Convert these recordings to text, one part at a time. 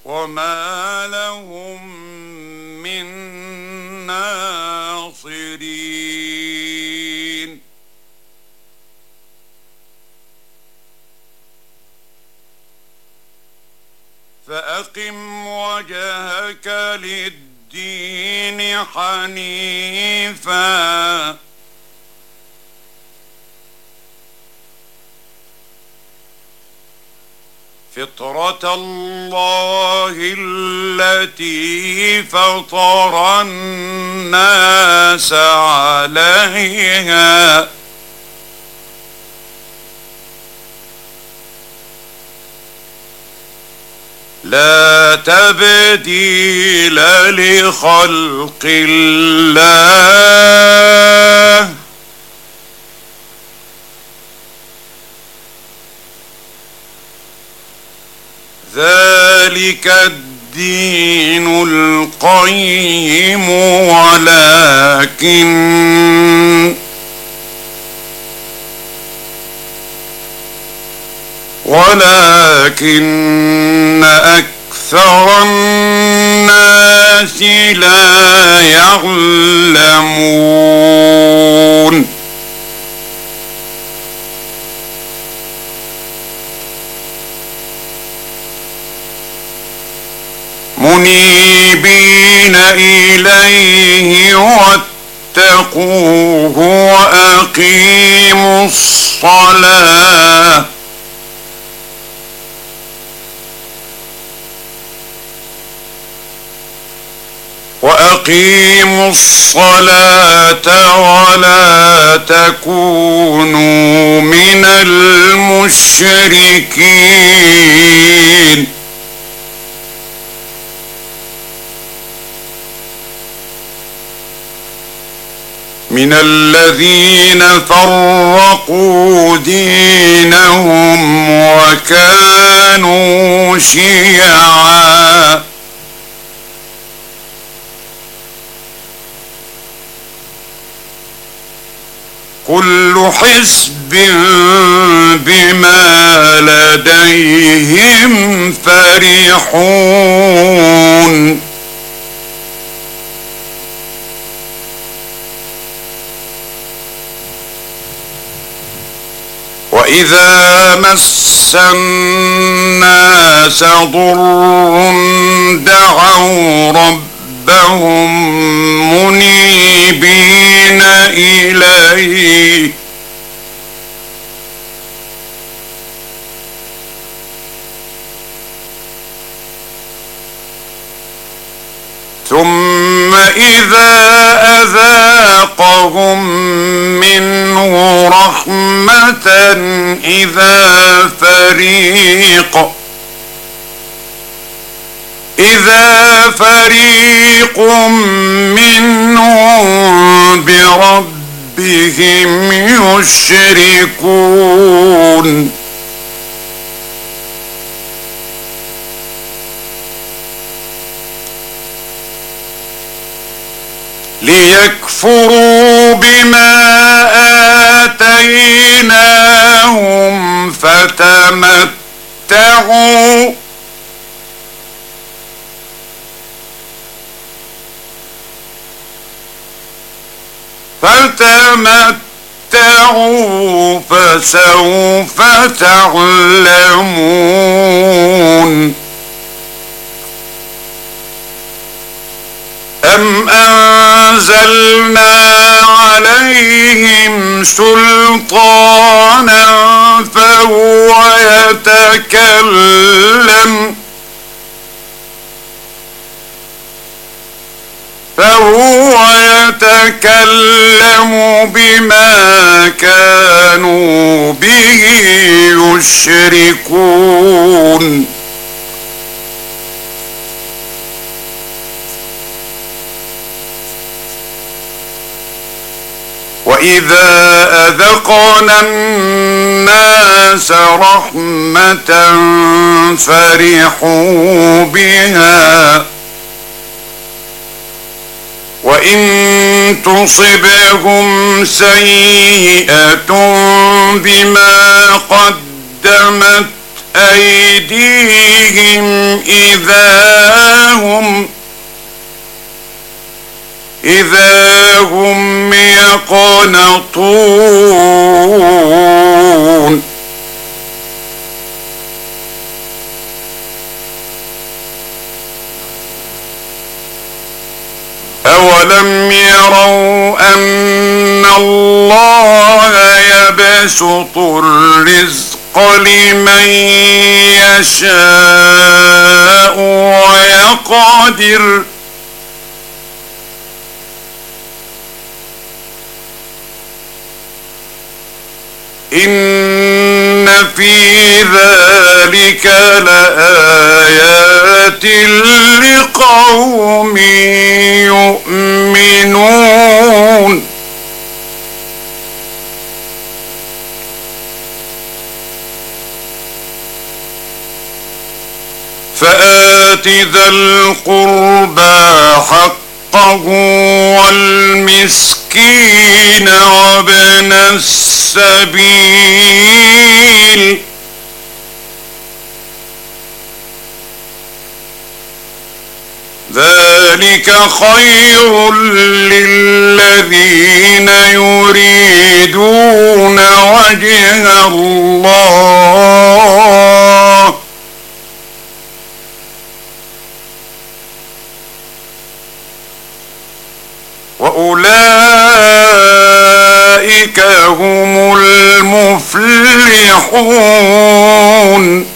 وما لهم من ناصرين فأقم وجهك للدين حنيفاً فطرة الله التي فطر الناس عليها لا تبديل لخلق الله ذلك الدين القيم ولكن ولكن أكثر الناس لا يعلمون منيبين إليه واتقوه وأقيموا الصلاة وأقيموا الصلاة ولا تكونوا من المشركين من الذين فرقوا دينهم وكانوا شيعا كل حزب بما لديهم فرحون وإذا مس الناس ضر دعوا ربهم منيبين إليه ثم إذا أذاقهم منه رحمة إذا فريق إذا فريق منهم بربهم يشركون ليكفروا بما آتيناهم فتمتعوا فتمتعوا فسوف تعلمون أم أنزلنا عليهم سلطانا فهو يتكلم فهو يتكلم بما كانوا به يشركون وإذا أذقنا الناس رحمة فرحوا بها وإن تصبهم سيئة بما قدمت أيديهم إذا هم إذا هم يقنطون أولم يروا أن الله يبسط الرزق لمن يشاء ويقدر إن في ذلك لآيات لقوم يؤمنون فآت ذا القربى حقه والمسكين وابن السبيل ذلك خير للذين يريدون وجه الله وأولئك هم المفلحون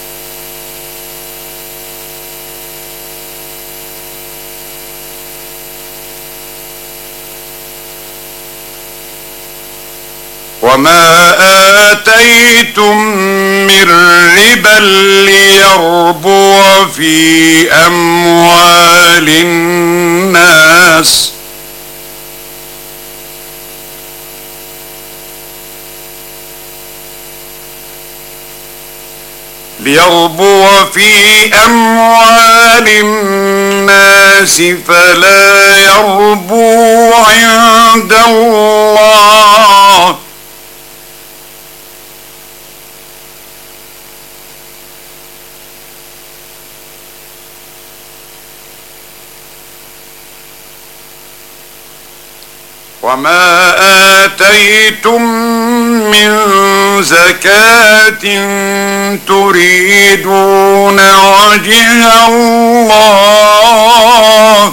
وما آتيتم من ربا ليربو في أموال الناس ليربو في أموال الناس فلا يربو عند الله وما آتيتم من زكاة تريدون وجه الله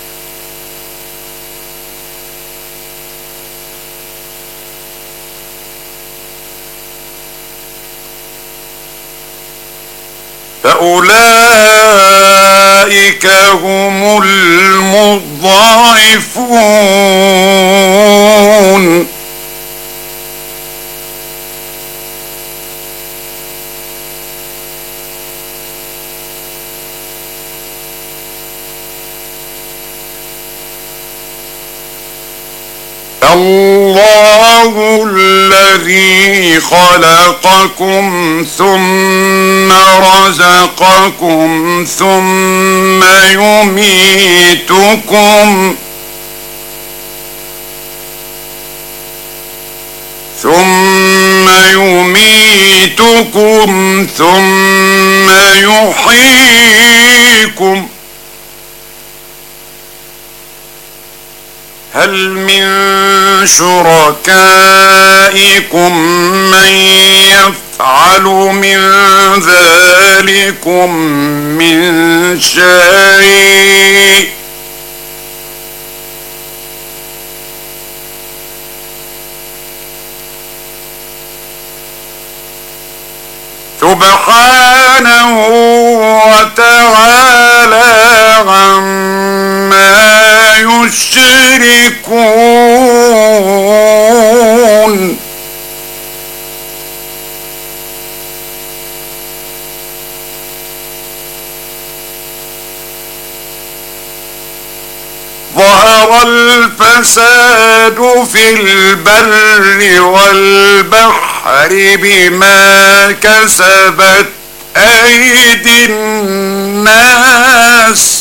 فأولئك هم المضاعفون الله الذي خلقكم ثم رزقكم ثم يميتكم ثم يميتكم ثم يحييكم هل من شركائكم من يفعل من ذلكم من شيء سبحانه وتعالى عما يشركون ظهر الفساد في البر والبحر بما كسبت أيدي الناس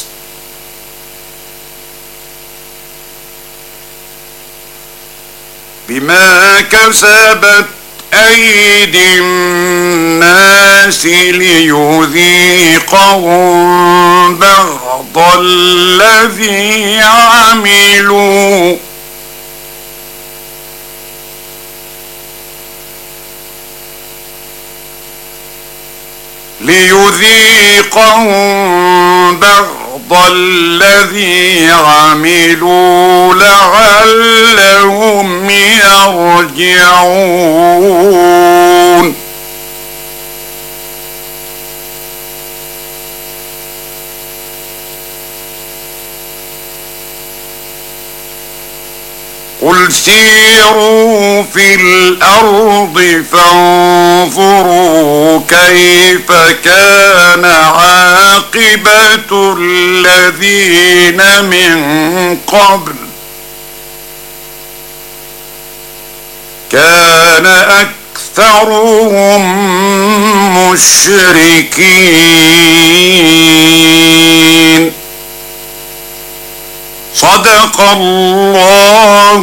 بما كسبت أيدي الناس الناس ليذيقهم بعض الذي عملوا ليذيقهم بعض الذي عملوا لعلهم يرجعون قل سيروا في الأرض فانظروا كيف كان عاقبة الذين من قبل كان أكثرهم مشركين صدق الله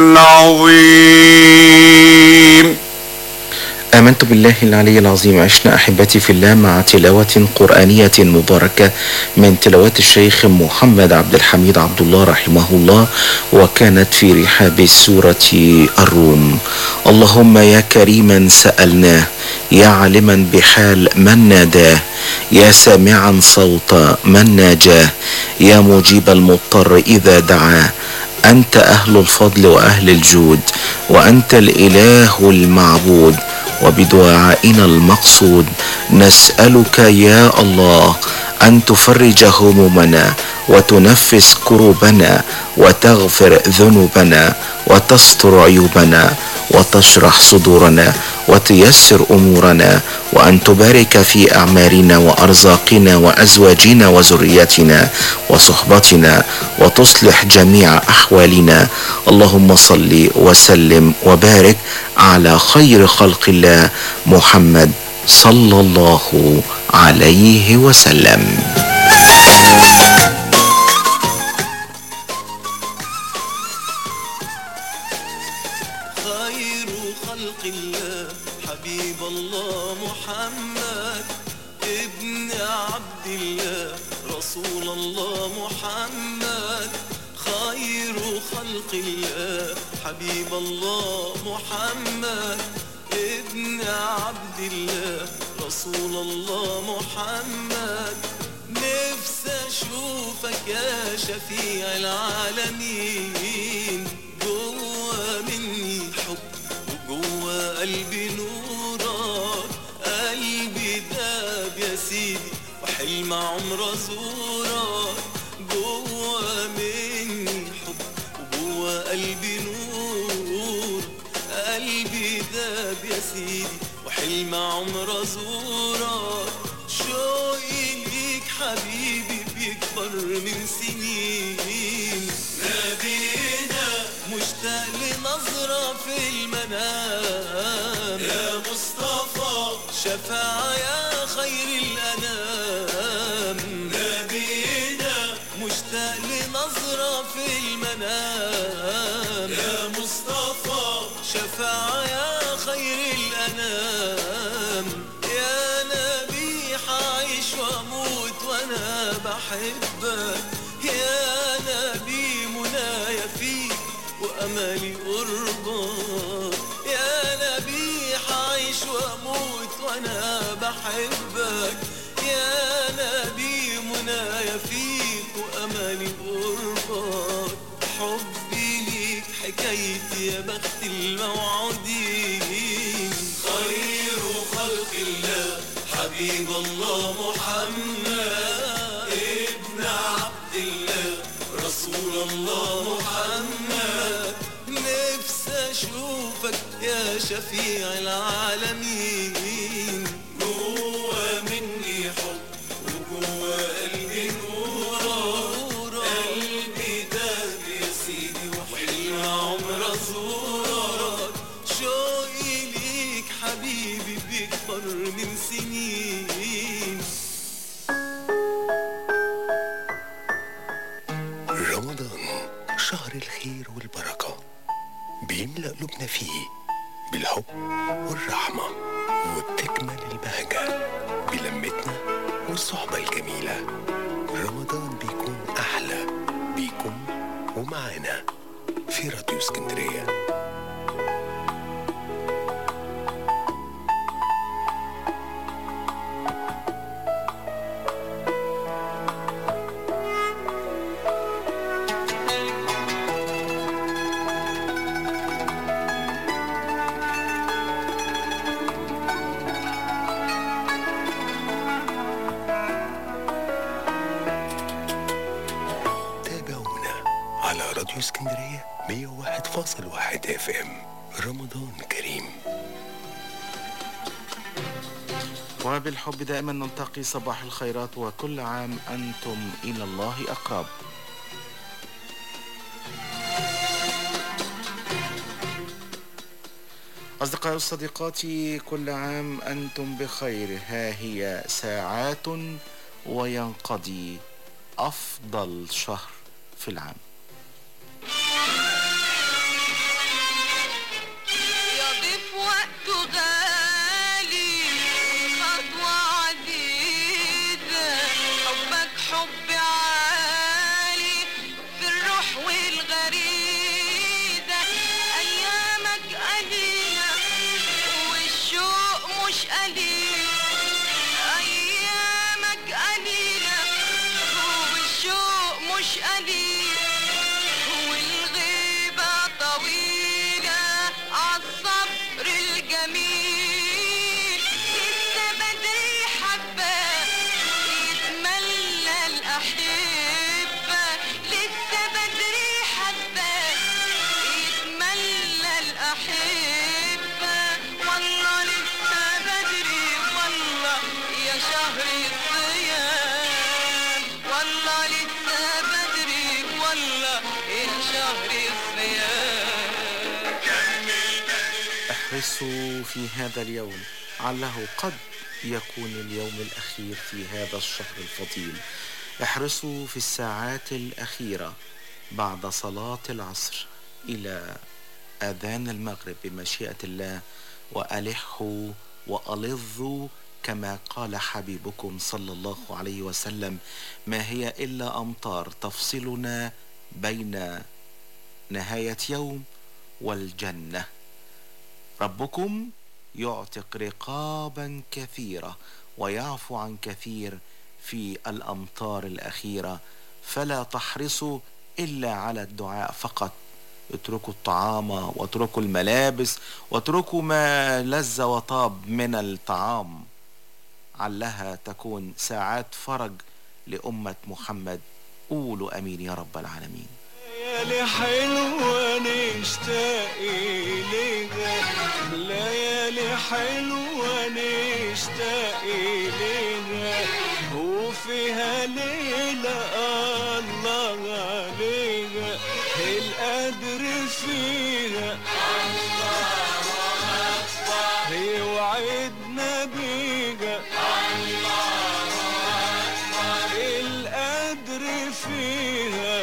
العظيم آمنت بالله العلي العظيم عشنا أحبتي في الله مع تلاوة قرآنية مباركة من تلاوات الشيخ محمد عبد الحميد عبد الله رحمه الله وكانت في رحاب سورة الروم اللهم يا كريما سألناه يا عالما بحال من ناداه يا سامعا صوت من ناجاه يا مجيب المضطر إذا دعاه أنت أهل الفضل وأهل الجود وأنت الإله المعبود وبدعائنا المقصود نسألك يا الله أن تفرج همومنا وتنفس كروبنا وتغفر ذنوبنا وتستر عيوبنا وتشرح صدورنا وتيسر امورنا وان تبارك في اعمارنا وارزاقنا وازواجنا وذرياتنا وصحبتنا وتصلح جميع احوالنا اللهم صل وسلم وبارك على خير خلق الله محمد صلى الله عليه وسلم خير خلق الله حبيب الله محمد ابن عبد الله رسول الله محمد خير خلق الله حبيب الله محمد ابن عبد الله رسول الله محمد نفسي اشوفك يا شفيع العالمين جوا مني حب وجوا قلبي نورك قلبي داب يا سيدي وحلم عمر ازورك جوا مني حب وجوا قلبي نور قلبي داب يا سيدي وحلم عمر ازورك شوقي ليك حبيبي بيكبر من سنين نادينا مشتاق لنظرة في المنام يا مصطفى شفاعة يا خير الأنام نبينا مشتاق لنظرة في المنام يا مصطفى شفاعة يا خير الأنام يا نبي حعيش واموت وانا بحبك يا نبي منايا فيك واملي قربك يا نبي حعيش واموت وانا بحبك يا نبي منايا فيك واملي قربك حبي ليك حكايتي يا بخت الموعودين خير خلق الله حبيب الله محمد ابن عبد الله رسول الله محمد نفسي اشوفك يا شفيع العالمين جوا مني حب وجوا قلبي نور قلبي داب يا سيدي وحلم عمر ازورك شوقي ليك حبيبي بيكبر من سنين رمضان شهر الخير والبركة بيملأ قلوبنا فيه بالحب والرحمة وبتكمل البهجة بلمتنا والصحبة الجميلة رمضان بيكون أحلى بيكم ومعانا في راديو اسكندرية تابعونا على راديو اسكندرية 101.1 اف ام رمضان كريم وبالحب دائما نلتقي صباح الخيرات وكل عام أنتم إلى الله أقرب أصدقائي وصديقاتي كل عام أنتم بخير ها هي ساعات وينقضي أفضل شهر في العام يضيف وقته غالي خطوة عزيزة حبك حب عالي في الروح والغريزة أيامك قليلة والشوق مش قليل أيامك قليلة والشوق مش قليل والغيبة طويلة عالصبر الجميل لسه بدري حبة يتملى الأحبة لسه بدري حبة يتملى الأحبة والله لسه بدري والله يا شهر الصيام والله لسه بدري والله يا شهر الصيام احرصوا في هذا اليوم علّه قد يكون اليوم الأخير في هذا الشهر الفضيل احرصوا في الساعات الأخيرة بعد صلاة العصر إلى أذان المغرب بمشيئة الله وألحوا وألظوا كما قال حبيبكم صلى الله عليه وسلم ما هي إلا أمطار تفصلنا بين نهاية يوم والجنة ربكم يعتق رقابا كثيرة ويعفو عن كثير في الأمطار الأخيرة فلا تحرصوا إلا على الدعاء فقط اتركوا الطعام واتركوا الملابس واتركوا ما لذ وطاب من الطعام علها تكون ساعات فرج لأمة محمد قولوا أمين يا رب العالمين ليالي حلوة نشتاق إليها ليالي حلوة نشتاق إليها وفيها ليلة الله عليها القدر فيها هي وعدنا بيها القدر فيها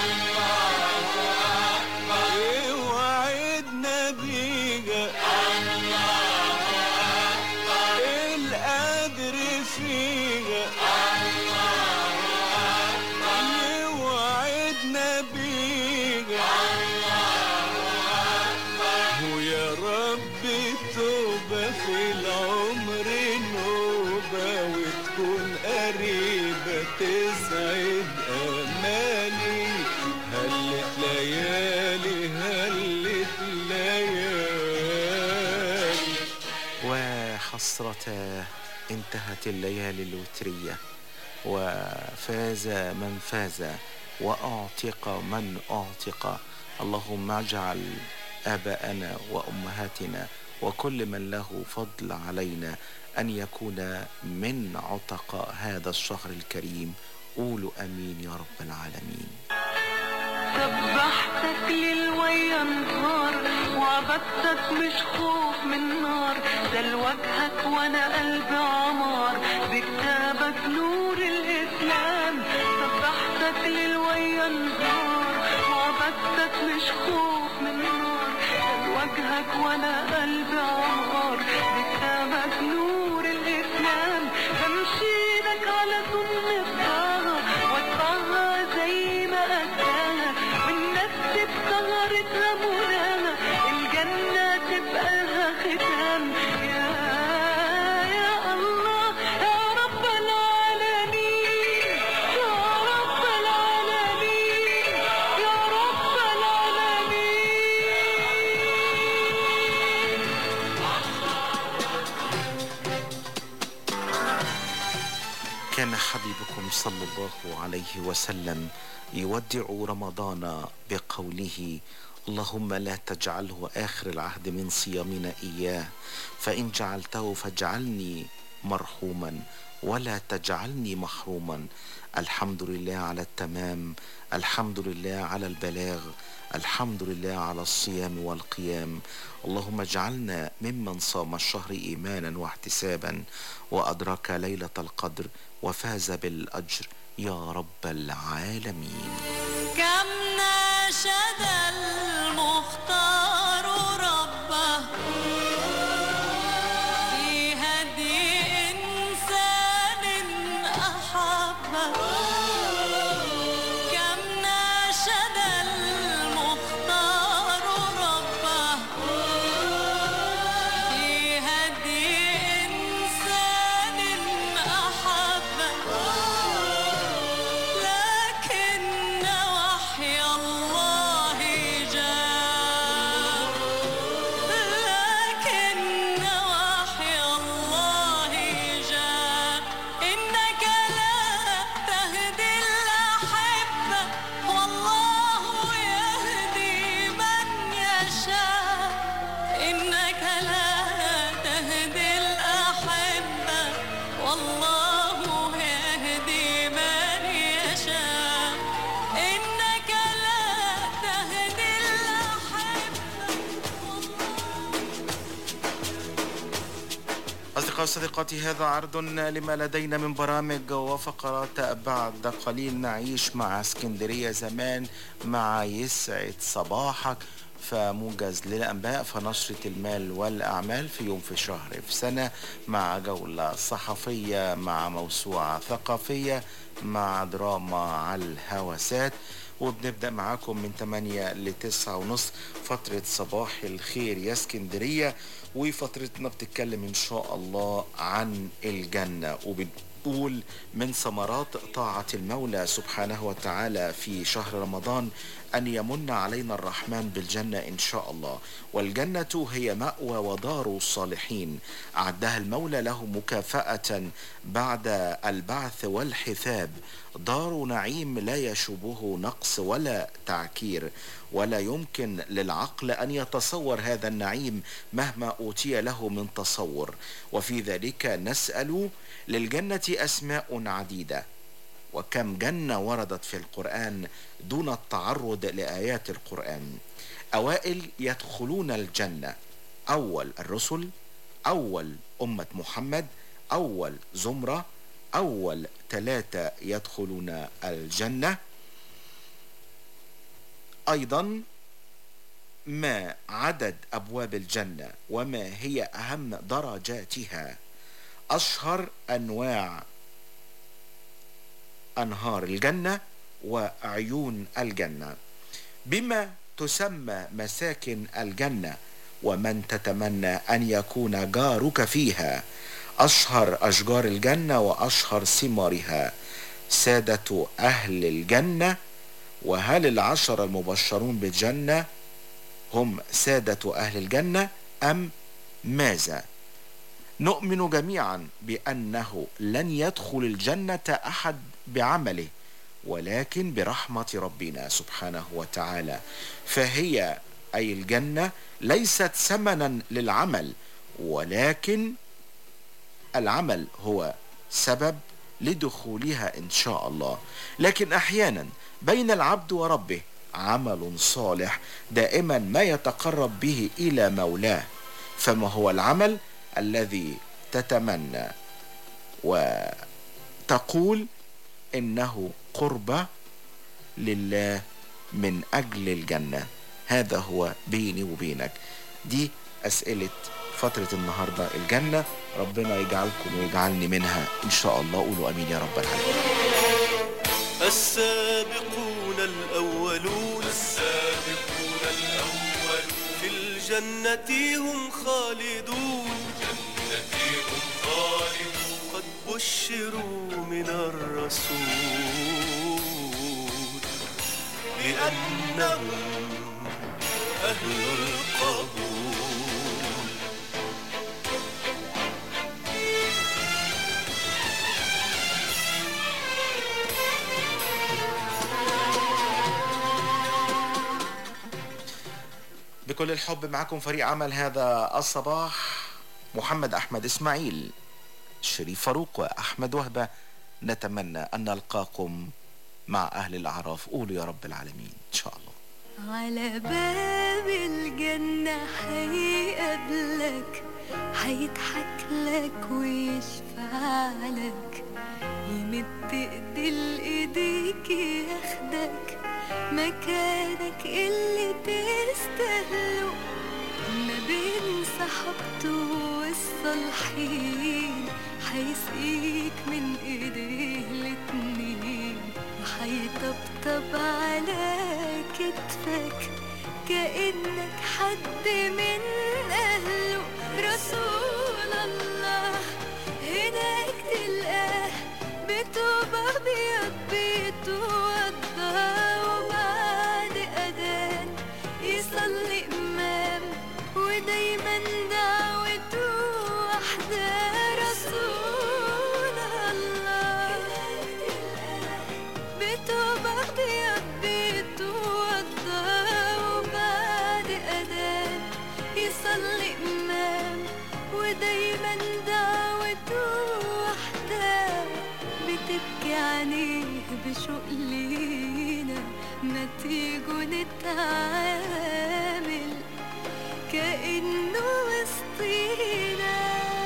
وعدنا بيها القدر فيها وعدنا بيها ويا رب توبة في العمر نوبة وتكون قريبة تسعد أمالي هلت ليالي هلت ليالي وحسرة انتهت الليالي الوترية وفاز من فاز وأعتق من أعتق اللهم اجعل آباءنا وأمهاتنا وكل من له فضل علينا أن يكون من عتق هذا الشهر الكريم قولوا أمين يا رب العالمين سبحتك ليل ويا نهار وعبدتك مش خوف من نار ده لوجهك وانا قلبي عمار بكتابك نور الاسلام سبحتك ليل ويا نهار وعبدتك مش خوف من نار ده لوجهك وانا قلبي عمار بكتابك نور الاسلام ده كان حبيبكم صلى الله عليه وسلم يودع رمضان بقوله اللهم لا تجعله آخر العهد من صيامنا إياه فإن جعلته فاجعلني مرحوما ولا تجعلني محروما الحمد لله على التمام الحمد لله على البلاغ الحمد لله على الصيام والقيام اللهم اجعلنا ممن صام الشهر ايمانا واحتسابا وادرك ليله القدر وفاز بالاجر يا رب العالمين كم ناشد المختار ربه في هدي إنسان أحبه كم ناشد المختار ربه في هدي إنسان أحبه لكن وحي الله جاء لكن وحي الله جاء إنك لا تهدي الأحبة والله يهدي من يشاء إنك لا تهدي الأحبة والله يهدي من يشاء إنك لا تهدي أصدقائي وصديقاتي هذا عرض لما لدينا من برامج وفقرات بعد قليل نعيش مع اسكندرية زمان مع يسعد صباحك فموجز للأنباء فنشرة المال والأعمال في يوم في شهر في سنة مع جولة صحفية مع موسوعة ثقافية مع دراما على الهوسات وبنبدأ معاكم من 8 ل 9 ونص فترة صباح الخير يا اسكندرية وفترتنا بتتكلم إن شاء الله عن الجنة وبنقول من ثمرات طاعة المولى سبحانه وتعالى في شهر رمضان أن يمن علينا الرحمن بالجنة إن شاء الله والجنة هي مأوى ودار الصالحين أعدها المولى له مكافأة بعد البعث والحساب دار نعيم لا يشوبه نقص ولا تعكير ولا يمكن للعقل أن يتصور هذا النعيم مهما أوتي له من تصور وفي ذلك نسأل للجنة أسماء عديدة وكم جنة وردت في القرآن دون التعرض لآيات القرآن أوائل يدخلون الجنة أول الرسل أول أمة محمد أول زمرة أول ثلاثة يدخلون الجنة أيضا ما عدد أبواب الجنة وما هي أهم درجاتها أشهر أنواع أنهار الجنة وعيون الجنة بما تسمى مساكن الجنة ومن تتمنى أن يكون جارك فيها أشهر أشجار الجنة وأشهر ثمارها سادة أهل الجنة وهل العشر المبشرون بالجنة هم سادة أهل الجنة أم ماذا نؤمن جميعا بأنه لن يدخل الجنة أحد بعمله ولكن برحمة ربنا سبحانه وتعالى فهي أي الجنة ليست ثمنا للعمل ولكن العمل هو سبب لدخولها إن شاء الله لكن أحيانا بين العبد وربه عمل صالح دائما ما يتقرب به إلى مولاه فما هو العمل الذي تتمنى وتقول إنه قربة لله من أجل الجنة هذا هو بيني وبينك دي أسئلة فترة النهاردة الجنة ربنا يجعلكم ويجعلني منها إن شاء الله قولوا أمين يا رب العالمين السابقون الأولون السابقون الأولون في الجنة هم خالدون جنة هم خالدون قد بشروا من الرسول بأنهم أهل القبول بكل الحب معكم فريق عمل هذا الصباح محمد أحمد إسماعيل شريف فاروق وأحمد وهبة نتمنى أن نلقاكم مع أهل الأعراف قولوا يا رب العالمين إن شاء الله على باب الجنة هيقابلك هيضحك لك ويشفع لك يمد ايدي لايديك ياخدك مكانك اللي تستاهله ما بين صحابته والصالحين هيسقيك من ايديه الاتنين وهيطبطب على كتفك كأنك حد من أهله رسول الله هناك تلقاه بتوب أبيض بيتوضى وبعد أذان يصلي إمام ودايما دعوته واحدة رسول الله بتوب أبيض بيتوضى وبعد أذان يصلي إمام ودايما دعوته واحدة بتبكي عينيه بشوق لينا ما تيجوا نتعامل كأنه وسطينا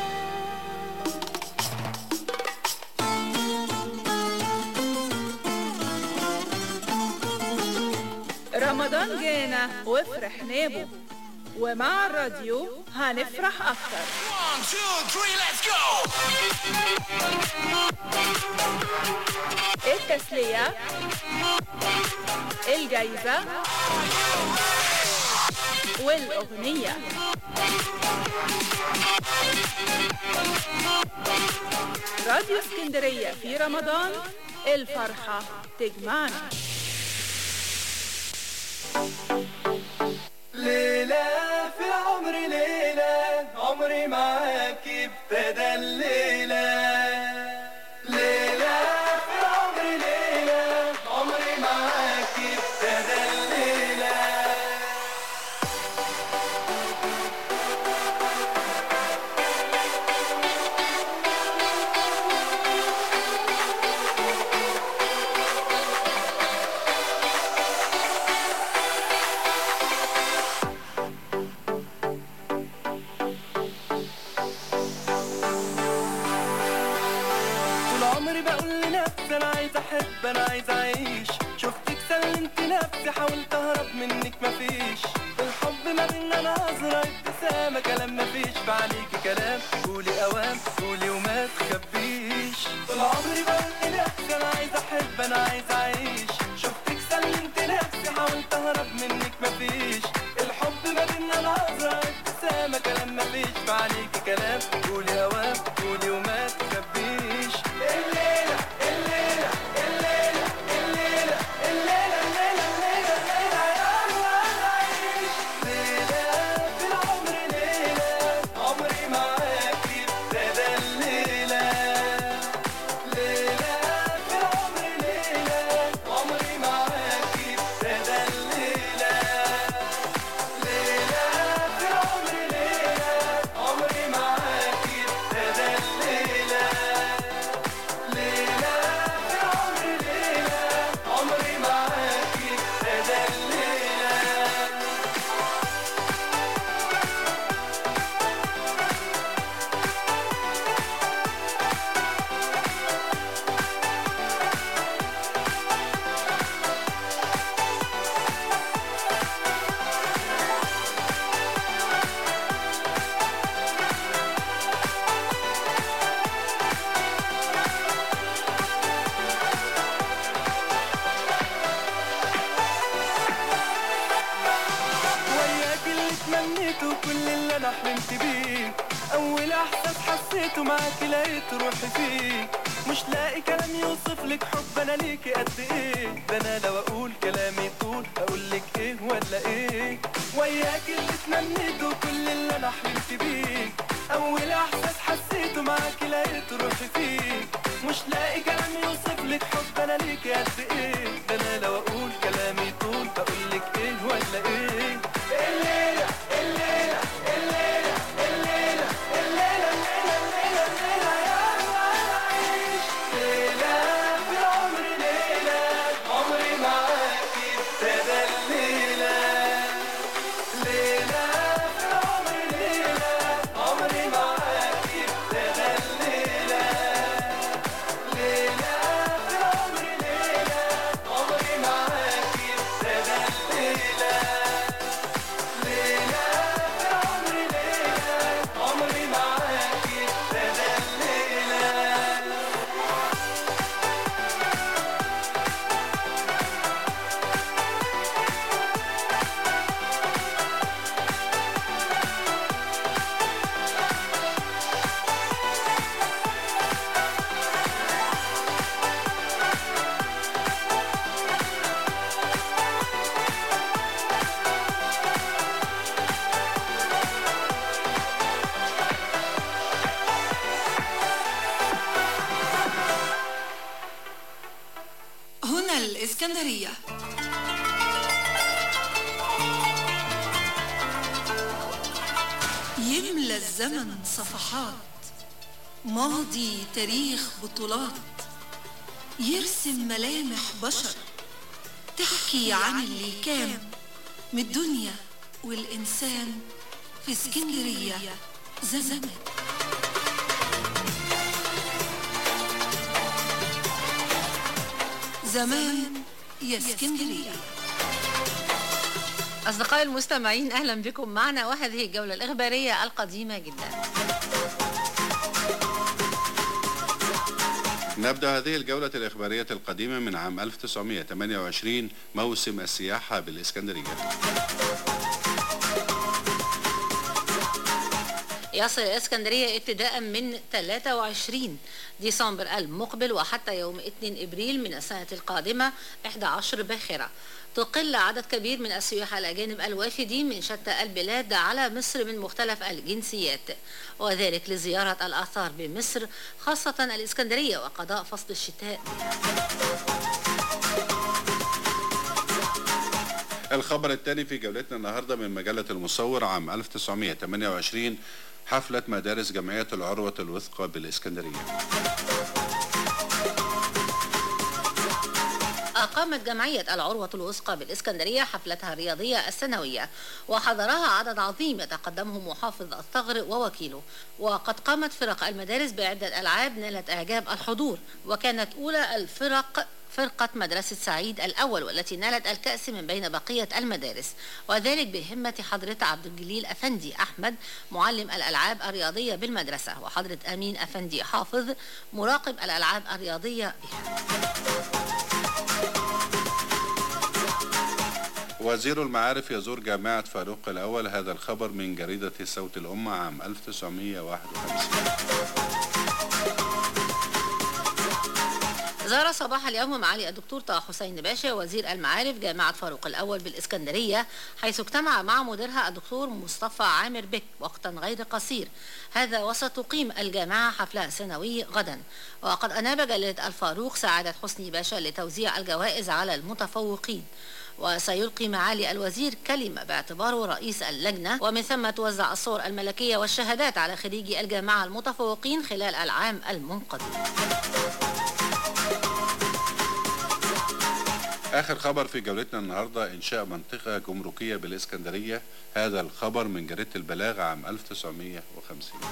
رمضان جانا وافرحنا به ومع الراديو هنفرح أكتر التسلية الجايزة والأغنية راديو اسكندرية في رمضان الفرحة تجمعنا ليلة في العمر ليلة عمري معاك ابتدى الليلة ليلة في العمر ليلة عمري معاك ابتدى الليلة طول عمري بقول لنفسي انا عايز احب انا عايز اعيش شفتك سلمت نفسي حاولت اهرب منك مفيش الحب ما بينا نظرة ابتسامة كلام مفيش فعليكي كلام قولي اوام قولي وما تخبيش طول عمري بقول لنفسي انا عايز احب انا عايز اعيش شفتك سلمت نفسي حاولت اهرب منك مفيش الحب ما بينا نظرة ابتسامة كلام مفيش فعليكي كلام قولي اوام قولي وما تخبيش الليلة الليلة الليلة الليلة الليلة الليلة الليلة الليلة يلا نعيش ليلة في العمر ليلة عمري معاكي ابتدى الليلة ليلة في العمر ليلة عمري معاكي ابتدى الليلة ليلة في العمر ليلة عمري معاكي ابتدى الليلة ليلة في العمر ليلة عمري معاكي ابتدى الليلة وياك اللي تمنيته كل اللي انا حلمت بيه اول احساس حسيته معاك لقيت روحي فيه مش لاقي كلام يوصف لك حب انا ليكي قد ايه ده انا لو اقول كلامي طول اقول لك ايه ولا ايه وياك اللي تمنيته كل اللي انا حلمت بيه اول احساس حسيته معاك لقيت روحي فيه مش لاقي كلام يوصف لك حب انا ليكي قد ايه ده انا لو اقول كلامي طول بقول لك ايه ولا ايه الليله الإسكندرية يملى الزمن صفحات ماضي تاريخ بطولات يرسم ملامح بشر تحكي عن اللي كان من الدنيا والإنسان في اسكندرية زمان زمان يا اسكندرية أصدقائي المستمعين أهلا بكم معنا وهذه الجولة الإخبارية القديمة جدا نبدأ هذه الجولة الإخبارية القديمة من عام 1928 موسم السياحة بالإسكندرية يصل الإسكندرية ابتداء من 23 ديسمبر المقبل وحتى يوم 2 إبريل من السنة القادمة 11 باخرة تقل عدد كبير من السياح الأجانب الوافدين من شتى البلاد على مصر من مختلف الجنسيات وذلك لزيارة الآثار بمصر خاصة الإسكندرية وقضاء فصل الشتاء الخبر الثاني في جولتنا النهاردة من مجلة المصور عام 1928 حفلة مدارس جمعية العروة الوثقى بالإسكندرية أقامت جمعية العروة الوثقى بالإسكندرية حفلتها الرياضية السنوية وحضرها عدد عظيم يتقدمه محافظ الثغر ووكيله وقد قامت فرق المدارس بعدة ألعاب نالت إعجاب الحضور وكانت أولى الفرق فرقة مدرسة سعيد الأول والتي نالت الكأس من بين بقية المدارس وذلك بهمة حضرة عبد الجليل أفندي أحمد معلم الألعاب الرياضية بالمدرسة وحضرة أمين أفندي حافظ مراقب الألعاب الرياضية بها وزير المعارف يزور جامعة فاروق الأول هذا الخبر من جريدة صوت الأمة عام 1951 زار صباح اليوم معالي الدكتور طه حسين باشا وزير المعارف جامعة فاروق الأول بالإسكندرية حيث اجتمع مع مديرها الدكتور مصطفى عامر بك وقتا غير قصير هذا وستقيم الجامعة حفلها سنوي غدا وقد أناب جلالة الفاروق سعادة حسني باشا لتوزيع الجوائز على المتفوقين وسيلقي معالي الوزير كلمة باعتباره رئيس اللجنة ومن ثم توزع الصور الملكية والشهادات على خريجي الجامعة المتفوقين خلال العام المنقضي آخر خبر في جولتنا النهاردة إنشاء منطقة جمركية بالإسكندرية هذا الخبر من جريدة البلاغ عام 1950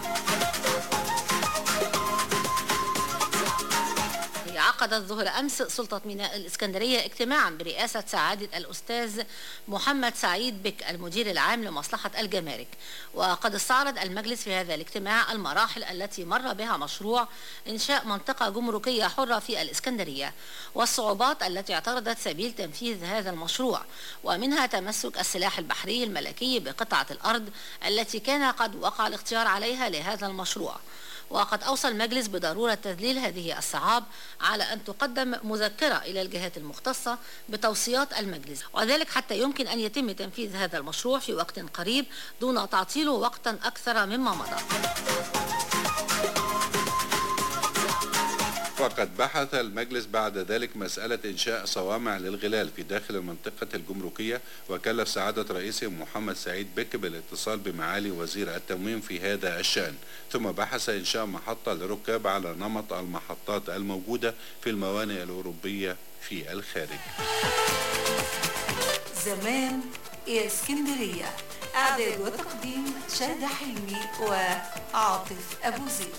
عقدت ظهر أمس سلطة ميناء الإسكندرية اجتماعا برئاسة سعادة الأستاذ محمد سعيد بك المدير العام لمصلحة الجمارك وقد استعرض المجلس في هذا الاجتماع المراحل التي مر بها مشروع إنشاء منطقة جمركية حرة في الإسكندرية والصعوبات التي اعترضت سبيل تنفيذ هذا المشروع ومنها تمسك السلاح البحري الملكي بقطعة الأرض التي كان قد وقع الاختيار عليها لهذا المشروع وقد أوصى المجلس بضرورة تذليل هذه الصعاب على أن تقدم مذكرة إلى الجهات المختصة بتوصيات المجلس وذلك حتى يمكن أن يتم تنفيذ هذا المشروع في وقت قريب دون تعطيله وقتا أكثر مما مضى وقد بحث المجلس بعد ذلك مسألة إنشاء صوامع للغلال في داخل المنطقة الجمركية وكلف سعادة رئيسه محمد سعيد بك بالاتصال بمعالي وزير التموين في هذا الشأن ثم بحث إنشاء محطة للركاب على نمط المحطات الموجودة في الموانئ الأوروبية في الخارج زمان يا اسكندرية إعداد وتقديم شادة حلمي وعاطف أبو زيد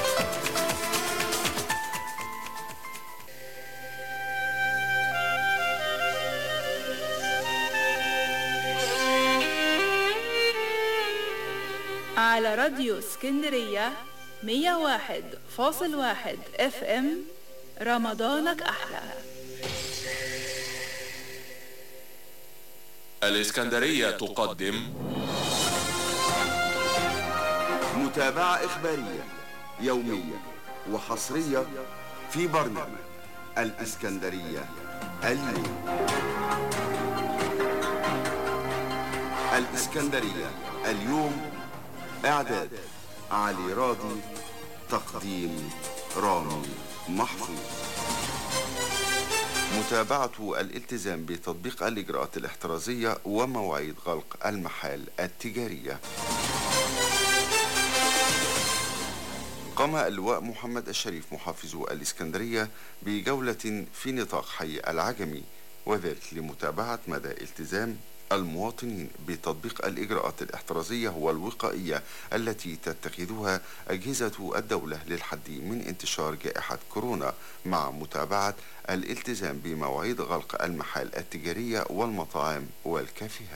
على راديو اسكندرية 101.1 اف ام رمضانك أحلى الإسكندرية تقدم متابعة إخبارية يومية وحصرية في برنامج الإسكندرية اليوم الإسكندرية اليوم إعداد علي راضي تقديم رامي محفوظ متابعة الالتزام بتطبيق الإجراءات الاحترازية ومواعيد غلق المحال التجارية قام اللواء محمد الشريف محافظ الإسكندرية بجولة في نطاق حي العجمي وذلك لمتابعة مدى التزام المواطنين بتطبيق الإجراءات الاحترازية والوقائية التي تتخذها أجهزة الدولة للحد من انتشار جائحة كورونا مع متابعة الالتزام بمواعيد غلق المحال التجارية والمطاعم والكافيهات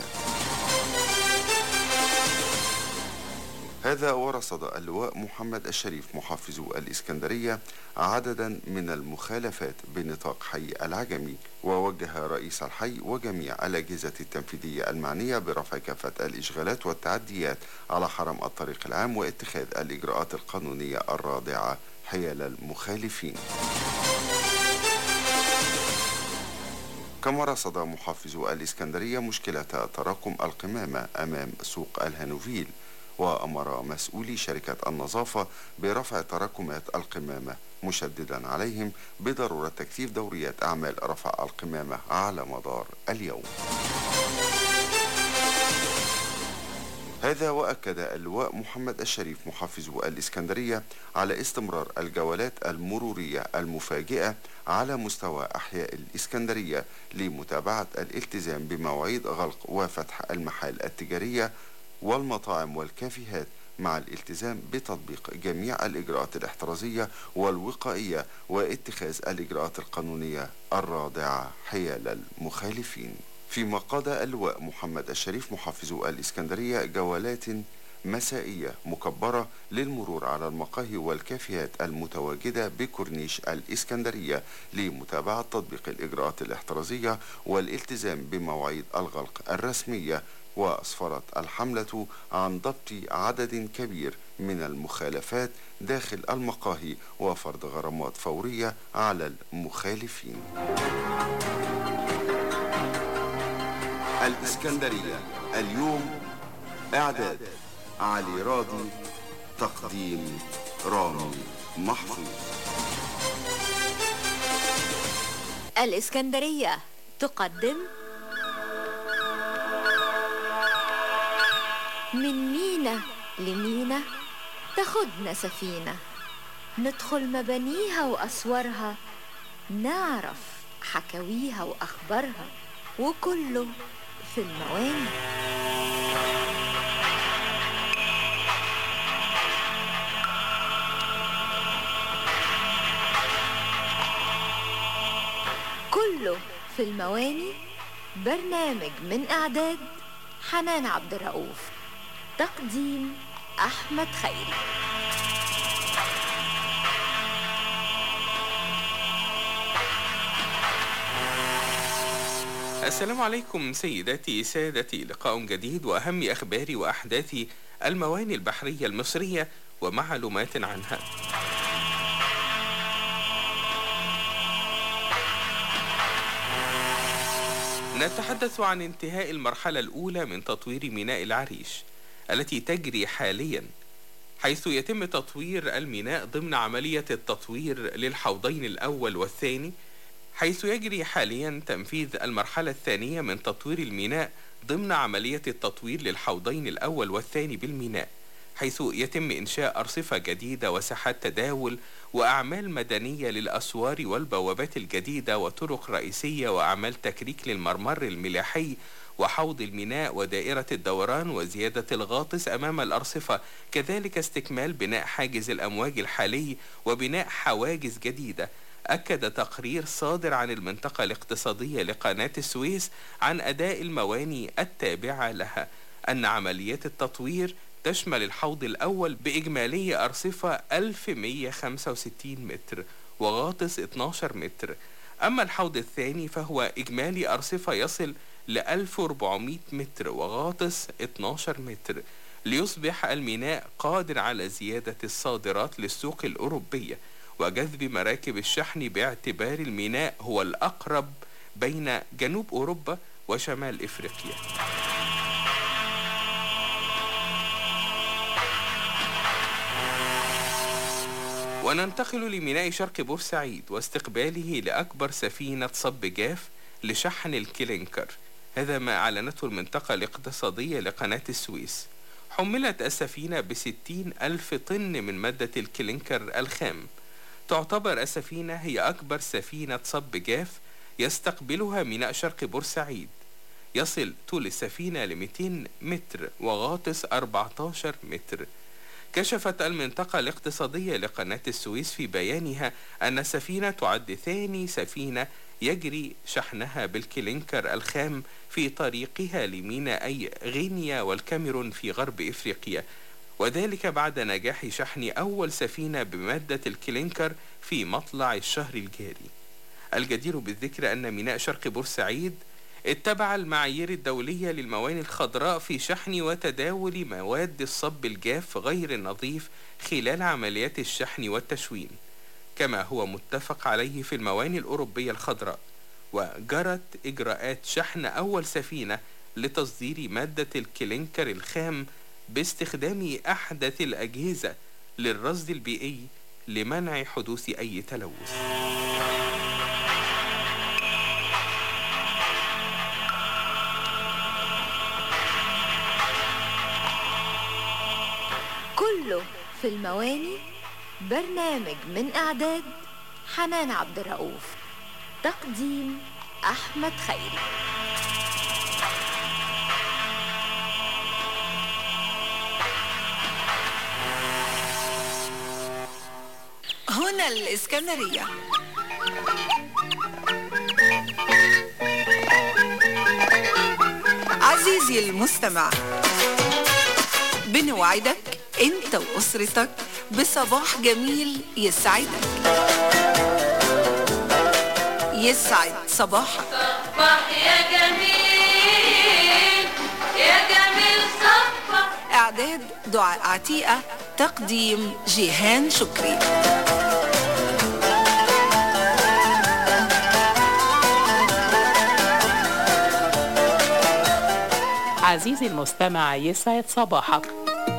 هذا ورصد اللواء محمد الشريف محافظ الإسكندرية عددا من المخالفات بنطاق حي العجمي ووجه رئيس الحي وجميع الأجهزة التنفيذية المعنية برفع كافة الإشغالات والتعديات على حرم الطريق العام واتخاذ الإجراءات القانونية الرادعة حيال المخالفين كما رصد محافظ الإسكندرية مشكلة تراكم القمامة أمام سوق الهانوفيل وأمر مسؤولي شركة النظافة برفع تراكمات القمامة مشددا عليهم بضرورة تكثيف دوريات أعمال رفع القمامة على مدار اليوم هذا وأكد اللواء محمد الشريف محافظ الإسكندرية على استمرار الجولات المرورية المفاجئة على مستوى أحياء الإسكندرية لمتابعة الالتزام بمواعيد غلق وفتح المحال التجارية والمطاعم والكافيهات مع الالتزام بتطبيق جميع الإجراءات الاحترازية والوقائية واتخاذ الإجراءات القانونية الرادعة حيال المخالفين فيما قاد اللواء محمد الشريف محافظ الإسكندرية جولات مسائية مكبرة للمرور على المقاهي والكافيهات المتواجدة بكورنيش الإسكندرية لمتابعة تطبيق الإجراءات الاحترازية والالتزام بمواعيد الغلق الرسمية وأسفرت الحملة عن ضبط عدد كبير من المخالفات داخل المقاهي وفرض غرامات فورية على المخالفين الإسكندرية اليوم إعداد علي راضي تقديم رامي محفوظ الإسكندرية تقدم من مينا لمينا تاخدنا سفينة ندخل مبانيها وأسوارها نعرف حكاويها وأخبارها وكله في المواني كله في المواني برنامج من إعداد حنان عبد الرؤوف تقديم أحمد خيري السلام عليكم سيداتي سادتي لقاء جديد وأهم أخبار وأحداث المواني البحرية المصرية ومعلومات عنها نتحدث عن انتهاء المرحلة الأولى من تطوير ميناء العريش التي تجري حاليا حيث يتم تطوير الميناء ضمن عملية التطوير للحوضين الأول والثاني حيث يجري حاليا تنفيذ المرحلة الثانية من تطوير الميناء ضمن عملية التطوير للحوضين الأول والثاني بالميناء حيث يتم إنشاء أرصفة جديدة وساحات تداول وأعمال مدنية للأسوار والبوابات الجديدة وطرق رئيسية وأعمال تكريك للمرمر الملاحي وحوض الميناء ودائرة الدوران وزيادة الغاطس أمام الأرصفة كذلك استكمال بناء حاجز الأمواج الحالي وبناء حواجز جديدة أكد تقرير صادر عن المنطقة الاقتصادية لقناة السويس عن أداء المواني التابعة لها أن عمليات التطوير تشمل الحوض الأول بإجمالية أرصفة 1165 متر وغاطس 12 متر أما الحوض الثاني فهو إجمالي أرصفة يصل ل 1400 متر وغاطس 12 متر ليصبح الميناء قادر على زيادة الصادرات للسوق الأوروبية وجذب مراكب الشحن باعتبار الميناء هو الأقرب بين جنوب أوروبا وشمال إفريقيا وننتقل لميناء شرق بورسعيد واستقباله لأكبر سفينة صب جاف لشحن الكلينكر هذا ما أعلنته المنطقة الاقتصادية لقناة السويس حملت السفينة بستين ألف طن من مادة الكلينكر الخام تعتبر السفينة هي أكبر سفينة صب جاف يستقبلها ميناء شرق بورسعيد يصل طول السفينة ل 200 متر وغاطس 14 متر كشفت المنطقة الاقتصادية لقناة السويس في بيانها أن السفينة تعد ثاني سفينة يجري شحنها بالكلينكر الخام في طريقها لمينائي غينيا والكاميرون في غرب إفريقيا وذلك بعد نجاح شحن أول سفينة بمادة الكلينكر في مطلع الشهر الجاري الجدير بالذكر أن ميناء شرق بورسعيد اتبع المعايير الدولية للمواني الخضراء في شحن وتداول مواد الصب الجاف غير النظيف خلال عمليات الشحن والتشوين كما هو متفق عليه في المواني الأوروبية الخضراء وجرت إجراءات شحن أول سفينة لتصدير مادة الكلينكر الخام باستخدام أحدث الأجهزة للرصد البيئي لمنع حدوث أي تلوث كله في المواني برنامج من إعداد حنان عبد الرؤوف تقديم أحمد خيري هنا الإسكندرية عزيزي المستمع بنوعدك انت واسرتك بصباح جميل يسعدك يسعد صباحك صبح يا جميل يا جميل صبح اعداد دعاء عتيقة تقديم جيهان شكري عزيزي المستمع يسعد صباحك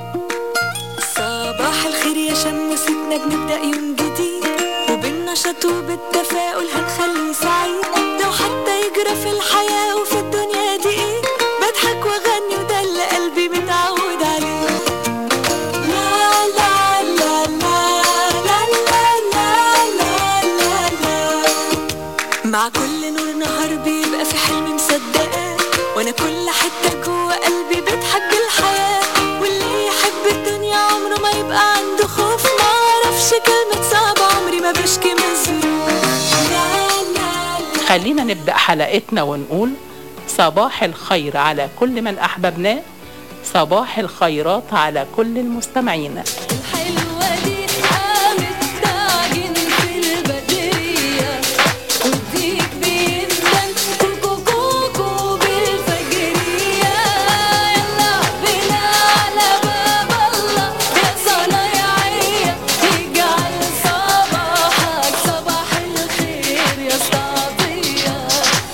صباح الخير يا شمستنا بنبدأ يوم جديد وبالنشاط وبالتفاؤل هنخليه سعيد لو حتى يجرى في الحياة وفي الدنيا دي ايه بضحك واغني وده اللي قلبي متعود عليه لا لا لا لا لا لا لا لا لا مع كل نور نهار بيبقى في حلم مصدقاه وانا كل حتة جوه قلبي بضحك بالحياة واللي يحب الدنيا عمره ما يبقى عنده خوف ما اعرفش كلمة صعبة عمري ما بشكي من الظروف لا لا خلينا نبدأ حلقتنا ونقول صباح الخير على كل من أحببناه صباح الخيرات على كل المستمعين الحلوة دي قامت تعجن في البدرية وديك بيندن كوكو كوكو بالفجرية يلا بينا على باب الله يا صنايعية يجعل صباحك صباح الخير يا صعبية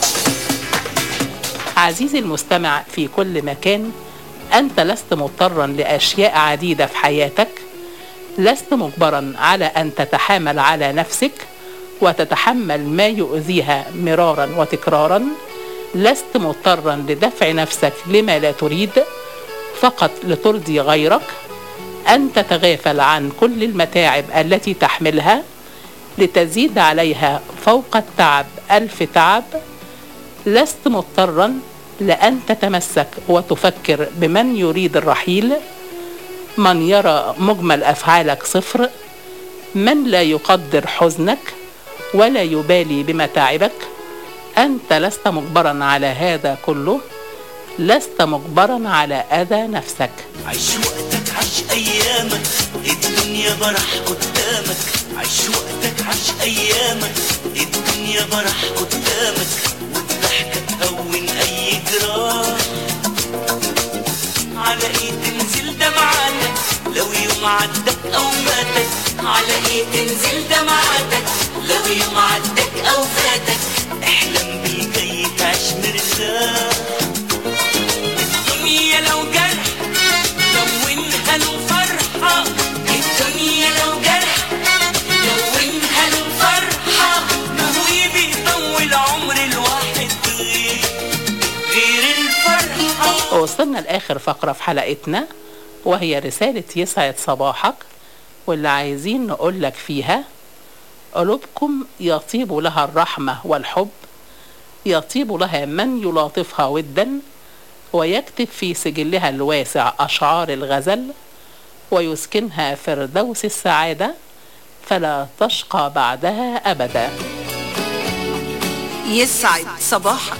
عزيزي المستمع في كل مكان أنت لست مضطرا لأشياء عديدة في حياتك لست مجبرا على أن تتحامل على نفسك وتتحمل ما يؤذيها مرارا وتكرارا لست مضطرا لدفع نفسك لما لا تريد فقط لترضي غيرك أن تتغافل عن كل المتاعب التي تحملها لتزيد عليها فوق التعب ألف تعب لست مضطرا لأن تتمسك وتفكر بمن يريد الرحيل من يرى مجمل أفعالك صفر من لا يقدر حزنك ولا يبالي بمتاعبك أنت لست مجبرا على هذا كله لست مجبرا على أذى نفسك عيش وقتك عيش ايامك الدنيا برح قدامك عيش وقتك عيش ايامك الدنيا برح قدامك والضحكة تهون اي جراح على ايه تنزل دمعاتك لو يوم عدك او فاتك على ايه تنزل دمعاتك لو يوم عدك او فاتك احلم بالجاي تعيش مرتاح الدنيا لو جرح لونها له فرحة الدنيا لو جرح ووصلنا لآخر فقرة في حلقتنا وهي رسالة يسعد صباحك واللي عايزين نقول لك فيها قلوبكم يطيب لها الرحمة والحب يطيب لها من يلاطفها ودا ويكتب في سجلها الواسع أشعار الغزل ويسكنها فردوس السعادة فلا تشقى بعدها أبدا يسعد صباحك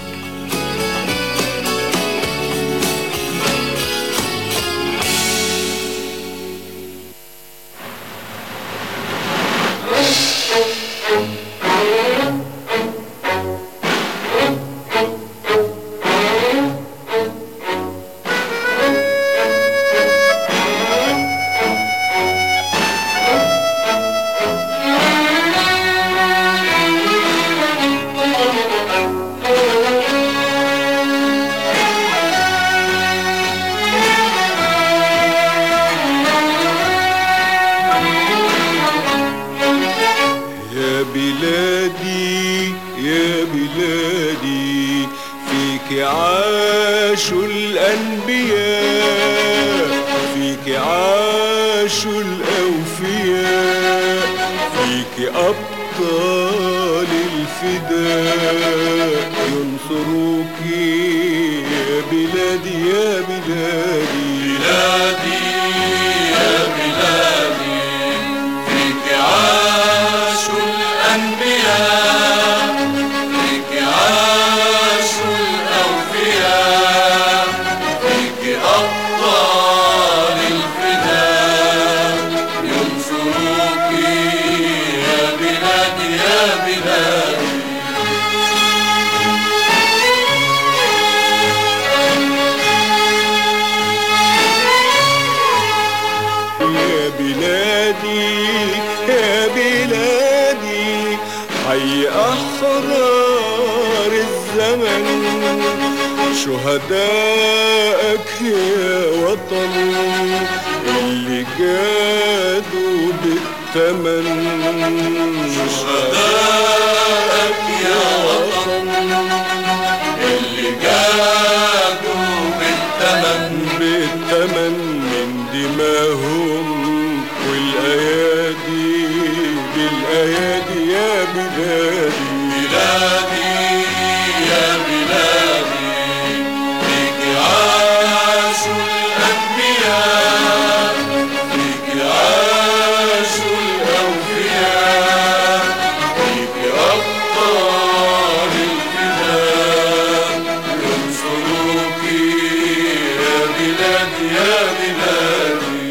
يا بلادي يا بلادي فيك عاش الأنبياء فيك عاش الأوفياء فيك أبطال الفداء ينصروك يا بلادي يا بلادي بلادي يا بلادي فيك عاش الأنبياء فيك عاش الأوفياء فيك أبطال الفداء ينصروك يا بلادي يا بلادي يا بلادي يا بلادي حي أحرار الزمن شهدائك يا وطن اللي جادوا بالثمن شهدائك يا وطن اللي جادوا بالثمن بالثمن من دماهم والايادي بالايادي يا بلادي بلادي يا بلادي فيك عاش الانبياء فيك عاش الاوفياء فيك ابطال الفداء ينصروك يا بلادي يا بلادي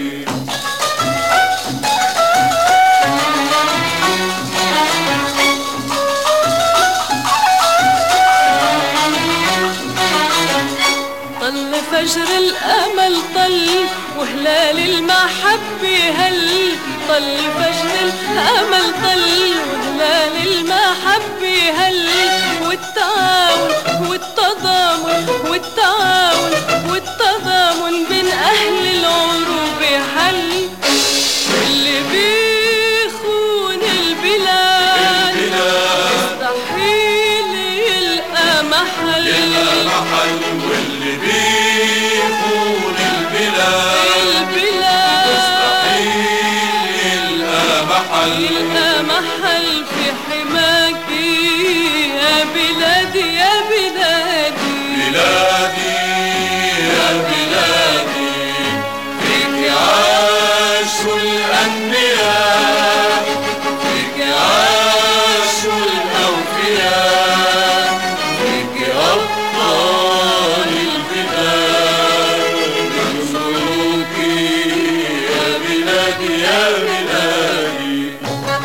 طل فجر الأمل طل وهلال المحبة هل طل فجر الأمل طل وهلال المحبة هل والتعاون والتضامن والتعاون والتضامن بين أهل العروبة هل واللي بيخون البلاد مستحيل يلقى محل يلقى محل واللي بيخون البلاد البلاد مستحيل يلقى محل يلقى محل في حماك يا بلادي يا بلادي بلادي يا بلادي فيك عاش الأنبياء فيك عاش الأوفياء فيك أبطال الفداء ينصروك يا بلادي يا بلادي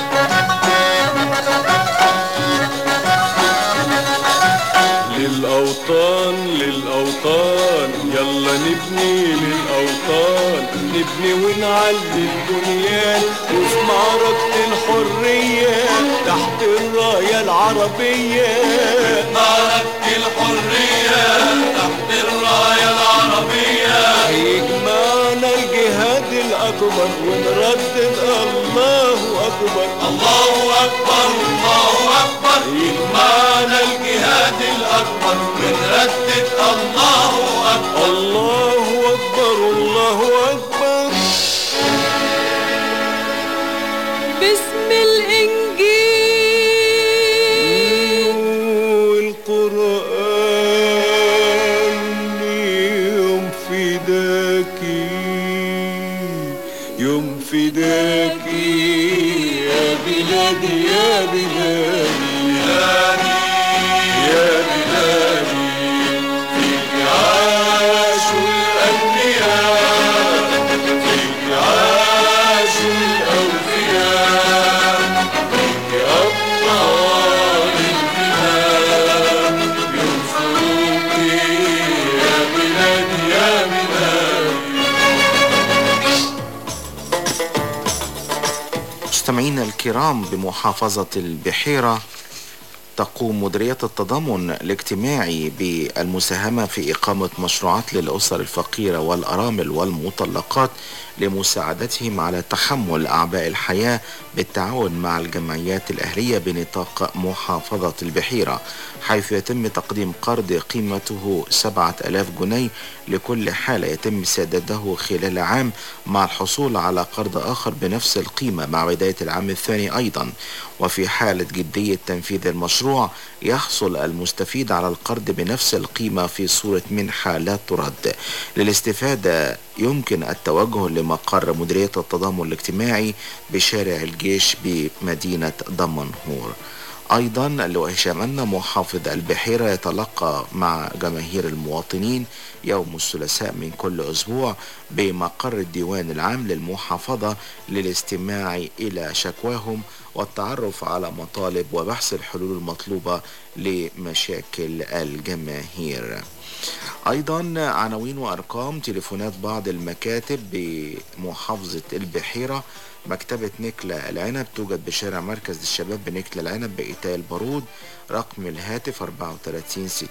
للأوطان للأوطان يلا نبني للأوطان نبني ونعلي الدنيا وفي معركة الحرية تحت الراية العربية معركة الحرية تحت الراية العربية يجمعنا الجهاد الأكبر ونردد الله أكبر الله أكبر الله أكبر يجمعنا الجهاد الأكبر ونردد الله أكبر الله يا بلادي يا بلادي فيك عاشوا الأنبياء فيك عاشوا الأوفياء فيك أبطال الفداء ينصروك يا بلادي يا بلادي مستمعينا الكرام بمحافظة البحيرة تقوم مديرية التضامن الاجتماعي بالمساهمة في إقامة مشروعات للأسر الفقيرة والأرامل والمطلقات لمساعدتهم على تحمل أعباء الحياة بالتعاون مع الجمعيات الأهلية بنطاق محافظة البحيرة حيث يتم تقديم قرض قيمته 7000 جنيه لكل حالة يتم سداده خلال عام مع الحصول على قرض آخر بنفس القيمة مع بداية العام الثاني أيضا وفي حالة جدية تنفيذ المشروع يحصل المستفيد على القرض بنفس القيمة في صورة منحة لا ترد للاستفادة يمكن التوجه لمقر مديرية التضامن الاجتماعي بشارع الجيش بمدينة دمنهور أيضا اللواء هشام أن محافظ البحيرة يتلقى مع جماهير المواطنين يوم الثلاثاء من كل أسبوع بمقر الديوان العام للمحافظة للاستماع إلى شكواهم والتعرف على مطالب وبحث الحلول المطلوبة لمشاكل الجماهير أيضا عناوين وأرقام تليفونات بعض المكاتب بمحافظة البحيرة مكتبة نكلة العنب توجد بشارع مركز الشباب بنكلة العنب بإيتاء البارود رقم الهاتف 34 60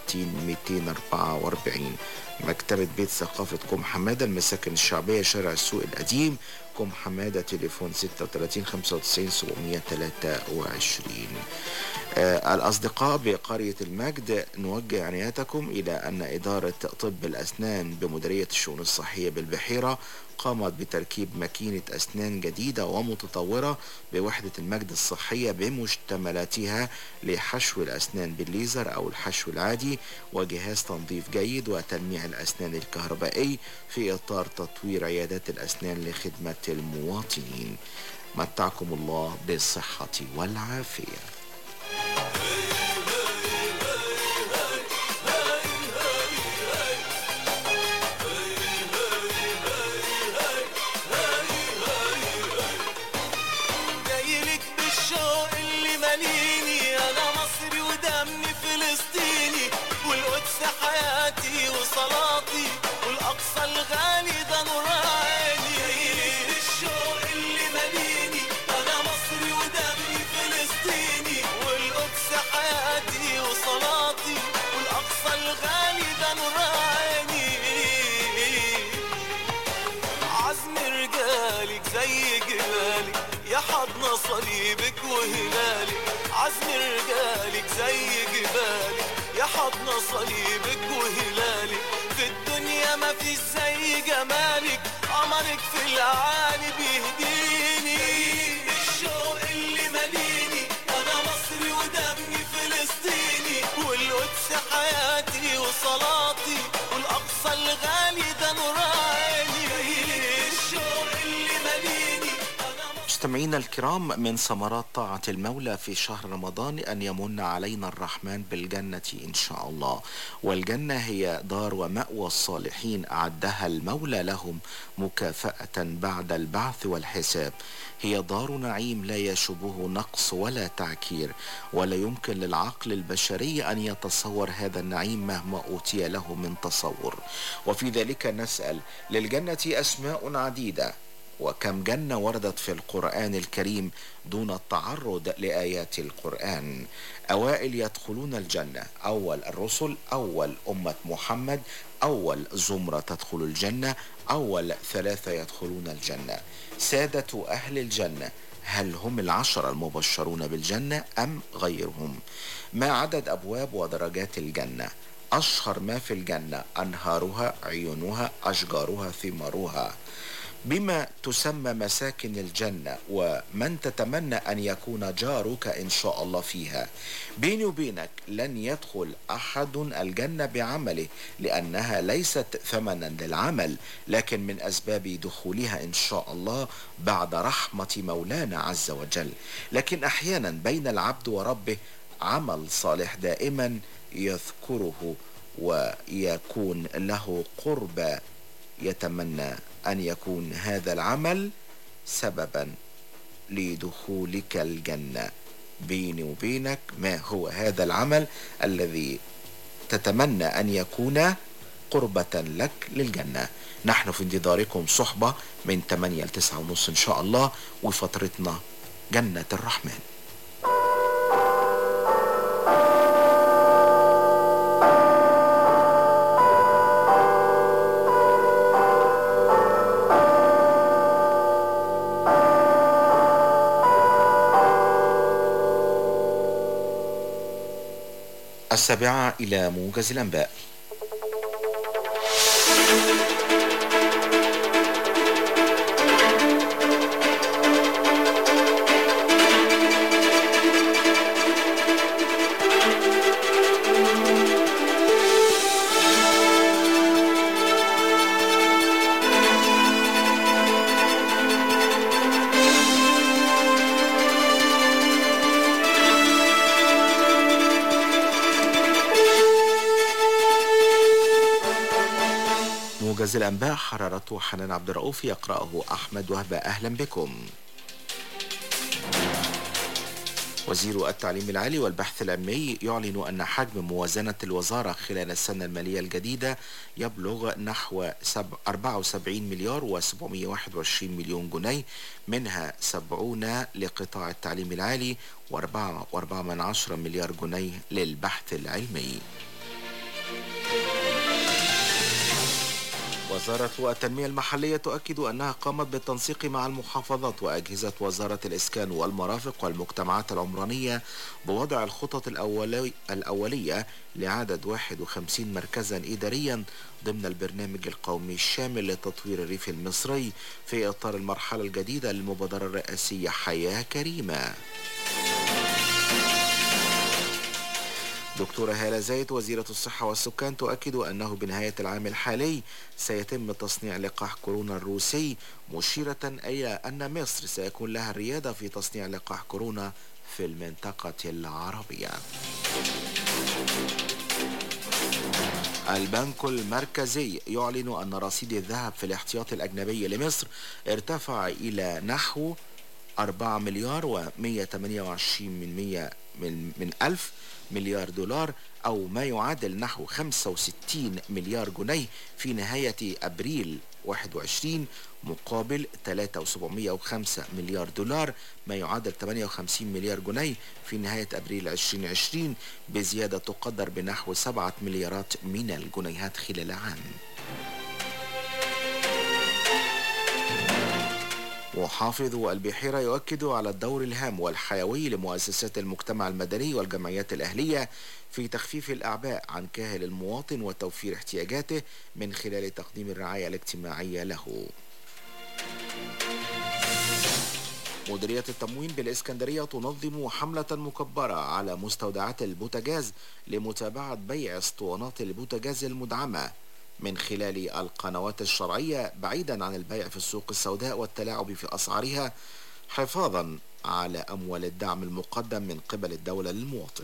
244 مكتبة بيت ثقافة كوم حمادة المساكن الشعبية شارع السوق القديم كوم حمادة تليفون 36 95 723 آه الأصدقاء بقرية المجد نوجه عنايتكم إلى أن إدارة طب الأسنان بمديرية الشؤون الصحية بالبحيرة قامت بتركيب ماكينة أسنان جديدة ومتطورة بوحدة المجد الصحية بمشتملاتها لحشو الأسنان بالليزر أو الحشو العادي وجهاز تنظيف جيد وتلميع الأسنان الكهربائي في إطار تطوير عيادات الأسنان لخدمة المواطنين متعكم الله بالصحة والعافية جايلك بالشوق اللي ماليني انا مصري ودمي فلسطيني والقدس حياتي وصلاتي والاقصى الغالي ده نور عيني جايلك بالشوق اللي ماليني انا مصري ودمي فلسطيني والقدس حياتي وصلاتي والاقصى الغالي ده نور عيني عزم رجالك زي جبالك يا حضن صليبك وهلالك عزم رجالك زي جبالك يا حضن صليبك وهلالك في الدنيا ما فيش زي جمالك قمرك في العالي بيهديني الشوق اللي ماليني انا مصري ودمي فلسطيني والقدس حياتي وصلاتي والاقصى الغالي ده نور عيني الشوق اللي ماليني مستمعينا الكرام من ثمرات طاعة المولى في شهر رمضان أن يمن علينا الرحمن بالجنة إن شاء الله والجنة هي دار ومأوى الصالحين أعدها المولى لهم مكافأة بعد البعث والحساب هي دار نعيم لا يشبه نقص ولا تعكير ولا يمكن للعقل البشري أن يتصور هذا النعيم مهما أوتي له من تصور وفي ذلك نسأل للجنة أسماء عديدة وكم جنة وردت في القرآن الكريم دون التعرض لآيات القرآن أوائل يدخلون الجنة أول الرسل أول أمة محمد أول زمرة تدخل الجنة أول ثلاثة يدخلون الجنة سادة أهل الجنة هل هم العشرة المبشرون بالجنة أم غيرهم ما عدد أبواب ودرجات الجنة أشهر ما في الجنة أنهارها عيونها أشجارها ثمارها بما تسمى مساكن الجنة ومن تتمنى أن يكون جارك إن شاء الله فيها بيني وبينك لن يدخل أحد الجنة بعمله لأنها ليست ثمنا للعمل لكن من أسباب دخولها إن شاء الله بعد رحمة مولانا عز وجل لكن أحيانا بين العبد وربه عمل صالح دائما يذكره ويكون له قرب يتمنى أن يكون هذا العمل سببا لدخولك الجنة بيني وبينك ما هو هذا العمل الذي تتمنى أن يكون قربة لك للجنة نحن في انتظاركم صحبة من 8 ل 9 ونص إن شاء الله وفترتنا جنة الرحمن السابعة إلى موجز الأنباء موجز الأنباء حررته حنان عبد الرؤوف يقرأه أحمد وهبة أهلا بكم وزير التعليم العالي والبحث العلمي يعلن أن حجم موازنة الوزارة خلال السنة المالية الجديدة يبلغ نحو سب- 74 مليار و721 مليون جنيه منها 70 لقطاع التعليم العالي و4 من عشرة مليار جنيه للبحث العلمي وزارة التنمية المحلية تؤكد أنها قامت بالتنسيق مع المحافظات وأجهزة وزارة الإسكان والمرافق والمجتمعات العمرانية بوضع الخطط الأولي الأولية لعدد 51 مركزا إداريا ضمن البرنامج القومي الشامل لتطوير الريف المصري في إطار المرحلة الجديدة للمبادرة الرئاسية حياة كريمة دكتورة هالة زايد وزيرة الصحة والسكان تؤكد أنه بنهاية العام الحالي سيتم تصنيع لقاح كورونا الروسي مشيرة إلى أن مصر سيكون لها الريادة في تصنيع لقاح كورونا في المنطقة العربية البنك المركزي يعلن أن رصيد الذهب في الاحتياط الأجنبي لمصر ارتفع إلى نحو 4 مليار و128 من 100 من من ألف مليار دولار أو ما يعادل نحو 65 مليار جنيه في نهاية أبريل 21 مقابل 3705 مليار دولار ما يعادل 58 مليار جنيه في نهاية أبريل 2020 بزيادة تقدر بنحو 7 مليارات من الجنيهات خلال عام محافظ البحيرة يؤكد على الدور الهام والحيوي لمؤسسات المجتمع المدني والجمعيات الأهلية في تخفيف الأعباء عن كاهل المواطن وتوفير احتياجاته من خلال تقديم الرعاية الاجتماعية له مديرية التموين بالإسكندرية تنظم حملة مكبرة على مستودعات البوتاجاز لمتابعة بيع اسطوانات البوتاجاز المدعمة من خلال القنوات الشرعية بعيدا عن البيع في السوق السوداء والتلاعب في أسعارها حفاظا على أموال الدعم المقدم من قبل الدولة للمواطن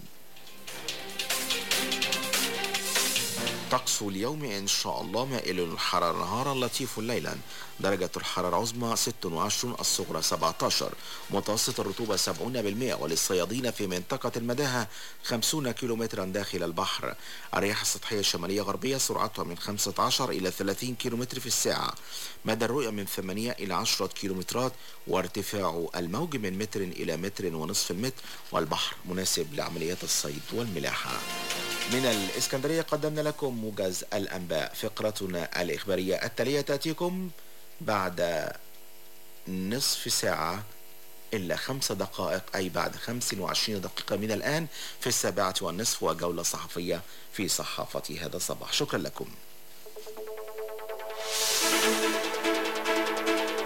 طقس اليوم إن شاء الله مائل الحرارة نهارا لطيف ليلا درجة الحرارة العظمى 26 الصغرى 17 متوسط الرطوبة 70% وللصيادين في منطقة المداهة 50 كيلومترا داخل البحر الرياح السطحية الشمالية غربية سرعتها من 15 إلى 30 كيلومتر في الساعة مدى الرؤية من 8 إلى 10 كيلومترات وارتفاع الموج من متر إلى متر ونصف المتر والبحر مناسب لعمليات الصيد والملاحة من الإسكندرية قدمنا لكم موجز الأنباء فقرتنا الإخبارية التالية تأتيكم بعد نصف ساعة إلا خمس دقائق أي بعد خمس وعشرين دقيقة من الآن في السابعة والنصف وجولة صحفية في صحافة هذا الصباح شكرا لكم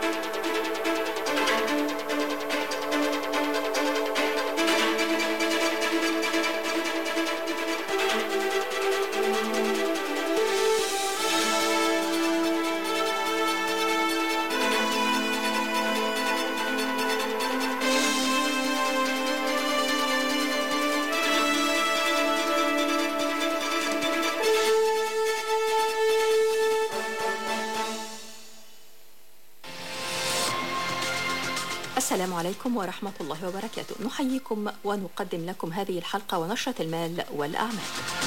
السلام عليكم ورحمة الله وبركاته نحييكم ونقدم لكم هذه الحلقة ونشرة المال والأعمال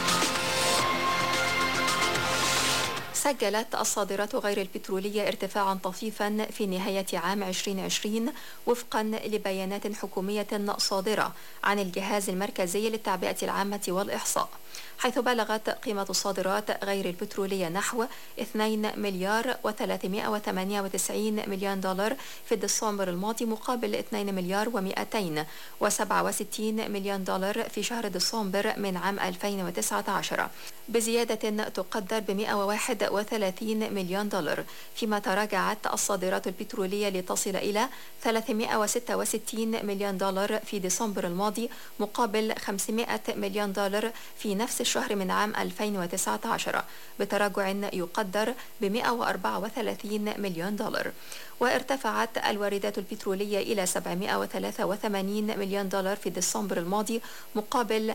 سجلت الصادرات غير البترولية ارتفاعا طفيفا في نهاية عام 2020 وفقا لبيانات حكومية صادرة عن الجهاز المركزي للتعبئة العامة والإحصاء حيث بلغت قيمة الصادرات غير البترولية نحو 2 مليار و398 مليون دولار في ديسمبر الماضي مقابل 2 مليار و267 مليون دولار في شهر ديسمبر من عام 2019 بزيادة تقدر ب 131 مليون دولار فيما تراجعت الصادرات البترولية لتصل إلى 366 مليون دولار في ديسمبر الماضي مقابل 500 مليون دولار في نفس الشهر من عام 2019 بتراجع يقدر ب 134 مليون دولار وارتفعت الواردات البترولية إلى 783 مليون دولار في ديسمبر الماضي مقابل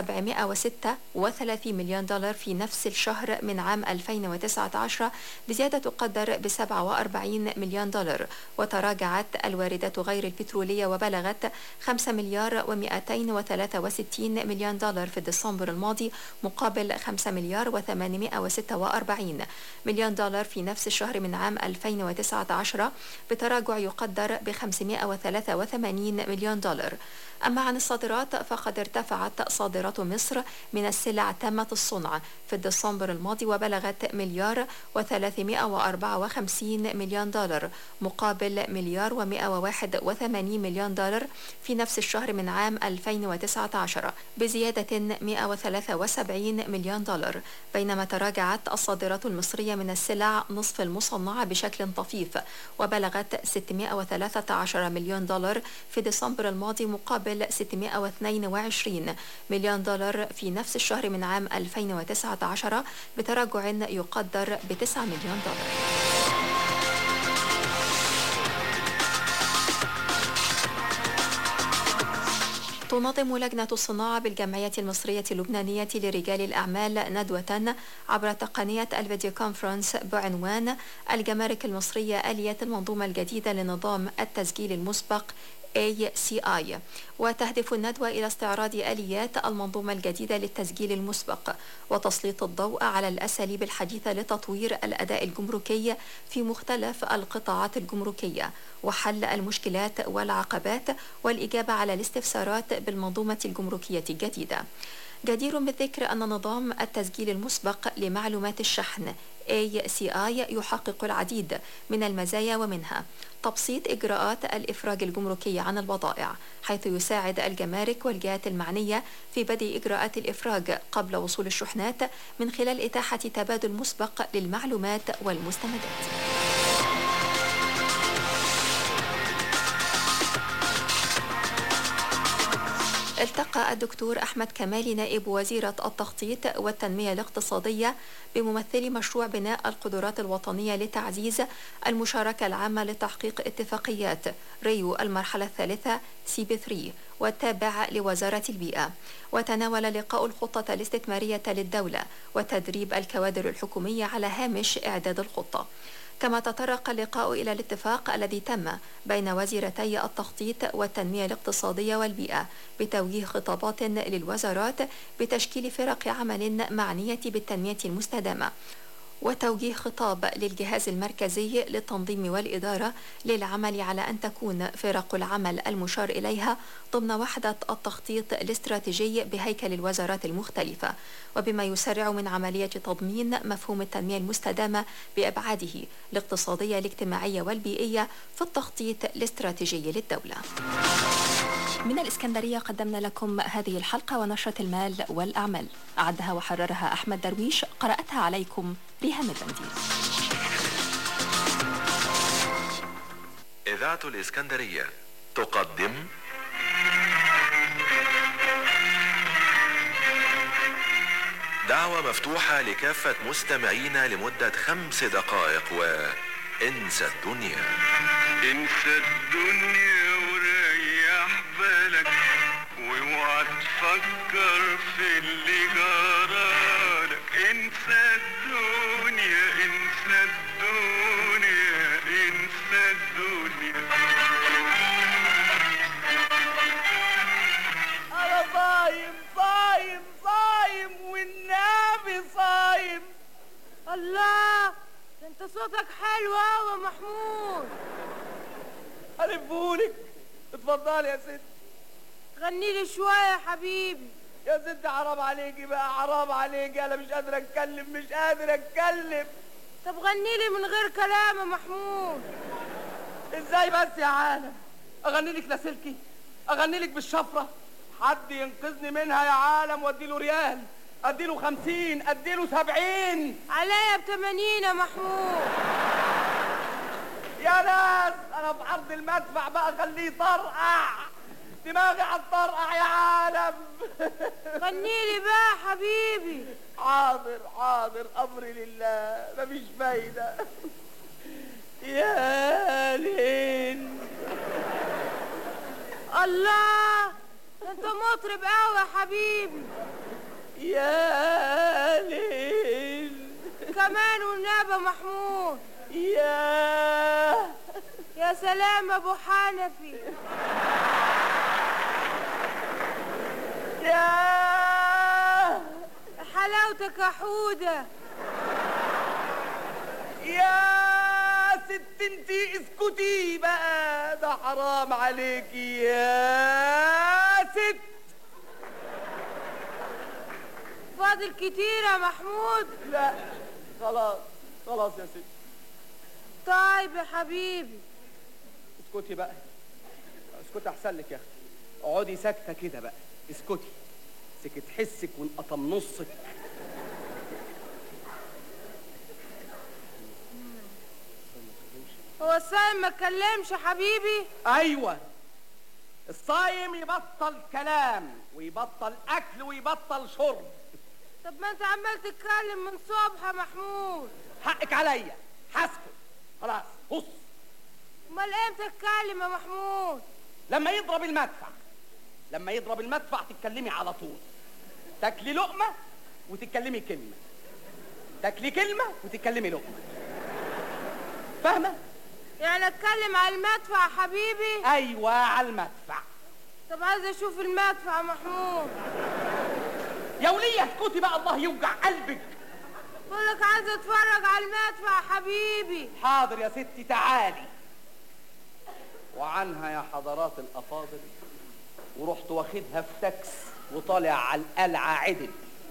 736 مليون دولار في نفس الشهر من عام 2019 بزيادة تقدر ب 47 مليون دولار وتراجعت الواردات غير البترولية وبلغت 5 مليار و263 مليون دولار في ديسمبر الماضي مقابل 5 مليار و846 مليون دولار في نفس الشهر من عام 2019 بتراجع يقدر ب 583 مليون دولار أما عن الصادرات فقد ارتفعت صادرات مصر من السلع تامة الصنع في ديسمبر الماضي وبلغت مليار و354 مليون دولار مقابل مليار و181 مليون دولار في نفس الشهر من عام 2019 بزيادة 173 مليون دولار بينما تراجعت الصادرات المصرية من السلع نصف المصنعة بشكل طفيف وبلغت 613 مليون دولار في ديسمبر الماضي مقابل 622 مليون دولار في نفس الشهر من عام 2019 بتراجع يقدر ب 9 مليون دولار تنظم لجنة الصناعة بالجمعية المصرية اللبنانية لرجال الأعمال ندوة عبر تقنية الفيديو كونفرنس بعنوان الجمارك المصرية آلية المنظومة الجديدة لنظام التسجيل المسبق ACI وتهدف الندوة إلى استعراض آليات المنظومة الجديدة للتسجيل المسبق وتسليط الضوء على الأساليب الحديثة لتطوير الأداء الجمركي في مختلف القطاعات الجمركية وحل المشكلات والعقبات والإجابة على الاستفسارات بالمنظومة الجمركية الجديدة جدير بالذكر أن نظام التسجيل المسبق لمعلومات الشحن ACI يحقق العديد من المزايا ومنها تبسيط إجراءات الإفراج الجمركي عن البضائع حيث يساعد الجمارك والجهات المعنية في بدء إجراءات الإفراج قبل وصول الشحنات من خلال إتاحة تبادل مسبق للمعلومات والمستندات التقى الدكتور أحمد كمالي نائب وزيرة التخطيط والتنمية الاقتصادية بممثلي مشروع بناء القدرات الوطنية لتعزيز المشاركة العامة لتحقيق اتفاقيات ريو المرحلة الثالثة سي بي 3 والتابع لوزارة البيئة وتناول لقاء الخطة الاستثمارية للدولة وتدريب الكوادر الحكومية على هامش إعداد الخطة كما تطرق اللقاء إلى الاتفاق الذي تم بين وزيرتي التخطيط والتنمية الاقتصادية والبيئة بتوجيه خطابات للوزارات بتشكيل فرق عمل معنية بالتنمية المستدامة وتوجيه خطاب للجهاز المركزي للتنظيم والإدارة للعمل على أن تكون فرق العمل المشار إليها ضمن وحدة التخطيط الاستراتيجي بهيكل الوزارات المختلفة وبما يسرع من عملية تضمين مفهوم التنمية المستدامة بأبعاده الاقتصادية الاجتماعية والبيئية في التخطيط الاستراتيجي للدولة من الإسكندرية قدمنا لكم هذه الحلقة ونشرة المال والأعمال أعدها وحررها أحمد درويش قرأتها عليكم ريهام البنديل إذاعة الإسكندرية تقدم دعوة مفتوحة لكافة مستمعينا لمدة خمس دقائق وانسى الدنيا انسى الدنيا وريح بالك واوعى تفكر في اللي جرالك انسى الدنيا انسى الدنيا انسى الدنيا انت صوتك حلو قوي يا محمود هلفهولك اتفضلي يا ست غني لي شويه يا حبيبي يا ست حرام عليكي بقى حرام عليكي انا مش قادر اتكلم مش قادر اتكلم طب غني لي من غير كلام يا محمود ازاي بس يا عالم اغني لك لاسلكي اغني لك بالشفره حد ينقذني منها يا عالم وادي له ريال ادي له خمسين ادي له سبعين عليا بتمانين يا محمود يا ناس انا في عرض المدفع بقى خليه طرقع دماغي هتطرقع يا عالم غني لي بقى يا حبيبي حاضر حاضر امري لله مفيش فايده يا ليل الله ده انت مطرب قوي يا حبيبي يا ليل كمان والنبي يا محمود يا يا سلام يا ابو حنفي يا حلاوتك يا حوده يا ست انتي اسكتي بقى ده حرام عليكي يا ست فاضل كتير يا محمود لا خلاص خلاص يا ست طيب يا حبيبي اسكتي بقى اسكتي احسن لك يا اختي اقعدي ساكته كده بقى اسكتي سكت حسك وانقطم نصك هو الصايم ما اتكلمش يا حبيبي ايوه الصايم يبطل كلام ويبطل اكل ويبطل شرب طب ما انت عمال تتكلم من صبح يا محمود حقك عليا حسكت خلاص بص امال امتى اتكلم يا محمود لما يضرب المدفع لما يضرب المدفع تتكلمي على طول تاكلي لقمه وتتكلمي كلمه تاكلي كلمه وتتكلمي لقمه فاهمه يعني اتكلم على المدفع يا حبيبي ايوه على المدفع طب عايز اشوف المدفع يا محمود يا وليه اسكتي بقى الله يوجع قلبك بقول لك عايز اتفرج على المدفع يا حبيبي حاضر يا ستي تعالي وعنها يا حضرات الافاضل ورحت واخدها في تاكس وطالع على القلعه عدل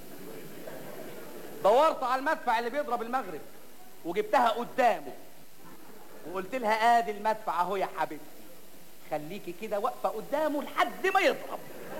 دورت على المدفع اللي بيضرب المغرب وجبتها قدامه وقلت لها ادي المدفع اهو يا حبيبتي خليكي كده واقفه قدامه لحد ما يضرب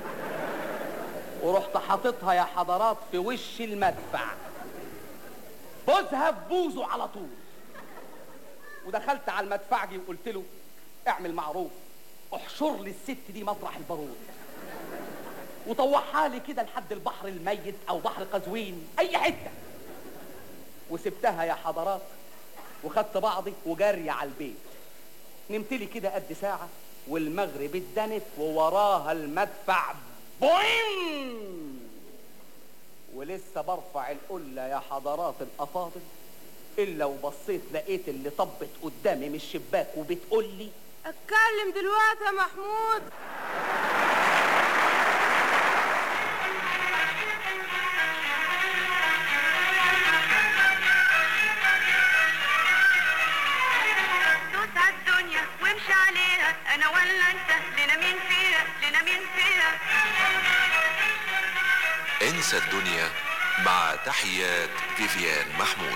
ورحت حاططها يا حضرات في وش المدفع بوزها في بوزه على طول ودخلت على المدفعجي وقلت له اعمل معروف احشر لي الست دي مطرح البارود وطوحها لي كده لحد البحر الميت او بحر قزوين اي حته وسبتها يا حضرات وخدت بعضي وجري على البيت نمت لي كده قد ساعه والمغرب اتدنت ووراها المدفع بوين ولسه برفع القله يا حضرات الافاضل الا وبصيت لقيت اللي طبت قدامي من الشباك وبتقول لي اتكلم دلوقتي يا محمود دوس على الدنيا وامشي عليها انا ولا انت لنا مين فيها لنا مين فيها انسى الدنيا مع تحيات فيفيان محمود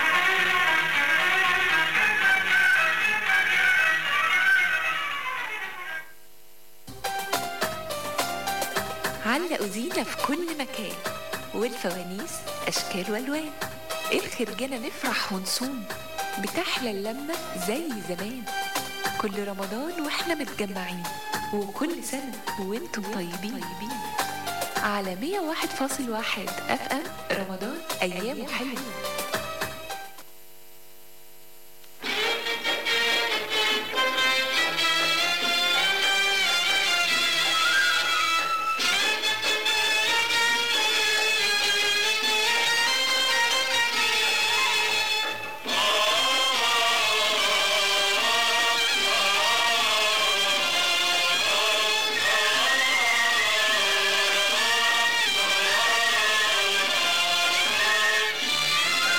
علقوا زينة في كل مكان والفوانيس أشكال وألوان الخرجانة نفرح ونصوم بتحلى اللمة زي زمان كل رمضان واحنا متجمعين وكل سنة وانتم طيبين على 101.1 اف ام رمضان ايام حلوه Thank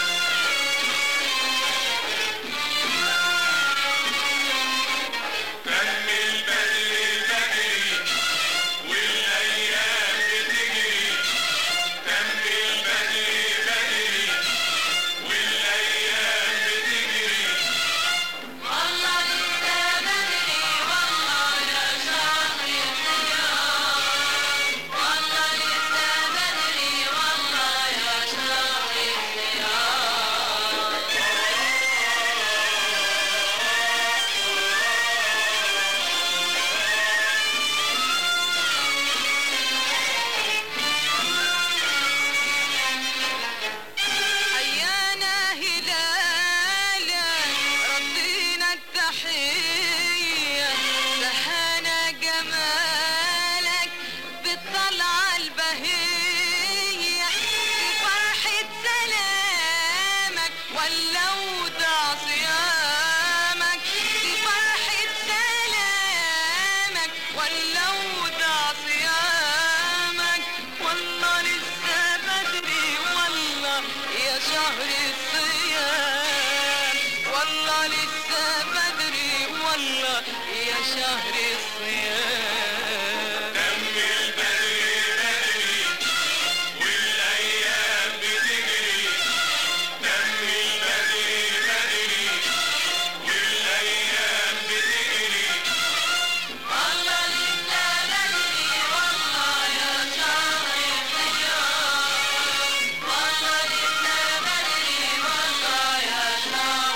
الصيام دم البدري بدري والايام بتجري دم البدري بدري والايام بتجري والله لسه بدري والله يا شهر الصيام والله لسه بدري والله يا شهر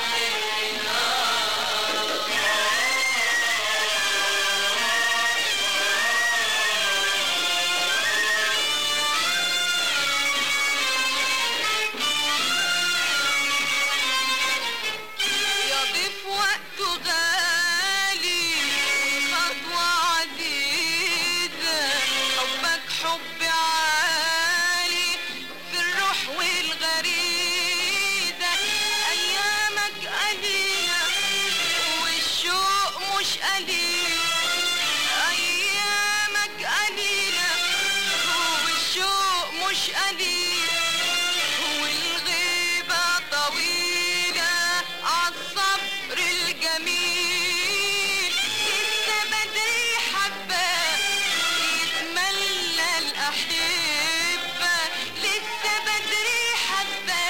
يضيف وقته غالي والخطوة عزيزة حبك حب عالي في الروح والغريزة أيامك قليلة والشوق مش قليل أيامك قليلة والشوق مش قليل والغيبة طويلة عالصبر الجميل لسه بدري حبة يتملى الأحبة لسه بدري حبة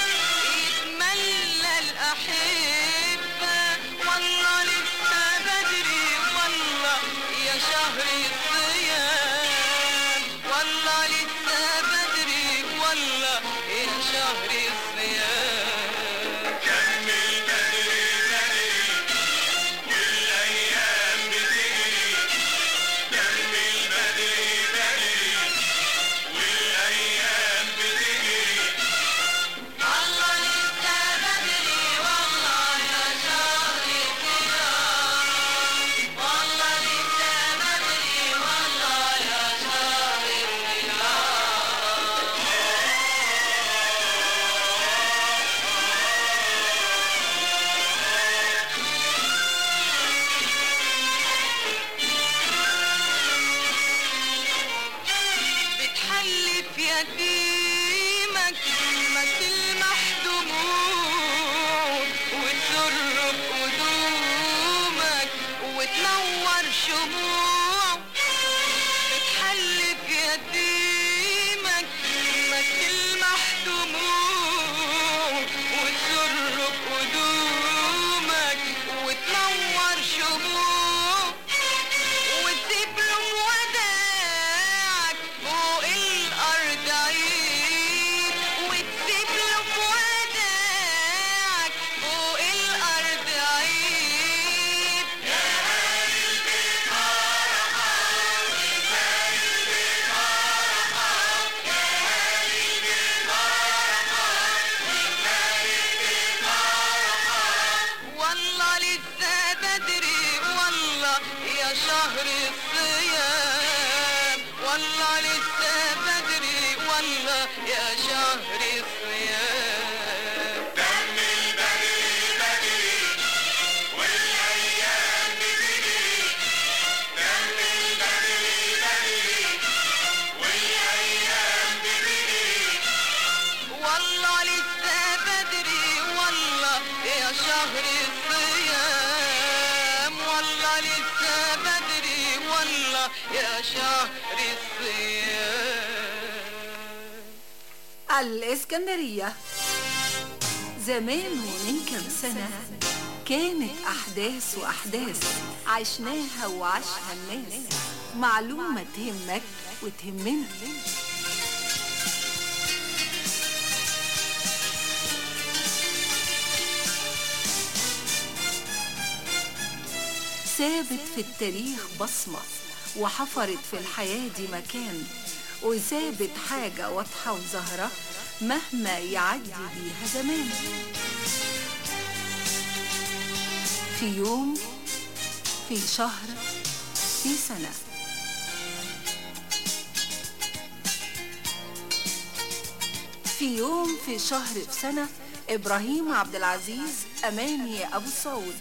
يتملى الأحبة والله لسه بدري والله يا شهر الصيام والله لسه بدري والله يا شهر الصيام كمل بدري بدري والايام بتجري كمل بدري بدري والايام بتجري والله لسه بدري والله يا شهر الصيام والله لسه بدري والله يا شهر بتحلف يتيمك ما تلمح دموع وتسر قدومك وتنور شموع بتحلف يتيمك ما تلمح دموع وتسر قدومك وتنور شموع وتسيب له وداعك فوق الأرض عيد وتسيب له وداعك فوق الأرض عيد يا قلبي فرحة يا قلبي فرحة يا قلبي فرحة يا قلبي فرحة والله لسه بدري والله يا شهر الصيام والله لسه بدري والله يا شهر الصيام دم البدري بدري والايام بتجري دم البدري بدري والايام بتجري والله لسه بدري والله يا شهر الصيام والله لسه بدري والله يا شهر الصيام الإسكندرية زمان ومن كم سنة كانت أحداث وأحداث عشناها وعاشها الناس معلومة تهمك وتهمنا سابت في التاريخ بصمة وحفرت في الحياة دي مكان وسابت حاجة واضحة وظاهرة مهما يعدي بيها زمان في يوم في شهر في سنة في يوم في شهر في سنة إبراهيم عبد العزيز أماني أبو السعود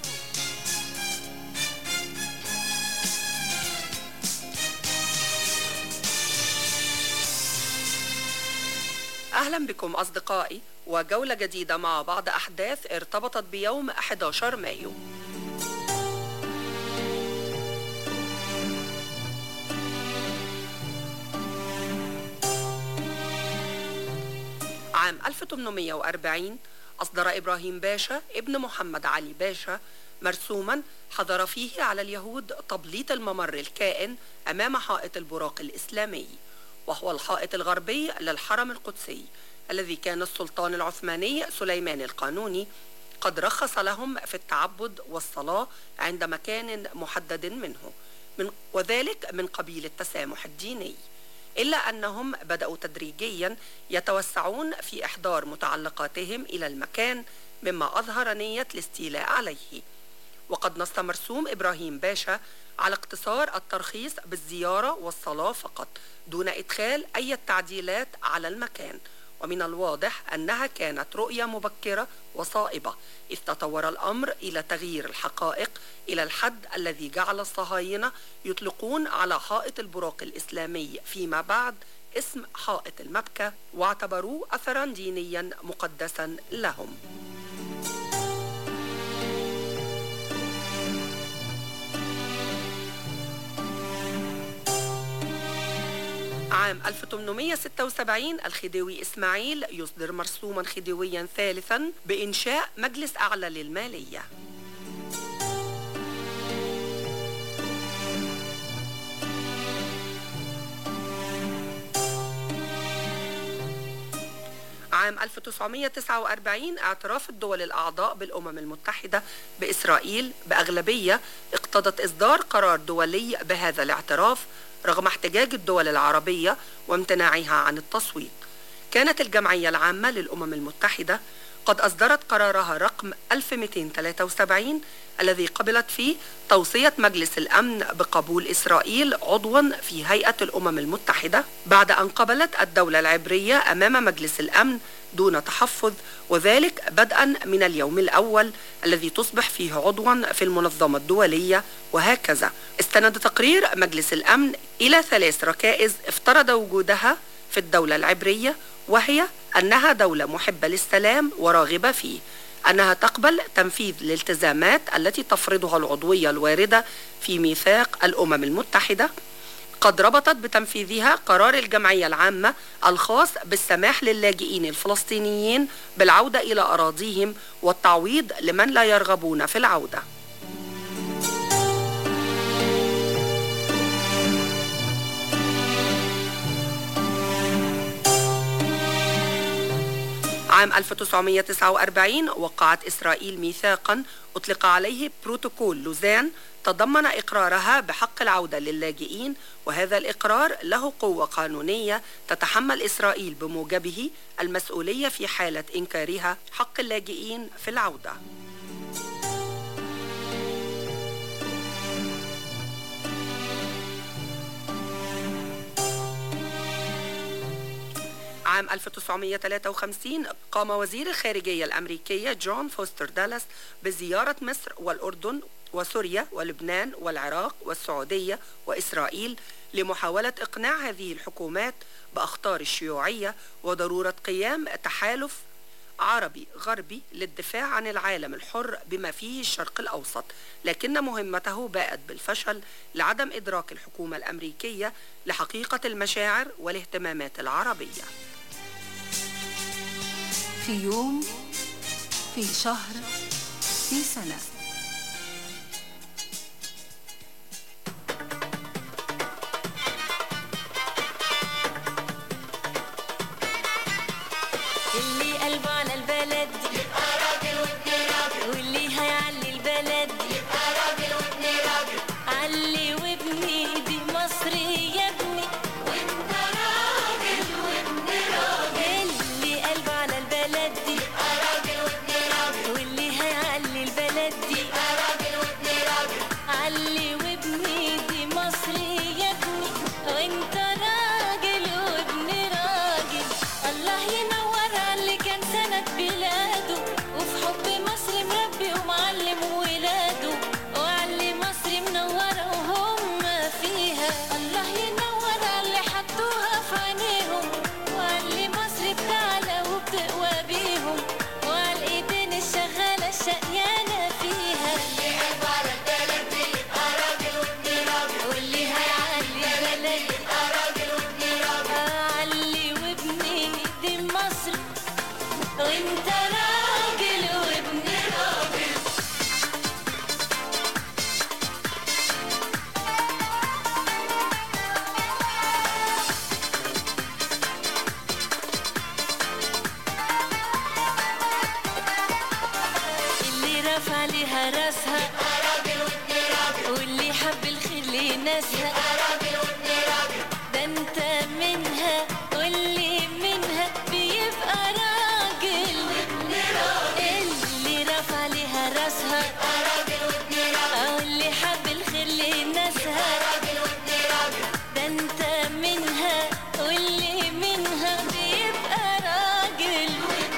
أهلا بكم أصدقائي وجولة جديدة مع بعض أحداث ارتبطت بيوم 11 مايو عام 1840 أصدر إبراهيم باشا ابن محمد علي باشا مرسوما حضر فيه على اليهود تبليط الممر الكائن أمام حائط البراق الإسلامي وهو الحائط الغربي للحرم القدسي الذي كان السلطان العثماني سليمان القانوني قد رخص لهم في التعبد والصلاة عند مكان محدد منه من وذلك من قبيل التسامح الديني إلا أنهم بدأوا تدريجيا يتوسعون في إحضار متعلقاتهم إلى المكان مما أظهر نية الاستيلاء عليه وقد نص مرسوم إبراهيم باشا على اقتصار الترخيص بالزيارة والصلاة فقط دون إدخال أي تعديلات على المكان ومن الواضح أنها كانت رؤية مبكرة وصائبة إذ تطور الأمر إلى تغيير الحقائق إلى الحد الذي جعل الصهاينة يطلقون على حائط البراق الإسلامي فيما بعد اسم حائط المبكى واعتبروه أثرا دينيا مقدسا لهم عام 1876 الخديوي إسماعيل يصدر مرسوما خديويا ثالثا بإنشاء مجلس أعلى للمالية عام 1949 اعتراف الدول الأعضاء بالأمم المتحدة بإسرائيل بأغلبية اقتضت إصدار قرار دولي بهذا الاعتراف رغم احتجاج الدول العربية وامتناعها عن التصويت كانت الجمعية العامة للأمم المتحدة قد أصدرت قرارها رقم 1273 الذي قبلت فيه توصية مجلس الأمن بقبول إسرائيل عضوا في هيئة الأمم المتحدة بعد أن قبلت الدولة العبرية أمام مجلس الأمن دون تحفظ وذلك بدءا من اليوم الأول الذي تصبح فيه عضوا في المنظمة الدولية وهكذا استند تقرير مجلس الأمن إلى ثلاث ركائز افترض وجودها في الدولة العبرية وهي أنها دولة محبة للسلام وراغبة فيه أنها تقبل تنفيذ الالتزامات التي تفرضها العضوية الواردة في ميثاق الأمم المتحدة قد ربطت بتنفيذها قرار الجمعية العامة الخاص بالسماح للاجئين الفلسطينيين بالعودة إلى أراضيهم والتعويض لمن لا يرغبون في العودة عام 1949 وقعت إسرائيل ميثاقا أطلق عليه بروتوكول لوزان تضمن إقرارها بحق العودة للاجئين وهذا الإقرار له قوة قانونية تتحمل إسرائيل بموجبه المسؤولية في حالة إنكارها حق اللاجئين في العودة عام 1953 قام وزير الخارجية الأمريكية جون فوستر دالاس بزيارة مصر والأردن وسوريا ولبنان والعراق والسعودية وإسرائيل لمحاولة إقناع هذه الحكومات بأخطار الشيوعية وضرورة قيام تحالف عربي غربي للدفاع عن العالم الحر بما فيه الشرق الأوسط لكن مهمته باءت بالفشل لعدم إدراك الحكومة الأمريكية لحقيقة المشاعر والاهتمامات العربية في يوم في شهر في سنة اللي قلبه على البلد دي يبقى راجل وابن راجل واللي هيعلي البلد دي يبقى راجل وابن راجل علي وابني دي مصر يا ابني وانت راجل وابن راجل اللي قلبه على البلد دي يبقى راجل وابن راجل واللي هيعلي البلد دي يبقى راجل وابن راجل علي وابني دي مصر يا ابني وانت راجل وابن راجل الله ينور عليك رفع ليها راسها واللي حب الخير لناسها ده انت منها واللي منها بيبقى راجل اللي رفع ليها راسها واللي حب الخير لناسها ده انت منها واللي منها بيبقى راجل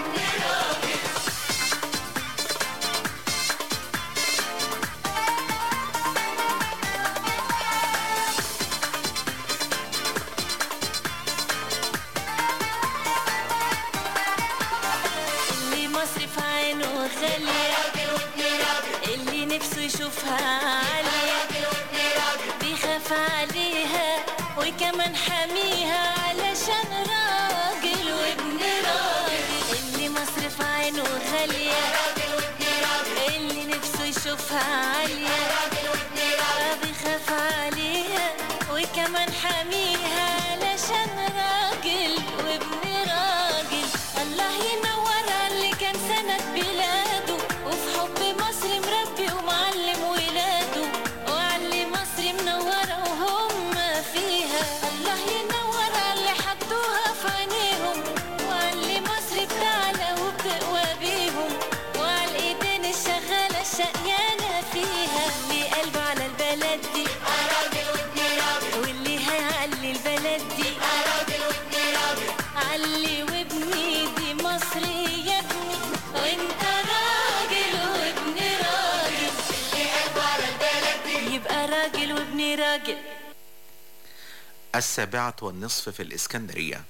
اللي مصر في عينه غالية اللي نفسه يشوفها عالية بيخاف عليها وكمان حاميها علشان راجل وابن راجل اللي مصر في عينه غالية اللي نفسه يشوفها عالية بيخاف عليها وكمان حاميها علشان راجل وابن راجل الله ينور اللي كان سند بلاده وفي حب مصر مربي ومعلم ولاده وعلي مصر منورة وهم فيها الله ينور اللي حطوها في عينيهم وعلي مصر بتعلى وبتقوى بيهم وعلى الايدين الشغالة الشقيانة فيها اللي قلبه على البلد دي واللي هيعلي البلد دي علي وابني دي مصر يا ابني وانت راجل وابن راجل يبقى راجل وابن راجل السابعة والنصف في الإسكندرية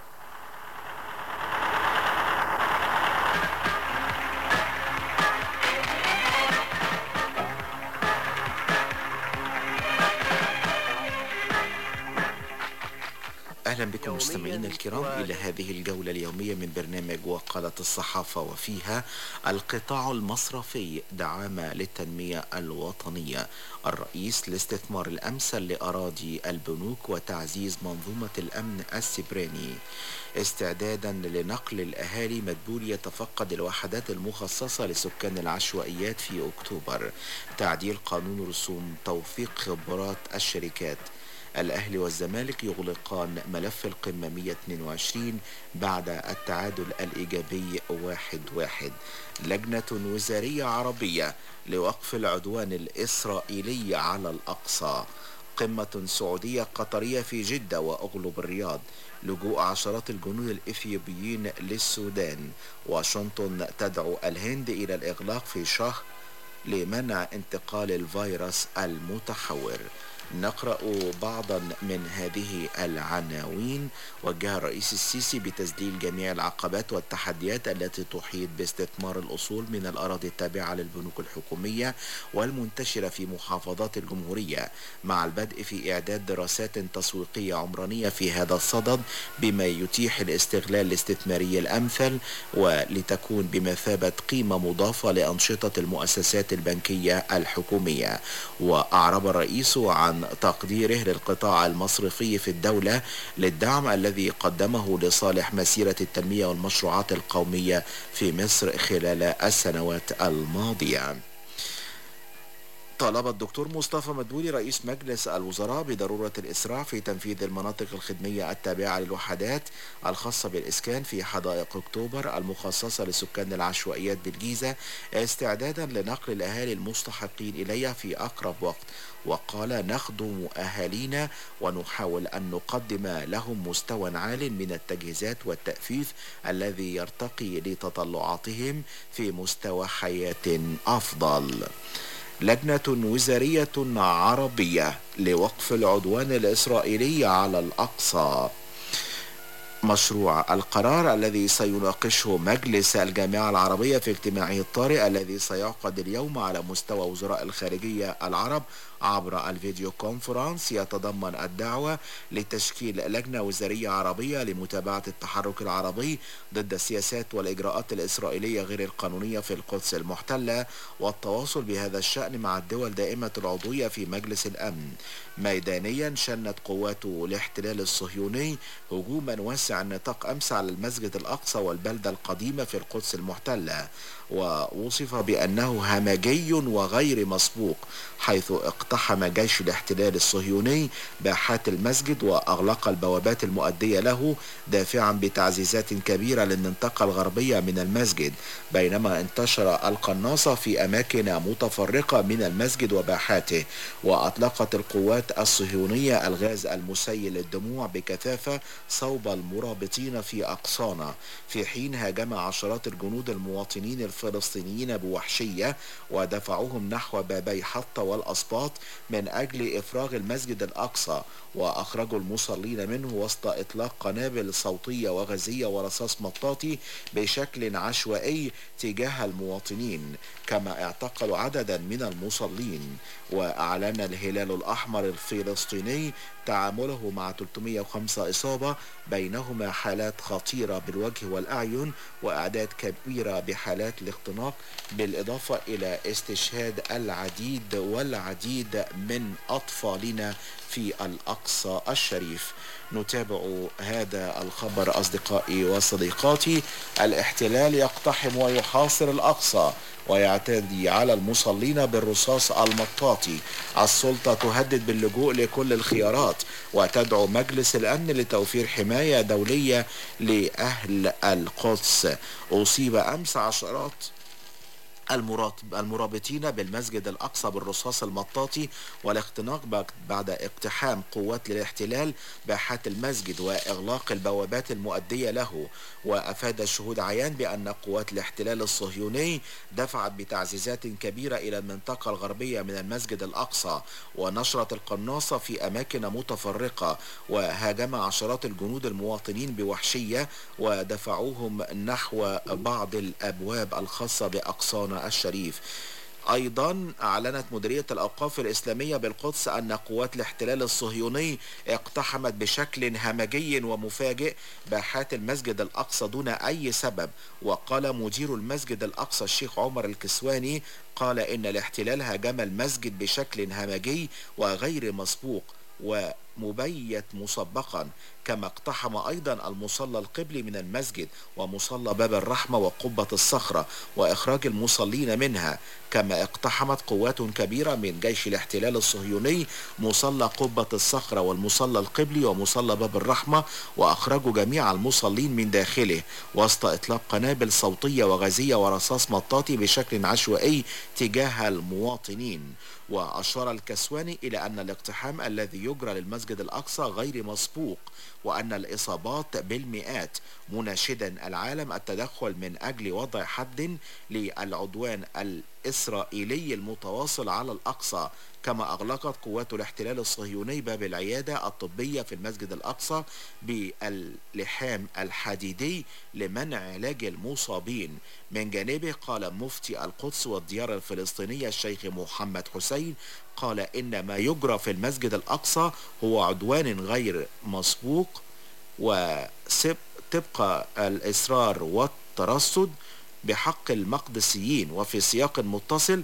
أهلا بكم مستمعينا الكرام إلى هذه الجولة اليومية من برنامج وقالة الصحافة وفيها القطاع المصرفي دعامة للتنمية الوطنية الرئيس لاستثمار الأمثل لأراضي البنوك وتعزيز منظومة الأمن السبراني استعدادا لنقل الأهالي مدبول يتفقد الوحدات المخصصة لسكان العشوائيات في أكتوبر تعديل قانون رسوم توثيق خبرات الشركات الأهلي والزمالك يغلقان ملف القمة 122 بعد التعادل الإيجابي واحد واحد لجنة وزارية عربية لوقف العدوان الإسرائيلي على الأقصى قمة سعودية قطرية في جدة وأغلب الرياض لجوء عشرات الجنود الإثيوبيين للسودان واشنطن تدعو الهند إلى الإغلاق في شهر لمنع انتقال الفيروس المتحور نقرأ بعضا من هذه العناوين وجه الرئيس السيسي بتسجيل جميع العقبات والتحديات التي تحيط باستثمار الأصول من الأراضي التابعة للبنوك الحكومية والمنتشرة في محافظات الجمهورية مع البدء في إعداد دراسات تسويقية عمرانية في هذا الصدد بما يتيح الاستغلال الاستثماري الأمثل ولتكون بمثابة قيمة مضافة لأنشطة المؤسسات البنكية الحكومية وأعرب الرئيس عن تقديره للقطاع المصرفي في الدولة للدعم الذي قدمه لصالح مسيرة التنمية والمشروعات القومية في مصر خلال السنوات الماضية طالب الدكتور مصطفى مدبولي رئيس مجلس الوزراء بضرورة الإسراع في تنفيذ المناطق الخدمية التابعة للوحدات الخاصة بالإسكان في حدائق أكتوبر المخصصة لسكان العشوائيات بالجيزة استعدادا لنقل الأهالي المستحقين إليها في أقرب وقت وقال نخدم أهالينا ونحاول أن نقدم لهم مستوى عال من التجهيزات والتأثيث الذي يرتقي لتطلعاتهم في مستوى حياة أفضل لجنة وزارية عربية لوقف العدوان الإسرائيلي على الأقصى مشروع القرار الذي سيناقشه مجلس الجامعة العربية في اجتماعه الطارئ الذي سيعقد اليوم على مستوى وزراء الخارجية العرب عبر الفيديو كونفرنس يتضمن الدعوة لتشكيل لجنة وزارية عربية لمتابعة التحرك العربي ضد السياسات والإجراءات الإسرائيلية غير القانونية في القدس المحتلة والتواصل بهذا الشأن مع الدول دائمة العضوية في مجلس الأمن ميدانيا شنت قوات الاحتلال الصهيوني هجوما واسع النطاق أمس على المسجد الأقصى والبلدة القديمة في القدس المحتلة ووصف بأنه همجي وغير مسبوق حيث اقتحم جيش الاحتلال الصهيوني باحات المسجد وأغلق البوابات المؤدية له دافعا بتعزيزات كبيرة للمنطقة الغربية من المسجد بينما انتشر القناصة في أماكن متفرقة من المسجد وباحاته وأطلقت القوات الصهيونية الغاز المسيل للدموع بكثافة صوب المرابطين في أقصانا في حين هاجم عشرات الجنود المواطنين الفلسطينيين بوحشية ودفعوهم نحو بابي حطة والأسباط من أجل إفراغ المسجد الأقصى وأخرجوا المصلين منه وسط إطلاق قنابل صوتية وغازية ورصاص مطاطي بشكل عشوائي تجاه المواطنين كما اعتقلوا عددا من المصلين وأعلن الهلال الأحمر الفلسطيني تعامله مع 305 إصابة بينهما حالات خطيرة بالوجه والأعين وأعداد كبيرة بحالات الاختناق بالإضافة إلى استشهاد العديد والعديد من أطفالنا في الأقصى الشريف نتابع هذا الخبر أصدقائي وصديقاتي الاحتلال يقتحم ويحاصر الأقصى ويعتدي على المصلين بالرصاص المطاطي السلطة تهدد باللجوء لكل الخيارات وتدعو مجلس الأمن لتوفير حماية دولية لأهل القدس أصيب أمس عشرات المرات- المرابطين بالمسجد الأقصى بالرصاص المطاطي والاختناق بك- بعد اقتحام قوات الاحتلال باحات المسجد وإغلاق البوابات المؤدية له وأفاد الشهود عيان بأن قوات الاحتلال الصهيوني دفعت بتعزيزات كبيرة إلى المنطقة الغربية من المسجد الأقصى ونشرت القناصة في أماكن متفرقة وهاجم عشرات الجنود المواطنين بوحشية ودفعوهم نحو بعض الأبواب الخاصة بأقصانا الشريف أيضا أعلنت مديرية الأوقاف الإسلامية بالقدس أن قوات الاحتلال الصهيوني اقتحمت بشكل همجي ومفاجئ باحات المسجد الأقصى دون أي سبب وقال مدير المسجد الأقصى الشيخ عمر الكسواني قال إن الاحتلال هاجم المسجد بشكل همجي وغير مسبوق ومبيت مسبقا كما اقتحم أيضا المصلى القبلي من المسجد ومصلى باب الرحمة وقبة الصخرة وإخراج المصلين منها كما اقتحمت قوات كبيرة من جيش الاحتلال الصهيوني مصلى قبة الصخرة والمصلى القبلي ومصلى باب الرحمة وأخرجوا جميع المصلين من داخله وسط إطلاق قنابل صوتية وغازية ورصاص مطاطي بشكل عشوائي تجاه المواطنين وأشار الكسواني إلى أن الاقتحام الذي يجرى للمسجد الأقصى غير مسبوق وأن الإصابات بالمئات مناشدا العالم التدخل من أجل وضع حد للعدوان الإسرائيلي المتواصل على الأقصى كما أغلقت قوات الاحتلال الصهيوني باب العيادة الطبية في المسجد الأقصى باللحام الحديدي لمنع علاج المصابين من جانبه قال مفتي القدس والديار الفلسطينية الشيخ محمد حسين قال إن ما يجرى في المسجد الأقصى هو عدوان غير مسبوق وطبق الإصرار والترصد بحق المقدسيين وفي سياق متصل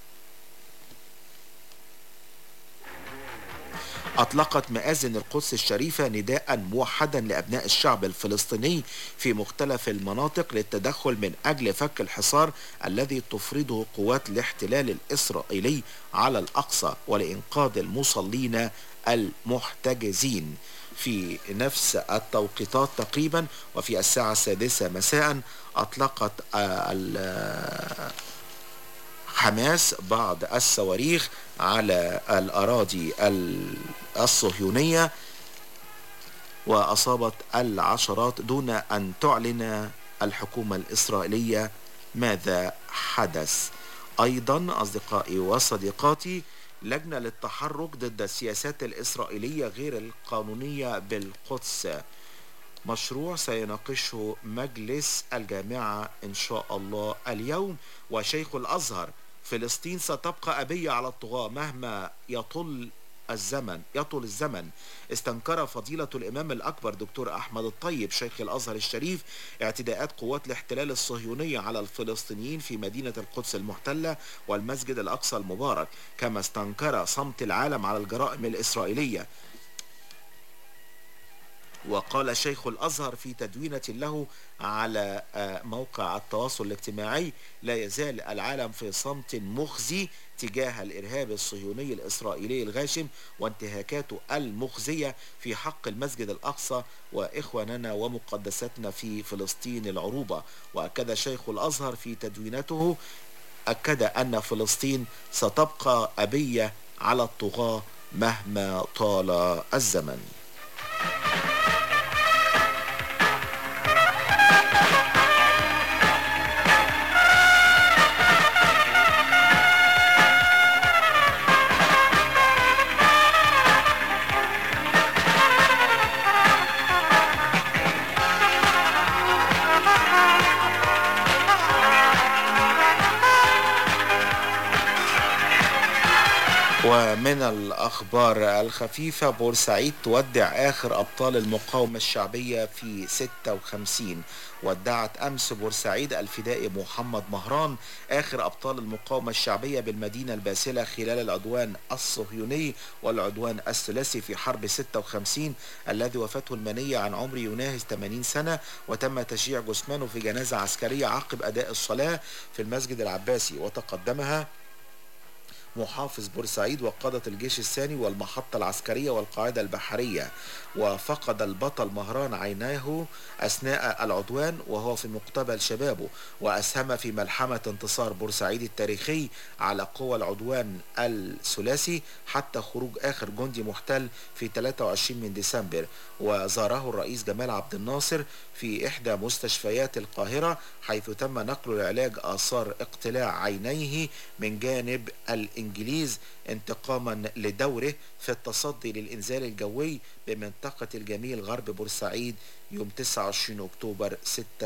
أطلقت مآذن القدس الشريفة نداء موحدا لأبناء الشعب الفلسطيني في مختلف المناطق للتدخل من أجل فك الحصار الذي تفرضه قوات الاحتلال الإسرائيلي على الأقصى ولإنقاذ المصلين المحتجزين في نفس التوقيتات تقريبا وفي الساعة السادسة مساء أطلقت آه، ال- آه، حماس بعض الصواريخ على الأراضي ال- الصهيونية وأصابت العشرات دون أن تعلن الحكومة الإسرائيلية ماذا حدث أيضا أصدقائي وصديقاتي لجنة للتحرك ضد السياسات الإسرائيلية غير القانونية بالقدس مشروع سيناقشه مجلس الجامعة إن شاء الله اليوم وشيخ الأزهر فلسطين ستبقى أبية على الطغاة مهما يطل الزمن يطول الزمن استنكر فضيلة الإمام الأكبر دكتور أحمد الطيب شيخ الأزهر الشريف اعتداءات قوات الاحتلال الصهيونية على الفلسطينيين في مدينة القدس المحتلة والمسجد الأقصى المبارك كما استنكر صمت العالم على الجرائم الإسرائيلية وقال شيخ الأزهر في تدوينة له على آه، موقع التواصل الاجتماعي لا يزال العالم في صمت مخزي تجاه الإرهاب الصهيوني الإسرائيلي الغاشم وانتهاكاته المخزية في حق المسجد الأقصى وإخواننا ومقدساتنا في فلسطين العروبة وأكد شيخ الأزهر في تدوينته أكد أن فلسطين ستبقى أبية على الطغاة مهما طال الزمن ومن الأخبار الخفيفة بورسعيد تودع آخر أبطال المقاومة الشعبية في 56 ودعت أمس بورسعيد الفدائي محمد مهران آخر أبطال المقاومة الشعبية بالمدينة الباسلة خلال العدوان الصهيوني والعدوان الثلاثي في حرب 56 الذي وفاته المنية عن عمر يناهز 80 سنة وتم تشييع جثمانه في جنازة عسكرية عقب أداء الصلاة في المسجد العباسي وتقدمها محافظ بورسعيد وقادة الجيش الثاني والمحطة العسكرية والقاعدة البحرية وفقد البطل مهران عيناه أثناء العدوان وهو في مقتبل شبابه وأسهم في ملحمة انتصار بورسعيد التاريخي على قوى العدوان الثلاثي حتى خروج آخر جندي محتل في 23 من ديسمبر وزاره الرئيس جمال عبد الناصر في إحدى مستشفيات القاهرة حيث تم نقله لعلاج آثار اقتلاع عينيه من جانب الإنجليز انتقاما لدوره في التصدي للإنزال الجوي بمنطقة الجميل غرب بورسعيد يوم 29 أكتوبر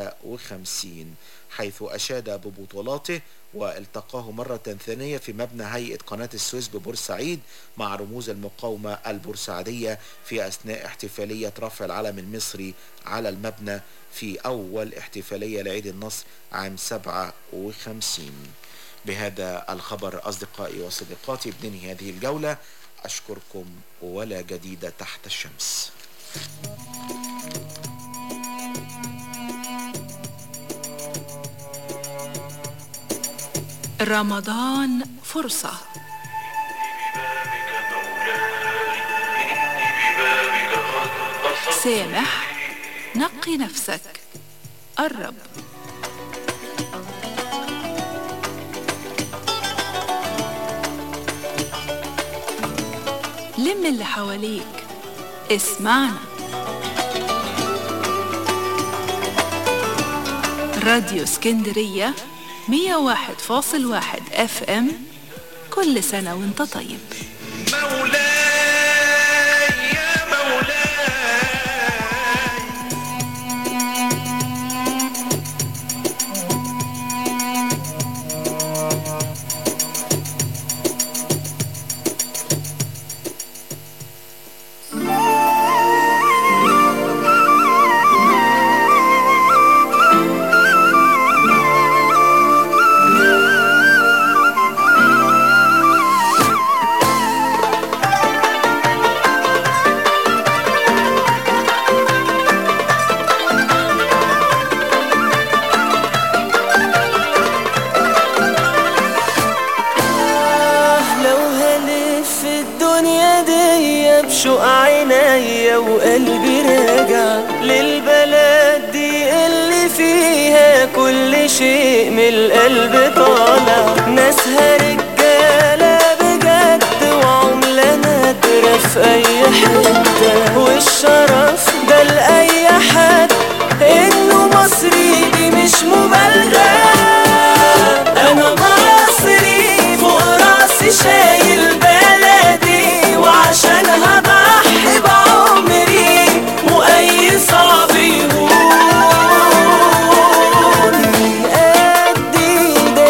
56 حيث أشاد ببطولاته والتقاه مرة ثانية في مبنى هيئة قناة السويس ببورسعيد مع رموز المقاومة البورسعيدية في أثناء احتفالية رفع العلم المصري على المبنى في أول احتفالية لعيد النصر عام 57 بهذا الخبر أصدقائي وصديقاتي بننهي هذه الجولة أشكركم ولا جديد تحت الشمس رمضان فرصة سامح نقي نفسك قرب لم اللي حواليك اسمعنا راديو اسكندرية 101.1 اف ام كل سنة وانت طيب آه لو هلف الدنيا دي بشوق عينيا وقلبي راجع للبلد دي اللي فيها كل شيء من القلب طالع ناسها رجالة بجد وعملة نادرة في أي حتة والشرف ده لأي حد إنه مصري دي مش مبالغة أنا مصري فوق راسي شايل بلدي وعشانها ضحي بعمري وأي صعب يهون قدي ده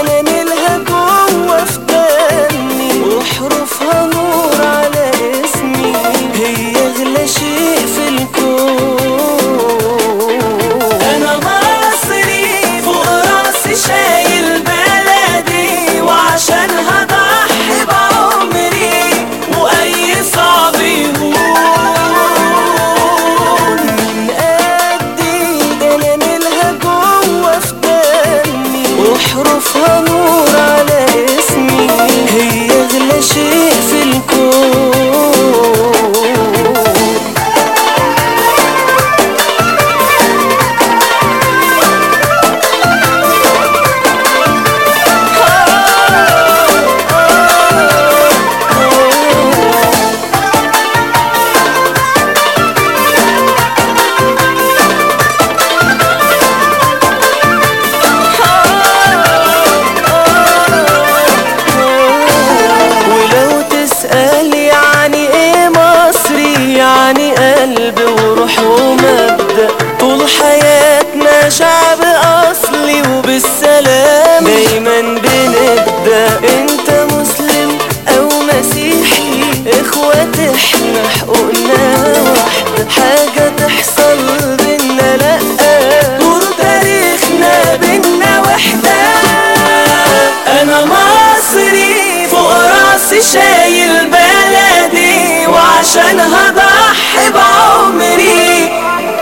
احنا شعب اصلي وبالسلام دايما بنبدا انت مسلم او مسيحي اخوات احنا حقوقنا واحده حاجه تحصل بينا لا طول تاريخنا بينا وحده انا مصري فوق راسي شايل بلدي وعشان هضحي بعمري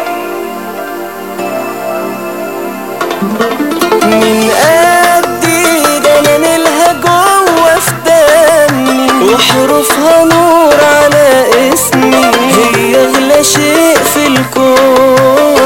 من قدي ده انا نيلها جوه في دمي وحروفها نور على اسمي هي اغلى شيء في الكون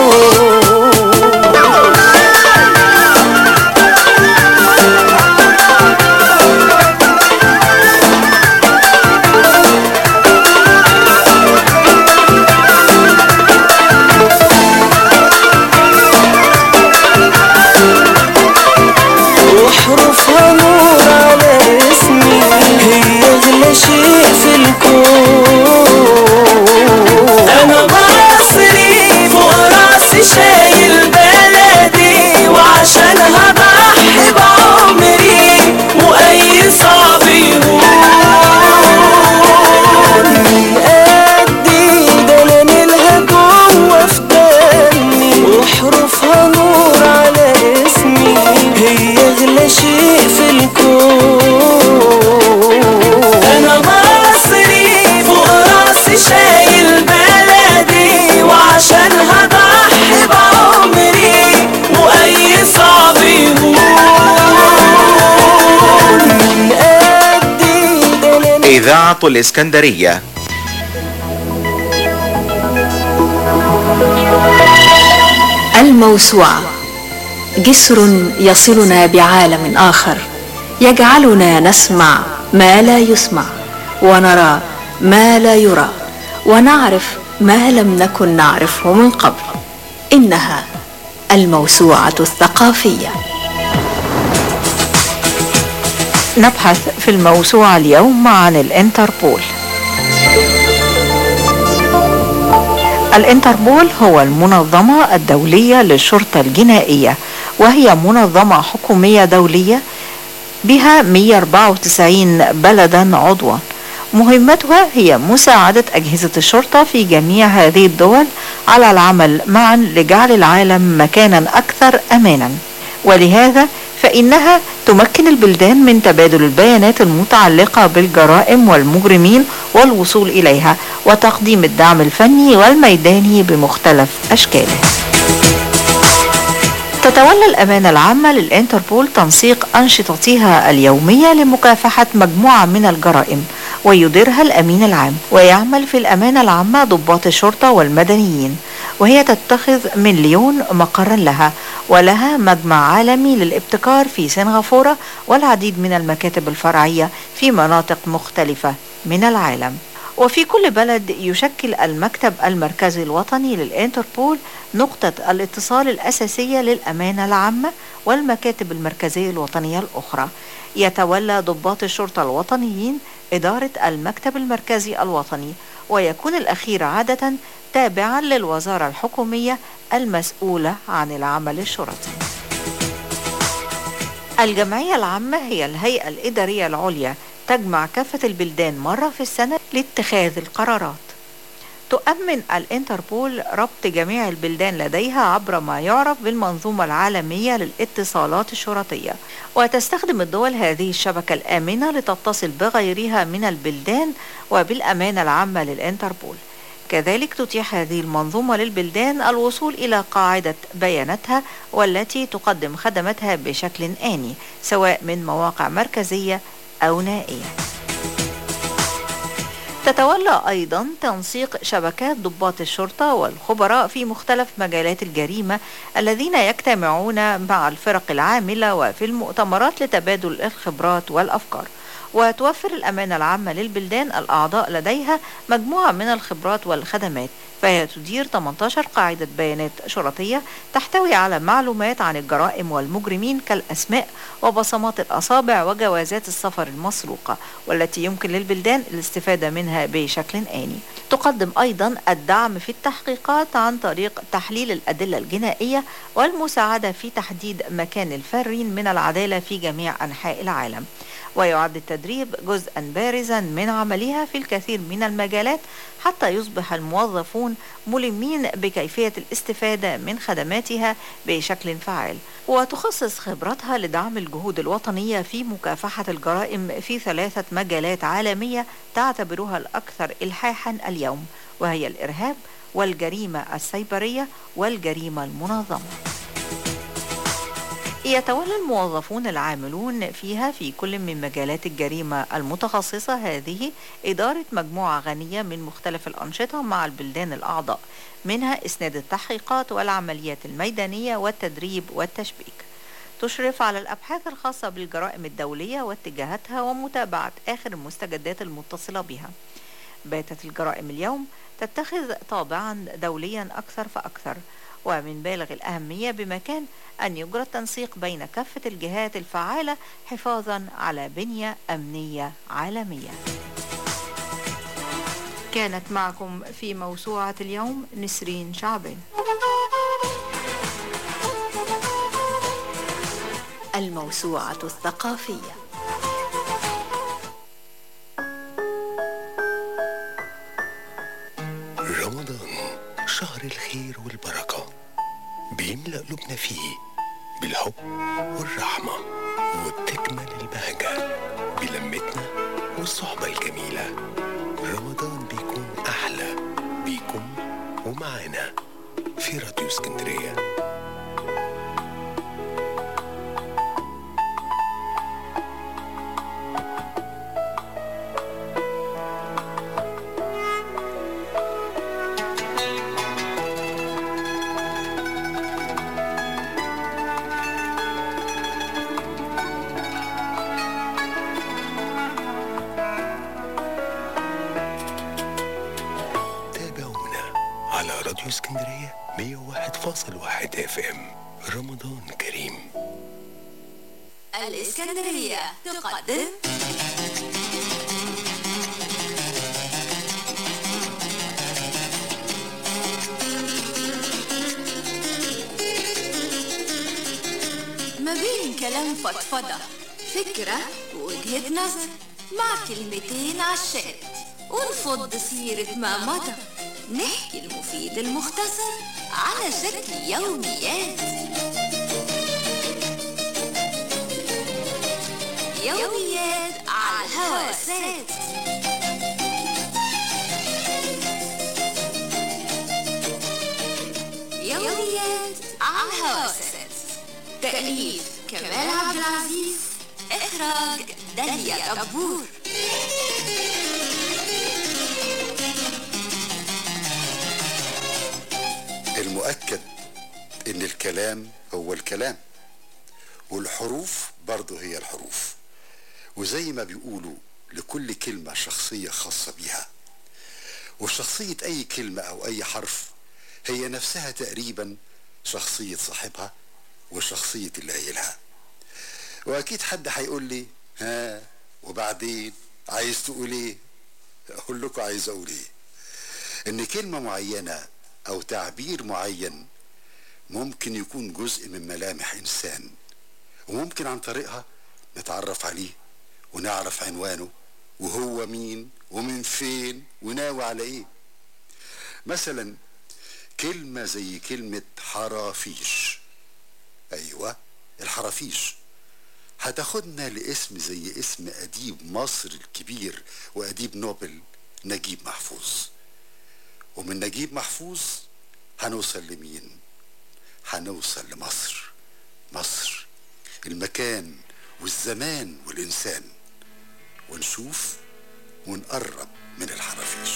وحروفها نور على اسمي هي اغلى شيء في الكون انا مصري فوق راسي شايل بلدي وعشان هضحي بعمري واي صعب يهون من قدي ده انا نيلها جوه في دمي وحروفها نور على اسمي هي اغلى شيء في الكون انا مصري فوق راسي شايل بلدي وعشان هضحي بعمري واي صعب يهون من قدي ده انا إذاعة الإسكندرية الموسوعة جسر يصلنا بعالم آخر يجعلنا نسمع ما لا يسمع ونرى ما لا يرى ونعرف ما لم نكن نعرفه من قبل إنها الموسوعة الثقافية نبحث في الموسوعة اليوم عن الانتربول الانتربول هو المنظمة الدولية للشرطة الجنائية وهي منظمة حكومية دولية بها 194 بلدا عضوا مهمتها هي مساعدة أجهزة الشرطة في جميع هذه الدول على العمل معا لجعل العالم مكانا أكثر أمانا ولهذا فإنها تمكن البلدان من تبادل البيانات المتعلقة بالجرائم والمجرمين والوصول إليها وتقديم الدعم الفني والميداني بمختلف أشكاله تتولى الأمانة العامة للإنتربول تنسيق أنشطتها اليومية لمكافحة مجموعة من الجرائم ويديرها الأمين العام ويعمل في الأمانة العامة ضباط الشرطة والمدنيين وهي تتخذ من ليون مقرا لها ولها مجمع عالمي للابتكار في سنغافورة والعديد من المكاتب الفرعية في مناطق مختلفة من العالم وفي كل بلد يشكل المكتب المركزي الوطني للإنتربول نقطة الاتصال الأساسية للأمانة العامة والمكاتب المركزية الوطنية الأخرى يتولى ضباط الشرطة الوطنيين إدارة المكتب المركزي الوطني ويكون الأخير عادة تابعا للوزارة الحكومية المسؤولة عن العمل الشرطي الجمعية العامة هي الهيئة الإدارية العليا تجمع كافة البلدان مرة في السنة لاتخاذ القرارات تؤمن الانتربول ربط جميع البلدان لديها عبر ما يعرف بالمنظومة العالمية للاتصالات الشرطية وتستخدم الدول هذه الشبكة الآمنة لتتصل بغيرها من البلدان وبالأمانة العامة للانتربول كذلك تتيح هذه المنظومة للبلدان الوصول إلى قاعدة بياناتها والتي تقدم خدماتها بشكل آني سواء من مواقع مركزية أو نائية تتولى أيضا تنسيق شبكات ضباط الشرطة والخبراء في مختلف مجالات الجريمة الذين يجتمعون مع الفرق العاملة وفي المؤتمرات لتبادل الخبرات والأفكار وتوفر الأمانة العامة للبلدان الأعضاء لديها مجموعة من الخبرات والخدمات فهي تدير 18 قاعدة بيانات شرطية تحتوي على معلومات عن الجرائم والمجرمين كالأسماء وبصمات الأصابع وجوازات السفر المسروقة والتي يمكن للبلدان الاستفادة منها بشكل آني تقدم أيضا الدعم في التحقيقات عن طريق تحليل الأدلة الجنائية والمساعدة في تحديد مكان الفارين من العدالة في جميع أنحاء العالم ويعد التدريب جزءا بارزا من عملها في الكثير من المجالات حتى يصبح الموظفون ملمين بكيفية الاستفادة من خدماتها بشكل فعال وتخصص خبرتها لدعم الجهود الوطنية في مكافحة الجرائم في ثلاثة مجالات عالمية تعتبرها الأكثر إلحاحا اليوم وهي الإرهاب والجريمة السيبرية والجريمة المنظمة يتولى الموظفون العاملون فيها في كل من مجالات الجريمة المتخصصة هذه إدارة مجموعة غنية من مختلف الأنشطة مع البلدان الأعضاء منها إسناد التحقيقات والعمليات الميدانية والتدريب والتشبيك تشرف على الأبحاث الخاصة بالجرائم الدولية واتجاهاتها ومتابعة آخر المستجدات المتصلة بها باتت الجرائم اليوم تتخذ طابعا دوليا أكثر فأكثر ومن بالغ الأهمية بمكان أن يجرى التنسيق بين كافة الجهات الفعالة حفاظا على بنية أمنية عالمية كانت معكم في موسوعة اليوم نسرين شعبان الموسوعة الثقافية رمضان شهر الخير والبركة بيملأ قلوبنا فيه بالحب والرحمة وبتكمل البهجة بلمتنا والصحبة الجميلة رمضان بيكون أحلى بيكون ومعانا في راديو اسكندرية تابعونا على راديو اسكندرية 101.1 اف ام رمضان كريم الإسكندرية تقدم ما بين كلام فضفضة فكرة ووجهة نظر مع كلمتين عالشات ونفض سيرة ما مضى نحكي المفيد المختصر على شكل يوميات يوميات على الهواسات يوميات على الهواسات تأليف كمال عبد العزيز إخراج داليا دبور المؤكد ان الكلام هو الكلام والحروف برضه هي الحروف وزي ما بيقولوا لكل كلمة شخصية خاصة بيها وشخصية أي كلمة أو أي حرف هي نفسها تقريبا شخصية صاحبها وشخصية اللي قايلها وأكيد حد هيقول لي ها وبعدين عايز تقول ايه أقول لكم عايز أقول ايه إن كلمة معينة أو تعبير معين ممكن يكون جزء من ملامح إنسان وممكن عن طريقها نتعرف عليه ونعرف عنوانه وهو مين ومن فين وناوي على ايه مثلا كلمة زي كلمة حرافيش ايوه الحرافيش هتاخدنا لاسم زي اسم اديب مصر الكبير واديب نوبل نجيب محفوظ ومن نجيب محفوظ هنوصل لمين هنوصل لمصر مصر المكان والزمان والإنسان ونشوف ونقرب من الحرافيش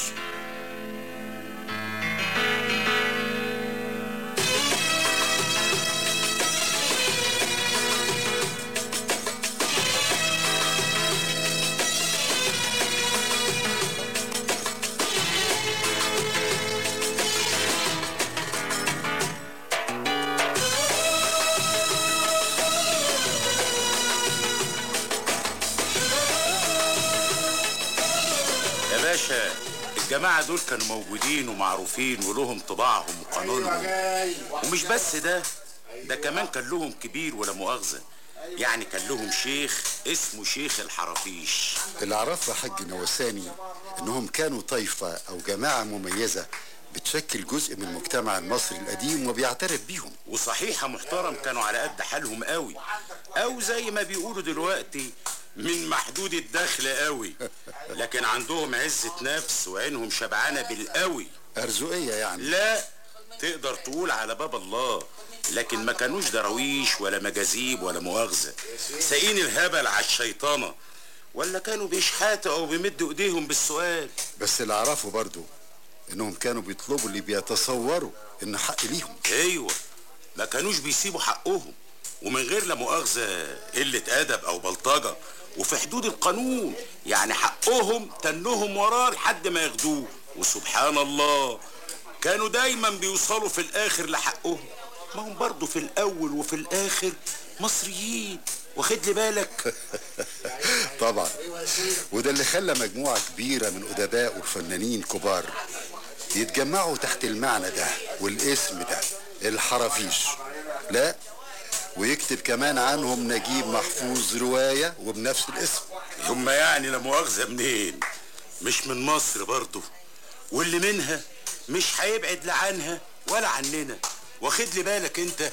باشا الجماعة دول كانوا موجودين ومعروفين ولهم طباعهم وقانونهم ومش بس ده ده كمان كان لهم كبير ولا مؤاخذة يعني كان لهم شيخ اسمه شيخ الحرافيش اللي عرفه حاج نوساني انهم كانوا طائفة او جماعة مميزة بتشكل جزء من المجتمع المصري القديم وبيعترف بيهم وصحيح محترم كانوا على قد حالهم قوي او زي ما بيقولوا دلوقتي من محدود الدخل قوي لكن عندهم عزة نفس وعينهم شبعانة بالقوي أرزقية يعني لا تقدر تقول على باب الله لكن ما كانوش دراويش ولا مجاذيب ولا مؤاخذة ساقين الهبل على الشيطانة ولا كانوا بيشحاتوا او بيمدوا ايديهم بالسؤال بس اللي اعرفه برضو انهم كانوا بيطلبوا اللي بيتصوروا ان حق ليهم ايوه ما كانوش بيسيبوا حقهم ومن غير لا مؤاخذة قلة أدب أو بلطجة وفي حدود القانون يعني حقهم تنهم وراه لحد ما ياخدوه وسبحان الله كانوا دايما بيوصلوا في الآخر لحقهم ما هم برضه في الأول وفي الآخر مصريين واخد لي بالك طبعا وده اللي خلى مجموعة كبيرة من أدباء وفنانين كبار يتجمعوا تحت المعنى ده والاسم ده الحرافيش لا ويكتب كمان عنهم نجيب محفوظ رواية وبنفس الاسم هم يعني لا مؤاخذة منين مش من مصر برضه واللي منها مش هيبعد لا عنها ولا عننا واخد لي بالك انت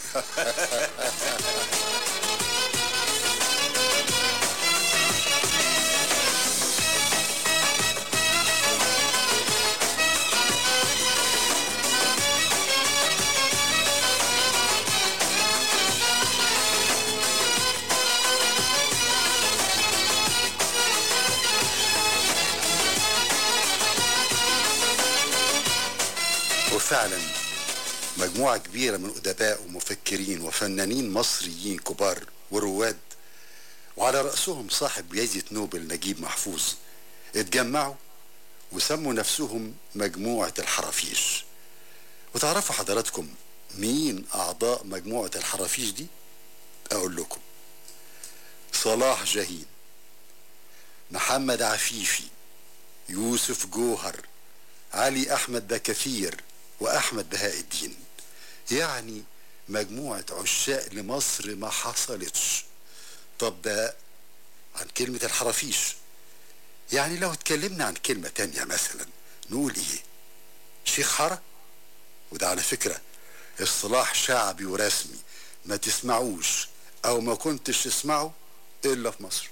وفعلا مجموعة كبيرة من أدباء ومفكرين وفنانين مصريين كبار ورواد وعلى رأسهم صاحب جائزة نوبل نجيب محفوظ اتجمعوا وسموا نفسهم مجموعة الحرافيش وتعرفوا حضراتكم مين أعضاء مجموعة الحرافيش دي؟ أقول لكم صلاح جاهين محمد عفيفي يوسف جوهر علي أحمد بكثير وأحمد بهاء الدين يعني مجموعة عشاق لمصر ما حصلتش طب ده عن كلمة الحرافيش يعني لو اتكلمنا عن كلمة تانية مثلا نقول ايه شيخ حارة وده على فكرة اصطلاح شعبي ورسمي ما تسمعوش او ما كنتش تسمعه الا في مصر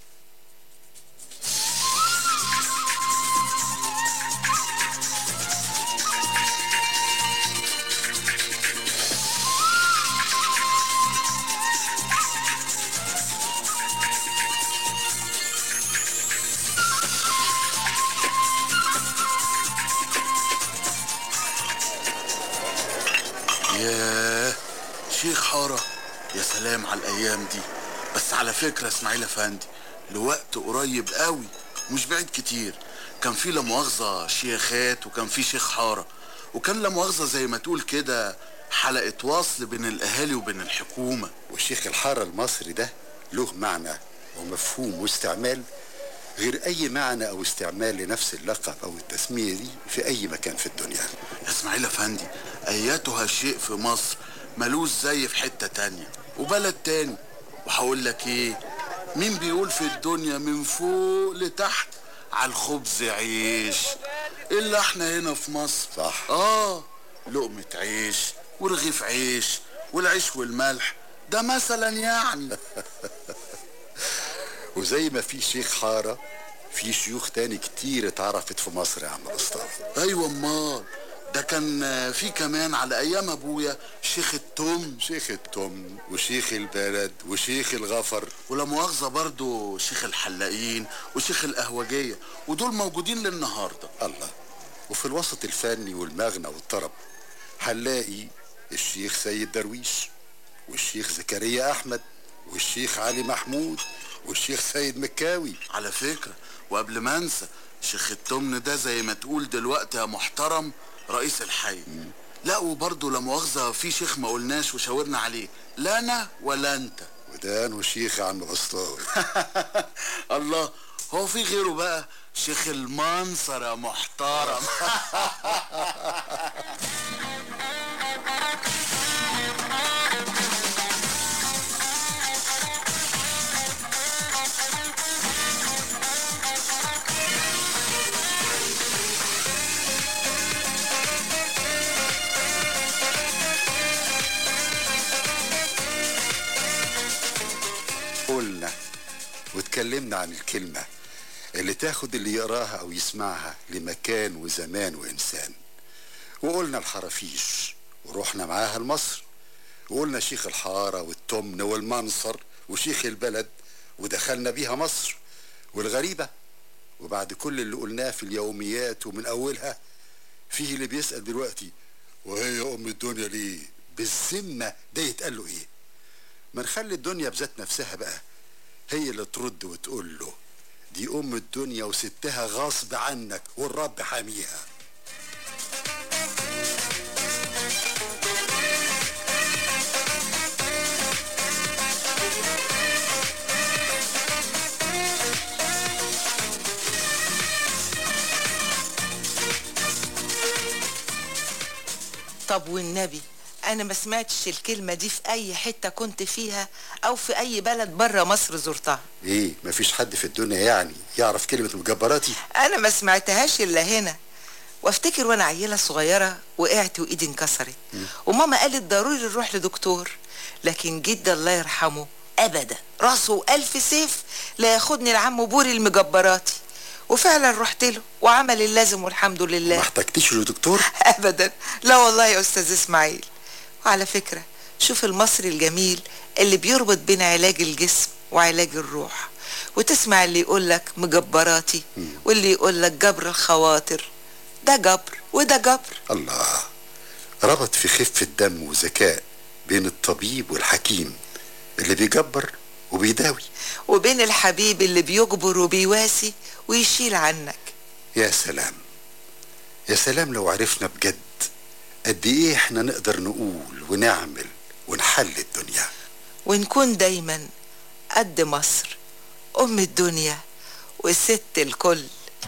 ياه شيخ حارة يا سلام على الأيام دي بس على فكرة اسماعيل أفندي لوقت قريب قوي مش بعيد كتير كان في لا مؤاخذة شيخات وكان في شيخ حارة وكان لا مؤاخذة زي ما تقول كده حلقة وصل بين الأهالي وبين الحكومة والشيخ الحارة المصري ده له معنى ومفهوم واستعمال غير أي معنى أو استعمال لنفس اللقب أو التسمية دي في أي مكان في الدنيا يا اسماعيل أفندي أياتها شيء في مصر ملوش زي في حتة تانية وبلد تاني وهقول لك ايه مين بيقول في الدنيا من فوق لتحت على الخبز عيش الا احنا هنا في مصر صح اه لقمة عيش ورغيف عيش والعيش والملح ده مثلا يعني وزي ما في شيخ حارة في شيوخ تاني كتير اتعرفت في مصر يا عم مصطفى ايوه امال ده كان في كمان على ايام ابويا شيخ التم شيخ التم وشيخ البلد وشيخ الغفر ولا مؤاخذه برضو شيخ الحلاقين وشيخ القهوجيه ودول موجودين للنهارده الله وفي الوسط الفني والمغنى والطرب هنلاقي الشيخ سيد درويش والشيخ زكريا احمد والشيخ علي محمود والشيخ سيد مكاوي على فكره وقبل ما انسى شيخ التمن ده زي ما تقول دلوقتي يا محترم رئيس الحي لا وبرضه لا مؤاخذه في شيخ ما قلناش وشاورنا عليه لا انا ولا انت وده انه شيخ يا عم بسطاوي الله هو في غيره بقى شيخ المنصر يا محترم قلنا واتكلمنا عن الكلمة اللي تاخد اللي يقراها أو يسمعها لمكان وزمان وإنسان وقلنا الحرافيش ورحنا معاها لمصر وقلنا شيخ الحارة والتمن والمنصر وشيخ البلد ودخلنا بيها مصر والغريبة وبعد كل اللي قلناه في اليوميات ومن أولها فيه اللي بيسأل دلوقتي وهي أم الدنيا ليه بالذمة ده يتقال له إيه ما نخلي الدنيا بذات نفسها بقى هي اللي ترد وتقول له دي ام الدنيا وستها غصب عنك والرب حاميها طب والنبي انا ما سمعتش الكلمة دي في اي حتة كنت فيها او في اي بلد بره مصر زرتها ايه مفيش حد في الدنيا يعني يعرف كلمة مجبراتي انا ما سمعتهاش الا هنا وافتكر وانا عيلة صغيرة وقعت وايدي انكسرت وماما قالت ضروري نروح لدكتور لكن جدي الله يرحمه ابدا راسه الف سيف لا ياخدني لعمه بوري المجبراتي وفعلا رحت له وعمل اللازم والحمد لله ما احتجتيش لدكتور ابدا لا والله يا استاذ اسماعيل وعلى فكرة شوف المصري الجميل اللي بيربط بين علاج الجسم وعلاج الروح وتسمع اللي يقولك مجبراتي واللي يقولك جبر الخواطر ده جبر وده جبر الله ربط في خفة دم وذكاء بين الطبيب والحكيم اللي بيجبر وبيداوي وبين الحبيب اللي بيجبر وبيواسي ويشيل عنك يا سلام يا سلام لو عرفنا بجد قد ايه احنا نقدر نقول ونعمل ونحل الدنيا ونكون دايما قد مصر أم الدنيا وست الكل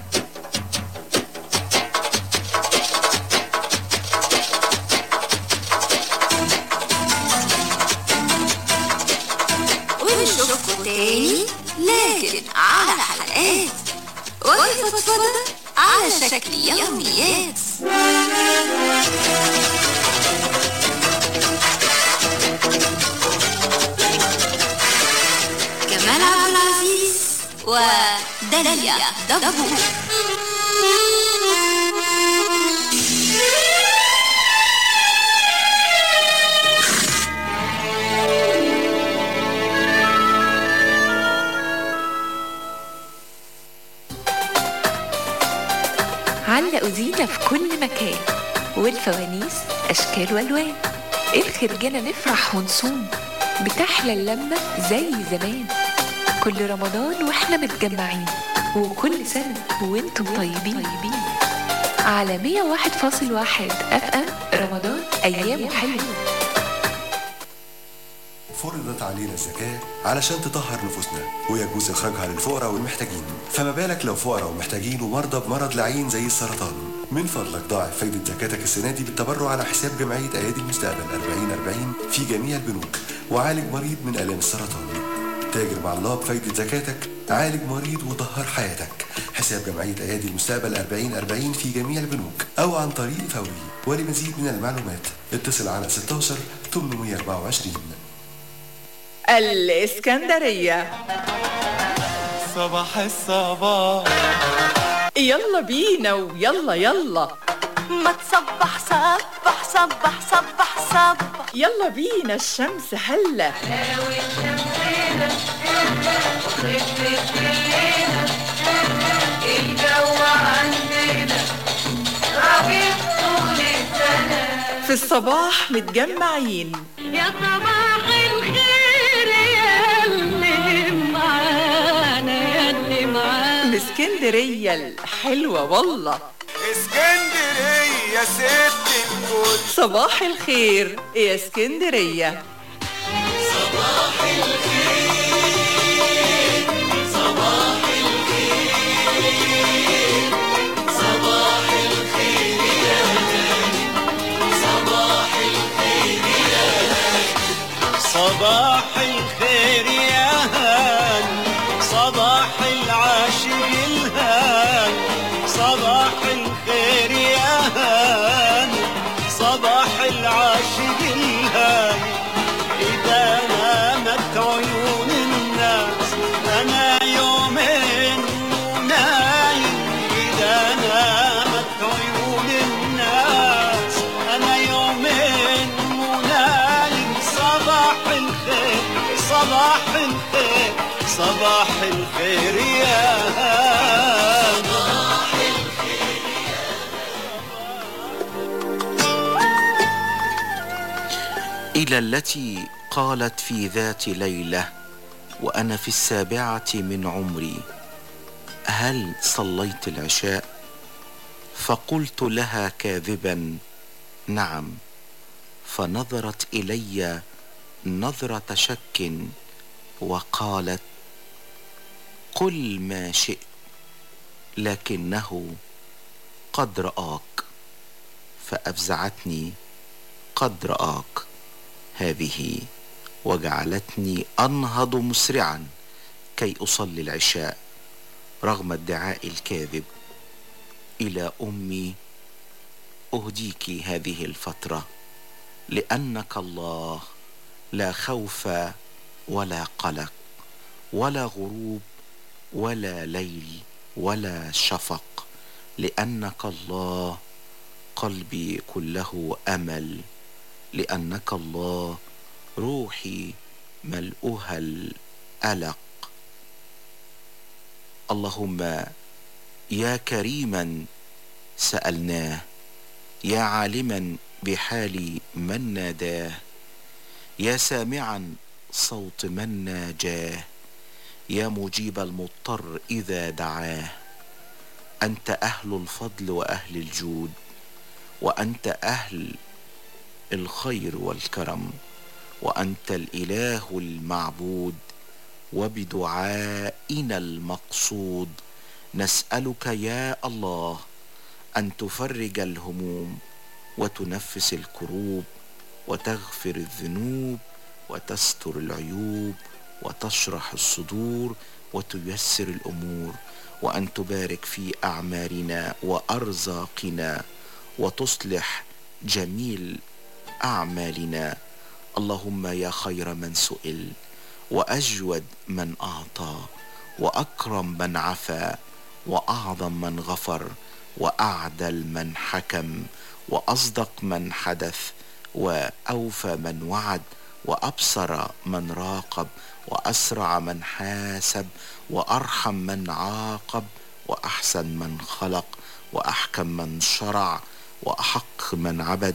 ونشوفكوا تاني لكن على حلقات وفضفضة على شكل يوميات كمال عبد العزيز وداليا دبو علقوا زينة في كل مكان والفوانيس أشكال وألوان الخرجانة نفرح ونصوم بتحلى اللمة زي زمان كل رمضان واحنا متجمعين وكل سنة وانتم طيبين على 101.1 اف ام رمضان ايام حلوه فرضت علينا الزكاة علشان تطهر نفوسنا ويجوز إخراجها للفقراء والمحتاجين فما بالك لو فقراء ومحتاجين ومرضى بمرض لعين زي السرطان من فضلك ضاعف فايدة زكاتك السنة دي بالتبرع على حساب جمعية أيادي المستقبل 4040 في جميع البنوك وعالج مريض من آلام السرطان تاجر مع الله بفايدة زكاتك عالج مريض وطهر حياتك حساب جمعية أيادي المستقبل 4040 في جميع البنوك أو عن طريق فوري ولمزيد من المعلومات اتصل على 16 824 الإسكندرية صباح الصباح يلا بينا ويلا يلا ما تصبح صبح صبح صبح صبح يلا بينا الشمس هلا الجو عندنا ربيع طول السنة في الصباح متجمعين يا صباح الخير يا اللي معانا يا اللي معانا الإسكندرية الحلوة والله اسكندرية يا ست الكل صباح الخير يا اسكندرية صباح الخير صباح الخير صباح الخير يا هان صباح العاشق الهان صباح الخير يا هان صباح العاشق الهان إذا نامت عيون الناس أنا يومين ونايم إذا نامت عيون الناس أنا يومين ونايم صباح الخير صباح الخير صباح الخير يا صباح إلى التي قالت في ذات ليلة وأنا في السابعة من عمري هل صليت العشاء فقلت لها كاذبا نعم فنظرت إلي نظرة شك وقالت قل ما شئت لكنه قد رآك فأفزعتني قد رآك هذه وجعلتني أنهض مسرعا كي أصلي العشاء رغم ادعاء الكاذب إلى أمي أهديك هذه الفترة لأنك الله لا خوف ولا قلق ولا غروب ولا ليل ولا شفق لأنك الله قلبي كله أمل لأنك الله روحي ملؤها الألق اللهم يا كريما سألناه يا عالما بحال من ناداه يا سامعا صوت من ناجاه يا مجيب المضطر إذا دعاه أنت أهل الفضل وأهل الجود وأنت أهل الخير والكرم وأنت الإله المعبود وبدعائنا المقصود نسألك يا الله أن تفرج الهموم وتنفس الكروب وتغفر الذنوب وتستر العيوب وتشرح الصدور وتيسر الأمور وأن تبارك في أعمارنا وأرزاقنا وتصلح جميل أعمالنا اللهم يا خير من سئل وأجود من أعطى وأكرم من عفا وأعظم من غفر وأعدل من حكم وأصدق من حدث وأوفى من وعد وأبصر من راقب وأسرع من حاسب وأرحم من عاقب وأحسن من خلق وأحكم من شرع وأحق من عبد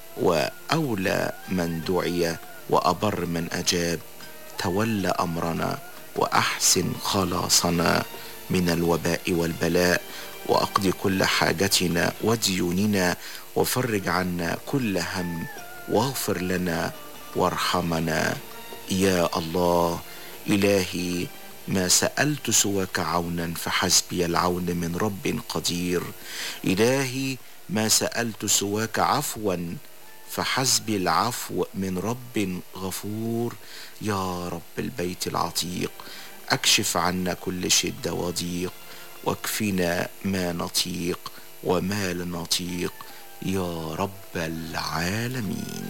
وأولى من دعي وأبر من أجاب تولى أمرنا وأحسن خلاصنا من الوباء والبلاء وأقضي كل حاجتنا وديوننا وفرج عنا كل هم واغفر لنا وارحمنا يا الله إلهي ما سألت سواك عونا فحسبي العون من رب قدير إلهي ما سألت سواك عفوا فحسبي العفو من رب غفور يا رب البيت العتيق اكشف عنا كل شده وضيق واكفنا ما نطيق وما لا نطيق يا رب العالمين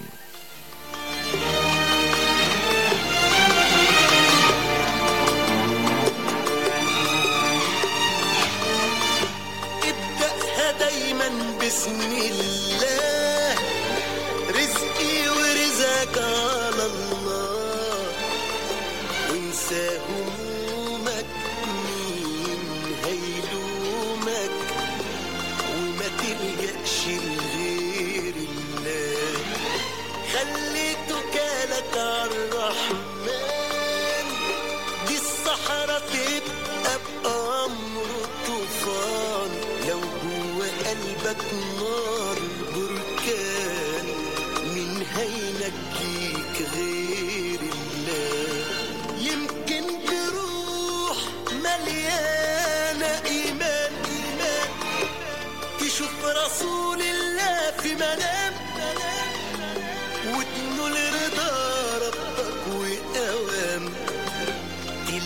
ابدأها دايما بسم الله رزقي ورزقك على الله وانسى همومك مين هيلومك وما تلجأش لغير الله خلي توكالك على الرحمن دي الصحراء تبقى بأمره طوفان لو جوه قلبك نار بركان مين هينجيك غير الله يمكن بروح مليانة إيمان إيمان تشوف رسول الله في منام وتنول رضا ربك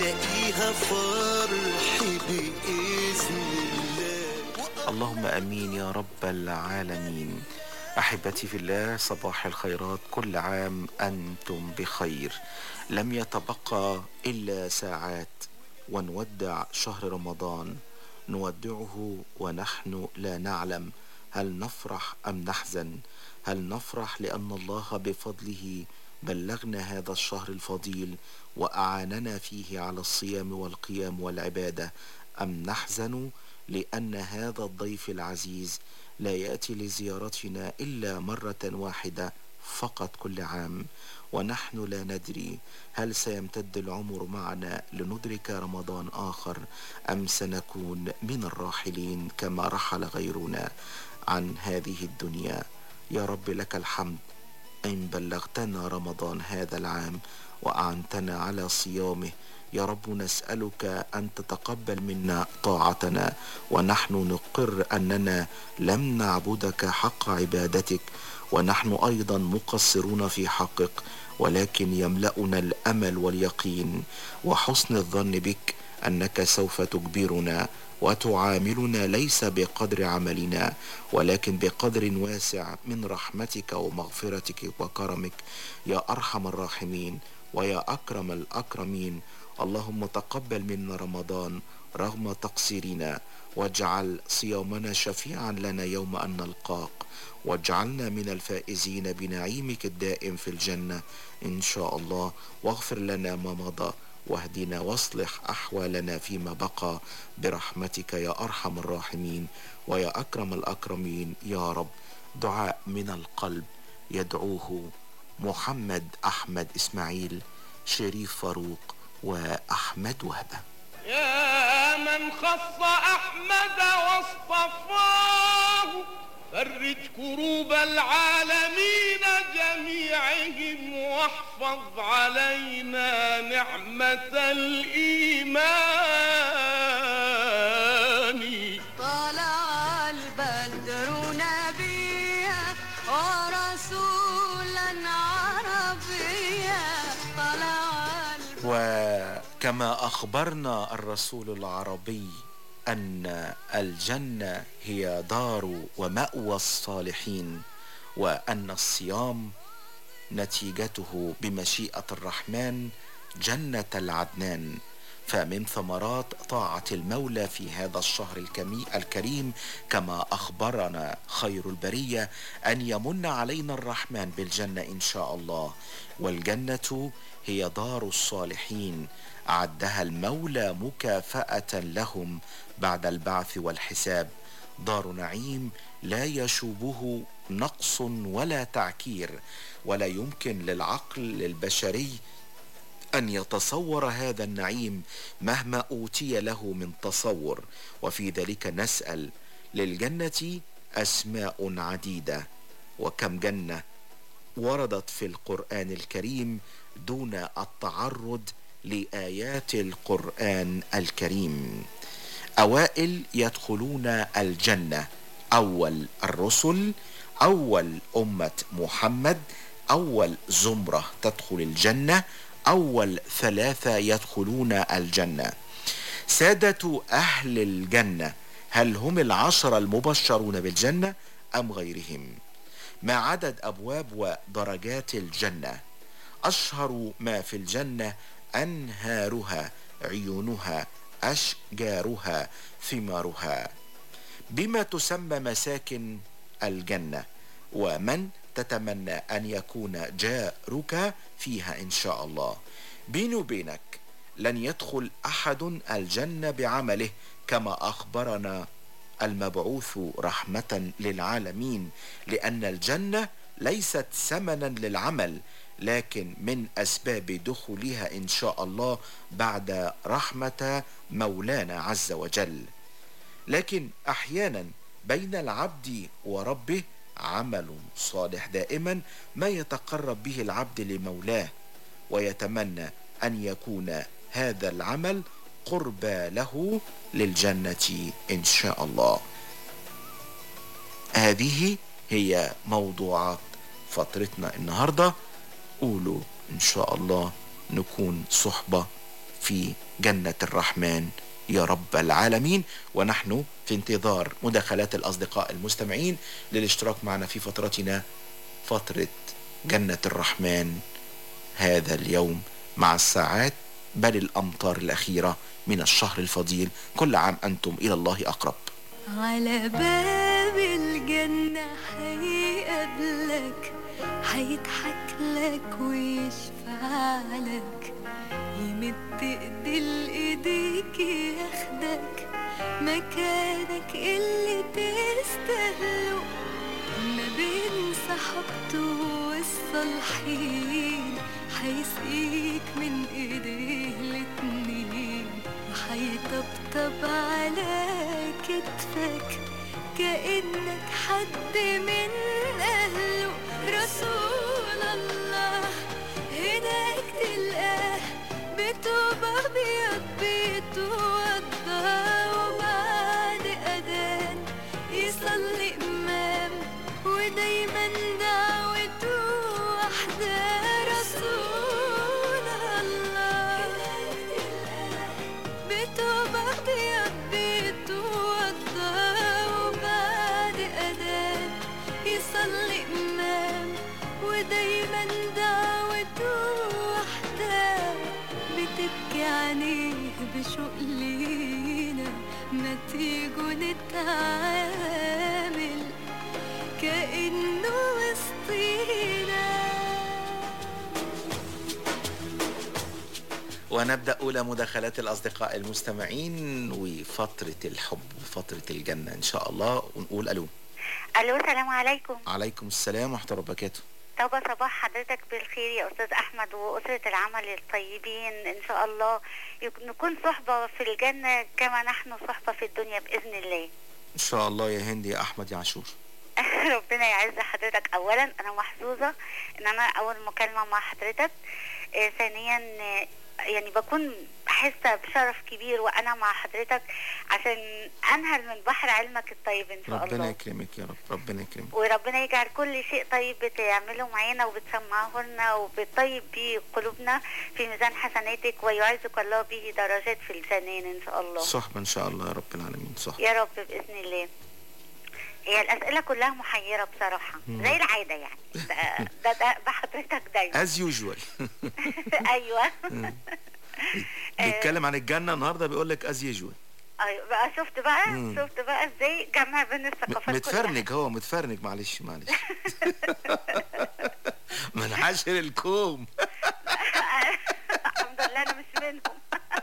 تلاقيها فرح بإذن الله اللهم امين يا رب العالمين احبتي في الله صباح الخيرات كل عام انتم بخير لم يتبقى الا ساعات ونودع شهر رمضان نودعه ونحن لا نعلم هل نفرح ام نحزن هل نفرح لان الله بفضله بلغنا هذا الشهر الفضيل واعاننا فيه على الصيام والقيام والعباده ام نحزن لان هذا الضيف العزيز لا ياتي لزيارتنا الا مره واحده فقط كل عام ونحن لا ندري هل سيمتد العمر معنا لندرك رمضان اخر ام سنكون من الراحلين كما رحل غيرنا عن هذه الدنيا يا رب لك الحمد ان بلغتنا رمضان هذا العام واعنتنا على صيامه يا رب نسالك ان تتقبل منا طاعتنا ونحن نقر اننا لم نعبدك حق عبادتك ونحن ايضا مقصرون في حقك ولكن يملانا الامل واليقين وحسن الظن بك انك سوف تجبرنا وتعاملنا ليس بقدر عملنا ولكن بقدر واسع من رحمتك ومغفرتك وكرمك يا ارحم الراحمين ويا اكرم الاكرمين اللهم تقبل منا رمضان رغم تقصيرنا واجعل صيامنا شفيعا لنا يوم ان نلقاك واجعلنا من الفائزين بنعيمك الدائم في الجنه ان شاء الله واغفر لنا ما مضى واهدنا واصلح احوالنا فيما بقى برحمتك يا ارحم الراحمين ويا اكرم الاكرمين يا رب دعاء من القلب يدعوه محمد احمد اسماعيل شريف فاروق واحمد وهبه يا من خص أحمد واصطفاه فرج كروب العالمين جميعهم واحفظ علينا نعمة الإيمان طلع البدر نبيا ورسولا عربيا طلع وكما اخبرنا الرسول العربي ان الجنه هي دار وماوى الصالحين وان الصيام نتيجته بمشيئه الرحمن جنه العدنان فمن ثمرات طاعة المولى في هذا الشهر الكمي الكريم كما أخبرنا خير البرية أن يمن علينا الرحمن بالجنة إن شاء الله والجنة هي دار الصالحين أعدها المولى مكافأة لهم بعد البعث والحساب دار نعيم لا يشوبه نقص ولا تعكير ولا يمكن للعقل البشري ان يتصور هذا النعيم مهما اوتي له من تصور وفي ذلك نسال للجنه اسماء عديده وكم جنه وردت في القران الكريم دون التعرض لايات القران الكريم اوائل يدخلون الجنه اول الرسل اول امه محمد اول زمره تدخل الجنه اول ثلاثه يدخلون الجنه ساده اهل الجنه هل هم العشره المبشرون بالجنه ام غيرهم ما عدد ابواب ودرجات الجنه اشهر ما في الجنه انهارها عيونها اشجارها ثمارها بما تسمى مساكن الجنه ومن تتمنى ان يكون جارك فيها ان شاء الله بيني وبينك لن يدخل احد الجنه بعمله كما اخبرنا المبعوث رحمه للعالمين لان الجنه ليست ثمنا للعمل لكن من اسباب دخولها ان شاء الله بعد رحمه مولانا عز وجل لكن احيانا بين العبد وربه عمل صالح دائما ما يتقرب به العبد لمولاه ويتمنى ان يكون هذا العمل قربى له للجنه ان شاء الله هذه هي موضوعات فترتنا النهارده قولوا ان شاء الله نكون صحبه في جنة الرحمن يا رب العالمين ونحن في انتظار مداخلات الأصدقاء المستمعين للاشتراك معنا في فترتنا فترة جنة الرحمن هذا اليوم مع الساعات بل الأمطار الأخيرة من الشهر الفضيل كل عام أنتم إلى الله أقرب على باب الجنة هيقابلك هيضحك لك ويشفع لك يمد ايدي لايديك ياخدك مكانك اللي تستاهله ما بين صحابته والصالحين هيسقيك من ايديه الاتنين وهيطبطب على كتفك كأنك حد من أهله رسول الله هناك تلقاه بتوب أبيض بيتوضى وبعد أذان يصلي إمام ودايما دعوته واحدة رسول الله بتوب أبيض بيتوضى وبعد أذان يصلي إمام ودايما دعوته واحدة بتبكي عينيه بشوق لينا ما تيجوا نتعامل كأنه وسطينا ونبدأ أولى مداخلات الأصدقاء المستمعين وفترة الحب فترة الجنة إن شاء الله ونقول ألو الو السلام عليكم عليكم السلام ورحمة الله وبركاته طب صباح حضرتك بالخير يا استاذ احمد واسره العمل الطيبين ان شاء الله يك- نكون صحبه في الجنه كما نحن صحبه في الدنيا باذن الله إن شاء الله يا هندي يا أحمد يا عاشور ربنا يعز حضرتك اولا انا محظوظه ان انا اول مكالمه مع حضرتك آه، ثانيا آه، يعني بكون حاسه بشرف كبير وانا مع حضرتك عشان انهل من بحر علمك الطيب ان شاء ربنا الله يكرمك يا رب ربنا يكرمك وربنا يجعل كل شيء طيب بتعمله معانا وبتسمعه لنا وبتطيب بيه قلوبنا في ميزان حسناتك ويعزك الله به درجات في الجنان ان شاء الله صحبة إن شاء الله يا رب العالمين صح يا رب باذن الله هي الاسئله كلها محيره بصراحه مم. زي العاده يعني ده ده, ده بحضرتك دايما as usual ايوه بيتكلم عن الجنة النهاردة بيقول لك as usual ايوه بقى شفت بقى مم. شفت بقى ازاي جمع بين الثقافات كلها متفرنج هو متفرنج معلش معلش منحشر الكوم الحمد لله انا مش منهم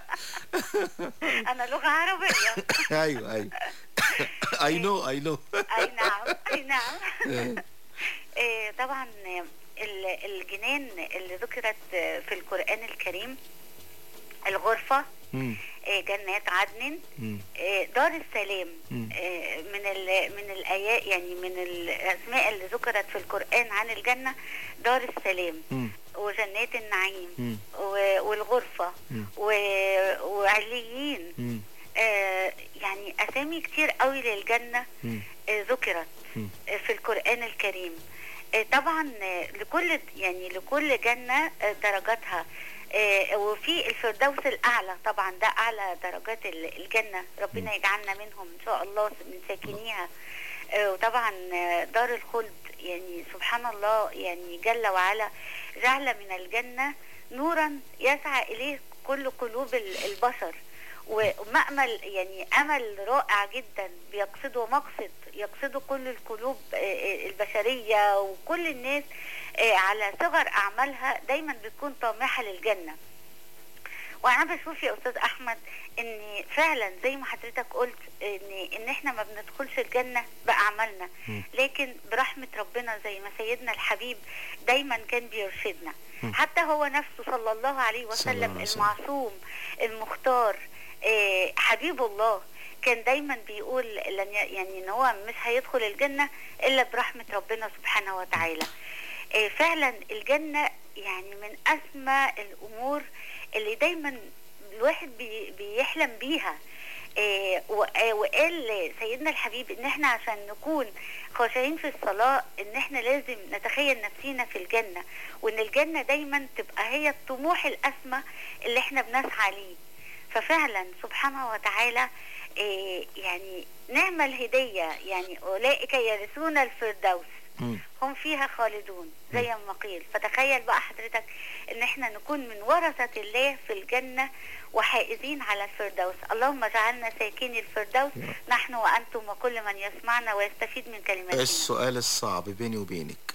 انا لغه عربيه ايوه ايوه اي نو اي نو اي نعم اي نعم إيه، طبعا ال- الجنان اللي ذكرت في القرآن الكريم الغرفة إيه، جنات عدن إيه، دار السلام مم. إيه، من ال- من الآيات يعني من الأسماء اللي ذكرت في القرآن عن الجنة دار السلام وجنات النعيم و- والغرفة و- وعليين آه، يعني أسامي كتير قوي للجنة آه، ذكرت آه، في القرآن الكريم آه، طبعا آه، لكل يعني لكل جنة آه، درجاتها آه، وفي الفردوس الأعلى طبعا ده أعلى درجات ال- الجنة ربنا يجعلنا منهم إن شاء الله من ساكنيها آه، وطبعا آه، دار الخلد يعني سبحان الله يعني جل وعلا جعل من الجنة نورا يسعى إليه كل قلوب ال- البشر ومأمل يعني أمل رائع جدا بيقصده مقصد يقصده كل القلوب آه، آه، البشرية وكل الناس آه، على صغر أعمالها دايما بتكون طامحة للجنة وانا بشوف يا استاذ احمد ان فعلا زي ما حضرتك قلت ان ان احنا ما بندخلش الجنه باعمالنا لكن برحمه ربنا زي ما سيدنا الحبيب دايما كان بيرشدنا حتى هو نفسه صلى الله عليه صلى الله وسلم عليه وسلم. المعصوم المختار آه، حبيب الله كان دايما بيقول لن ي- يعني ان هو مش هيدخل الجنه الا برحمه ربنا سبحانه وتعالى آه، فعلا الجنه يعني من اسمى الامور اللي دايما الواحد بي بيحلم بيها آه، و- آه، وقال سيدنا الحبيب ان احنا عشان نكون خاشعين في الصلاة ان احنا لازم نتخيل نفسينا في الجنة وان الجنة دايما تبقى هي الطموح الاسمى اللي احنا بنسعى ليه ففعلا سبحانه وتعالى آه، يعني نعم الهدية يعني أولئك يرثون الفردوس هم فيها خالدون زي ما قيل فتخيل بقى حضرتك ان احنا نكون من ورثة الله في الجنة وحائزين على الفردوس اللهم اجعلنا ساكنين الفردوس نحن وانتم وكل من يسمعنا ويستفيد من كلماتنا السؤال الصعب بيني وبينك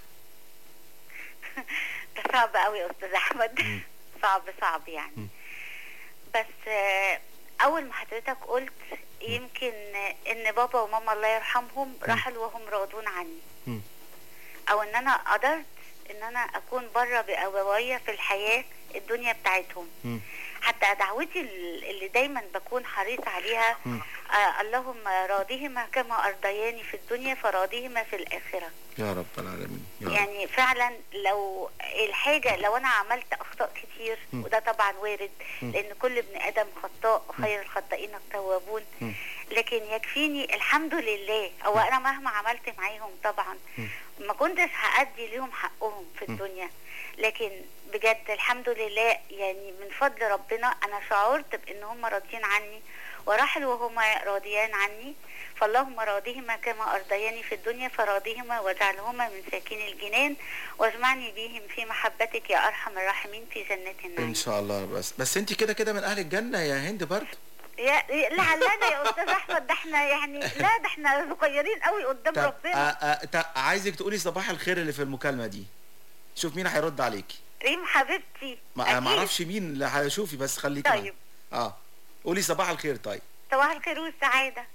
ده صعب قوي يا استاذ احمد صعب صعب يعني بس آه، اول ما حضرتك قلت يمكن آه، ان بابا وماما الله يرحمهم رحلوا وهم راضون عني مم. او ان انا قدرت ان انا اكون بره بابويا في الحياه الدنيا بتاعتهم مم. حتى دعوتي ال- اللي دايما بكون حريص عليها آه اللهم راضيهما كما ارضياني في الدنيا فراضيهما في الاخره يا رب العالمين يا رب. يعني فعلا لو الحاجة لو أنا عملت أخطاء كتير مم. وده طبعا وارد مم. لأن كل ابن آدم خطاء وخير الخطائين التوابون مم. لكن يكفيني الحمد لله أو أنا مهما عملت معاهم طبعا ما كنتش هأدي ليهم حقهم في الدنيا لكن بجد الحمد لله يعني من فضل ربنا أنا شعرت بأن هم راضيين عني ورحلوا وهما راضيان عني فاللهم راضيهما كما أرضياني في الدنيا فراضيهما واجعلهما من ساكن الجنان واجمعني بهم في محبتك يا أرحم الراحمين في جنات النعيم ان شاء الله بس بس انت كده كده من اهل الجنه يا هند برضه يا لعلنا يا أستاذ أحمد ده احنا يعني لا ده احنا صغيرين قوي قدام طب آه ربنا آه طب عايزك تقولي صباح الخير اللي في المكالمه دي شوف مين هيرد عليكي ريم حبيبتي ما انا ما أكيد. اعرفش مين اللي هشوفي بس خليكي طيب. معايا. اه قولي صباح الخير طيب صباح الخير والسعادة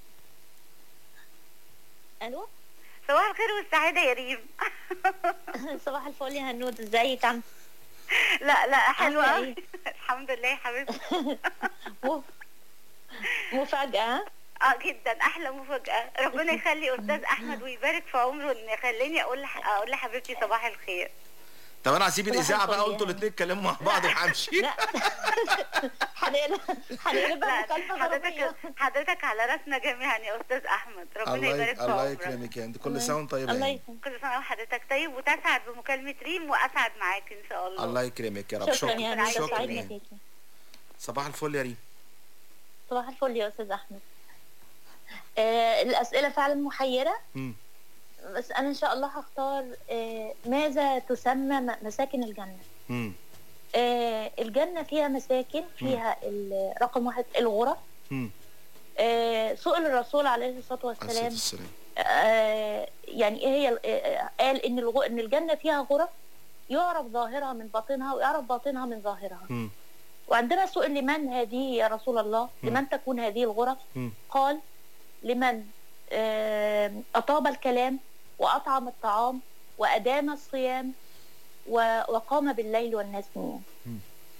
الو صباح الخير والسعادة يا ريم صباح الفل يا هنود ازيك عم لا لا حلوة عاملة قوي الحمد لله يا حبيبتي مفاجأة اه جدا احلى مفاجأة ربنا يخلي استاذ احمد ويبارك في عمره ان يخليني اقول لح... اقول لحبيبتي صباح الخير طب انا هسيب صباح الاذاعه بقى الفل وانتوا يا الاثنين اتكلموا مع بعض وهمشي هنقلب هنقلب لا المكالمة حضرتك حضرتك على راسنا جميعا يا استاذ احمد ربنا الله يبارك يك- في الله عمرك يكرمك يا هند كل سنه وانت طيبه الله يا هند. يكرمك كل سنه وحضرتك طيب وتسعد بمكالمه ريم واسعد معاك ان شاء الله الله يكرمك يا رب شكرا يا هنود شكرا سعيدنا يا هند. فيكي صباح الفل يا ريم صباح الفل يا استاذ احمد آه الاسئله فعلا محيره مم. بس انا ان شاء الله هختار آه ماذا تسمى م- مساكن الجنه مم. آه الجنه فيها مساكن فيها ال- رقم واحد الغرف مم. آه سئل الرسول عليه الصلاه عليه الصلاه والسلام والسلام آه يعني ايه هي ال- آه، قال ان الغ- ان الجنه فيها غرف يعرف ظاهرها من باطنها ويعرف باطنها من ظاهرها مم. وعندما سئل لمن هذه يا رسول الله لمن تكون هذه الغرف مم. قال لمن آه، أطاب الكلام وأطعم الطعام وأدام الصيام و- وقام بالليل والناس نيام مم.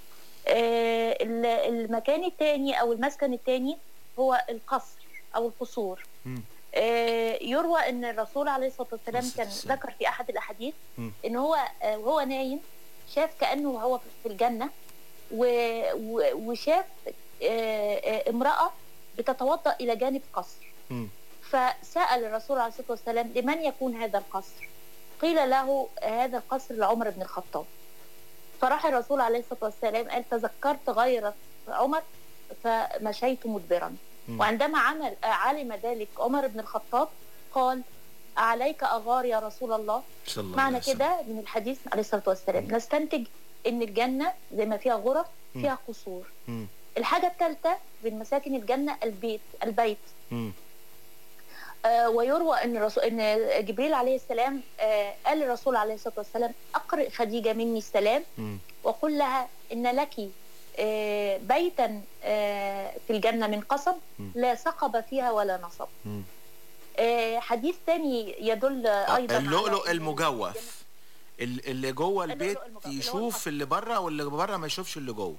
آه، ال- المكان الثاني أو المسكن الثاني هو القصر أو القصور مم. آه، يروى ان الرسول عليه الصلاه والسلام كان ذكر في احد الاحاديث مم. ان هو آه، وهو نايم شاف كانه هو في الجنه و... و... وشاف آه، آه، امراه بتتوضا الى جانب قصر مم. فسال الرسول عليه الصلاه والسلام لمن يكون هذا القصر قيل له هذا القصر لعمر بن الخطاب فراح الرسول عليه الصلاه والسلام قال تذكرت غير عمر فمشيت مدبرا مم. وعندما عمل علم ذلك عمر بن الخطاب قال عليك أغار يا رسول الله صلى الله معنى عليه وسلم. كده من الحديث عليه الصلاة والسلام نستنتج ان الجنة زي ما فيها غرف مم. فيها قصور مم. الحاجة الثالثة من مساكن الجنة البيت البيت مم. آه ويروى ان الرسول ان جبريل عليه السلام آه قال للرسول عليه الصلاة والسلام اقرئ خديجة مني السلام مم. وقل لها ان لك آه، بيتا آه، في الجنة من قصب مم. لا ثقب فيها ولا نصب مم. آه، حديث تاني يدل أيضا اللؤلؤ على المجوف ال- اللي جوه البيت يشوف اللي بره واللي بره ما يشوفش اللي جوه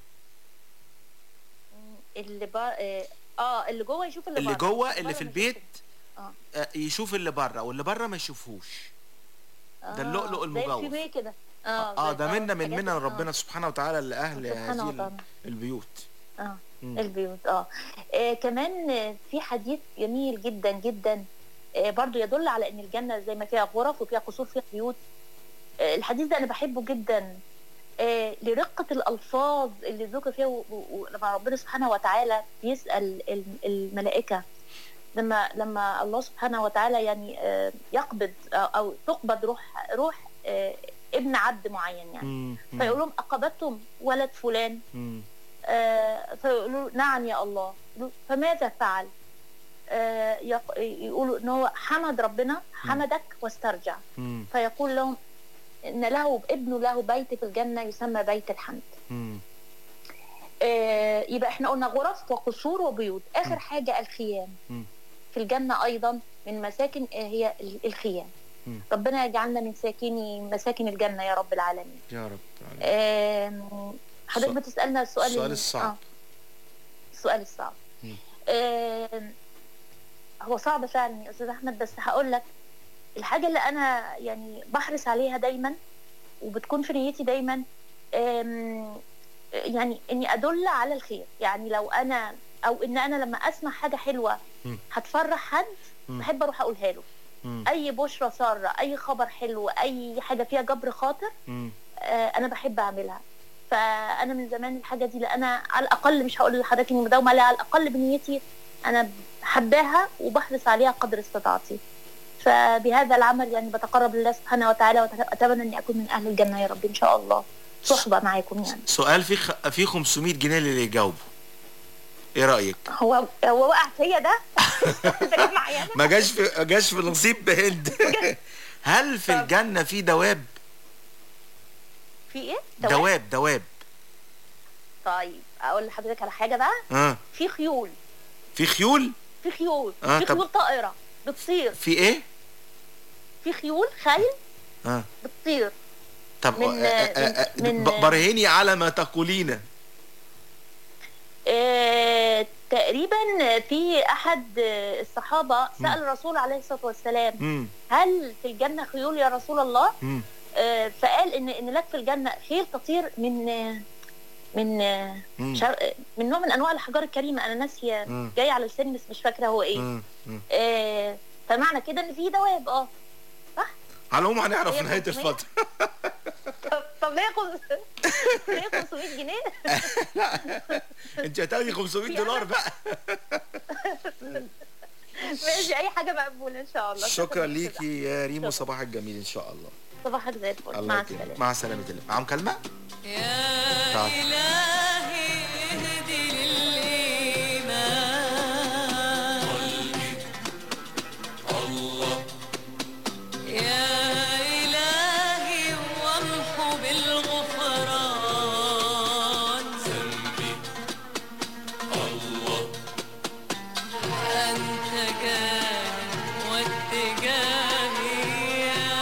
اللي با... اه آه، اللي جوه يشوف اللي, اللي بره. جوه بره اللي في ما البيت آه. آه، يشوف اللي بره واللي بره ما يشوفوش آه، ده اللؤلؤ زي المجوف الفيميه كده اه زي- ده منا من حاجات منا ال- ربنا سبحانه وتعالى لاهل سبحانه هذه وتعالى. البيوت اه مم. البيوت اه, آه كمان آه، في حديث جميل جدا جدا آه برضو يدل على ان الجنه زي ما فيها غرف وفيها قصور فيها بيوت آه الحديث ده انا بحبه جدا آه لرقه الالفاظ اللي ذكر فيها و- و- ولما ربنا سبحانه وتعالى بيسال الم- الملائكه لما لما الله سبحانه وتعالى يعني آه، يقبض أو- او تقبض روح روح آه، ابن عبد معين يعني مم. فيقول لهم اقبضتم ولد فلان مم. آه، فيقولوا نعم يا الله يقولوا فماذا فعل آه، يق- يقولوا ان هو حمد ربنا حمدك واسترجع مم. فيقول لهم ان له ابن له بيت في الجنه يسمى بيت الحمد مم. آه، يبقى احنا قلنا غرف وقصور وبيوت اخر حاجه الخيام مم. في الجنه ايضا من مساكن آه، هي ال- الخيام مم. ربنا يجعلنا من ساكني مساكن الجنه يا رب العالمين يا رب آم، حضرتك السؤال- بتسالنا السؤال السؤال ال- الصعب. آه. السؤال الصعب مم. آم، هو صعب فعلا يا استاذ احمد بس هقول لك الحاجه اللي انا يعني بحرص عليها دايما وبتكون في نيتي دايما آم، يعني اني ادل على الخير يعني لو انا او ان انا لما اسمع حاجه حلوه مم. هتفرح حد مم. بحب اروح اقولها له مم. اي بشرى ساره اي خبر حلو اي حاجه فيها جبر خاطر مم. آه، انا بحب اعملها فانا من زمان الحاجه دي لأنا على الاقل مش هقول لحضرتك اني مداومه عليها على الاقل بنيتي انا حباها وبحرص عليها قدر استطاعتي فبهذا العمل يعني بتقرب لله سبحانه وتعالى واتمنى اني اكون من اهل الجنه يا رب ان شاء الله صحبه معاكم يعني سؤال فيه خ... فيه 500 جنيه للي يجاوبه ايه رايك هو هو وقع فيا ده ده جاب معايا ما جاش في ما جاش في نصيب هند هل في الجنه في دواب في ايه دواب دواب طيب اقول لحضرتك على حاجه بقى اه في خيول في خيول في خيول آه، في طب- خيول طائره بتطير في ايه في خيول خيل اه بتطير طب من- آه، آه، آه، من- ب- برهني على ما تقولين آه، تقريبا في احد آه، الصحابه سال الرسول عليه الصلاه والسلام مم. هل في الجنه خيول يا رسول الله مم. آه، فقال ان ان لك في الجنه خيل تطير من آه، من آه، مم. شر... آه، من نوع من انواع الاحجار الكريمه انا ناسيه مم. جاي على لساني بس مش فاكره هو ايه مم. مم. آه، فمعنى كده ان في دواب اه على العموم هنعرف هي في نهايه 500. الفتره طب طب ليه خمس- ليه 500 جنيه انت هتاخدي 500 دولار بقى ماشي اي حاجه مقبوله ان شاء الله شكرا ليكي يا ريمو صباحك جميل ان شاء الله صباحك زي الفل الله مع يكرمك. السلامه مع سلامه الله مع مكالمه تعال. يا إلهي وامحو بالغفران ذنبي الله أنت جاني واتجاهي يا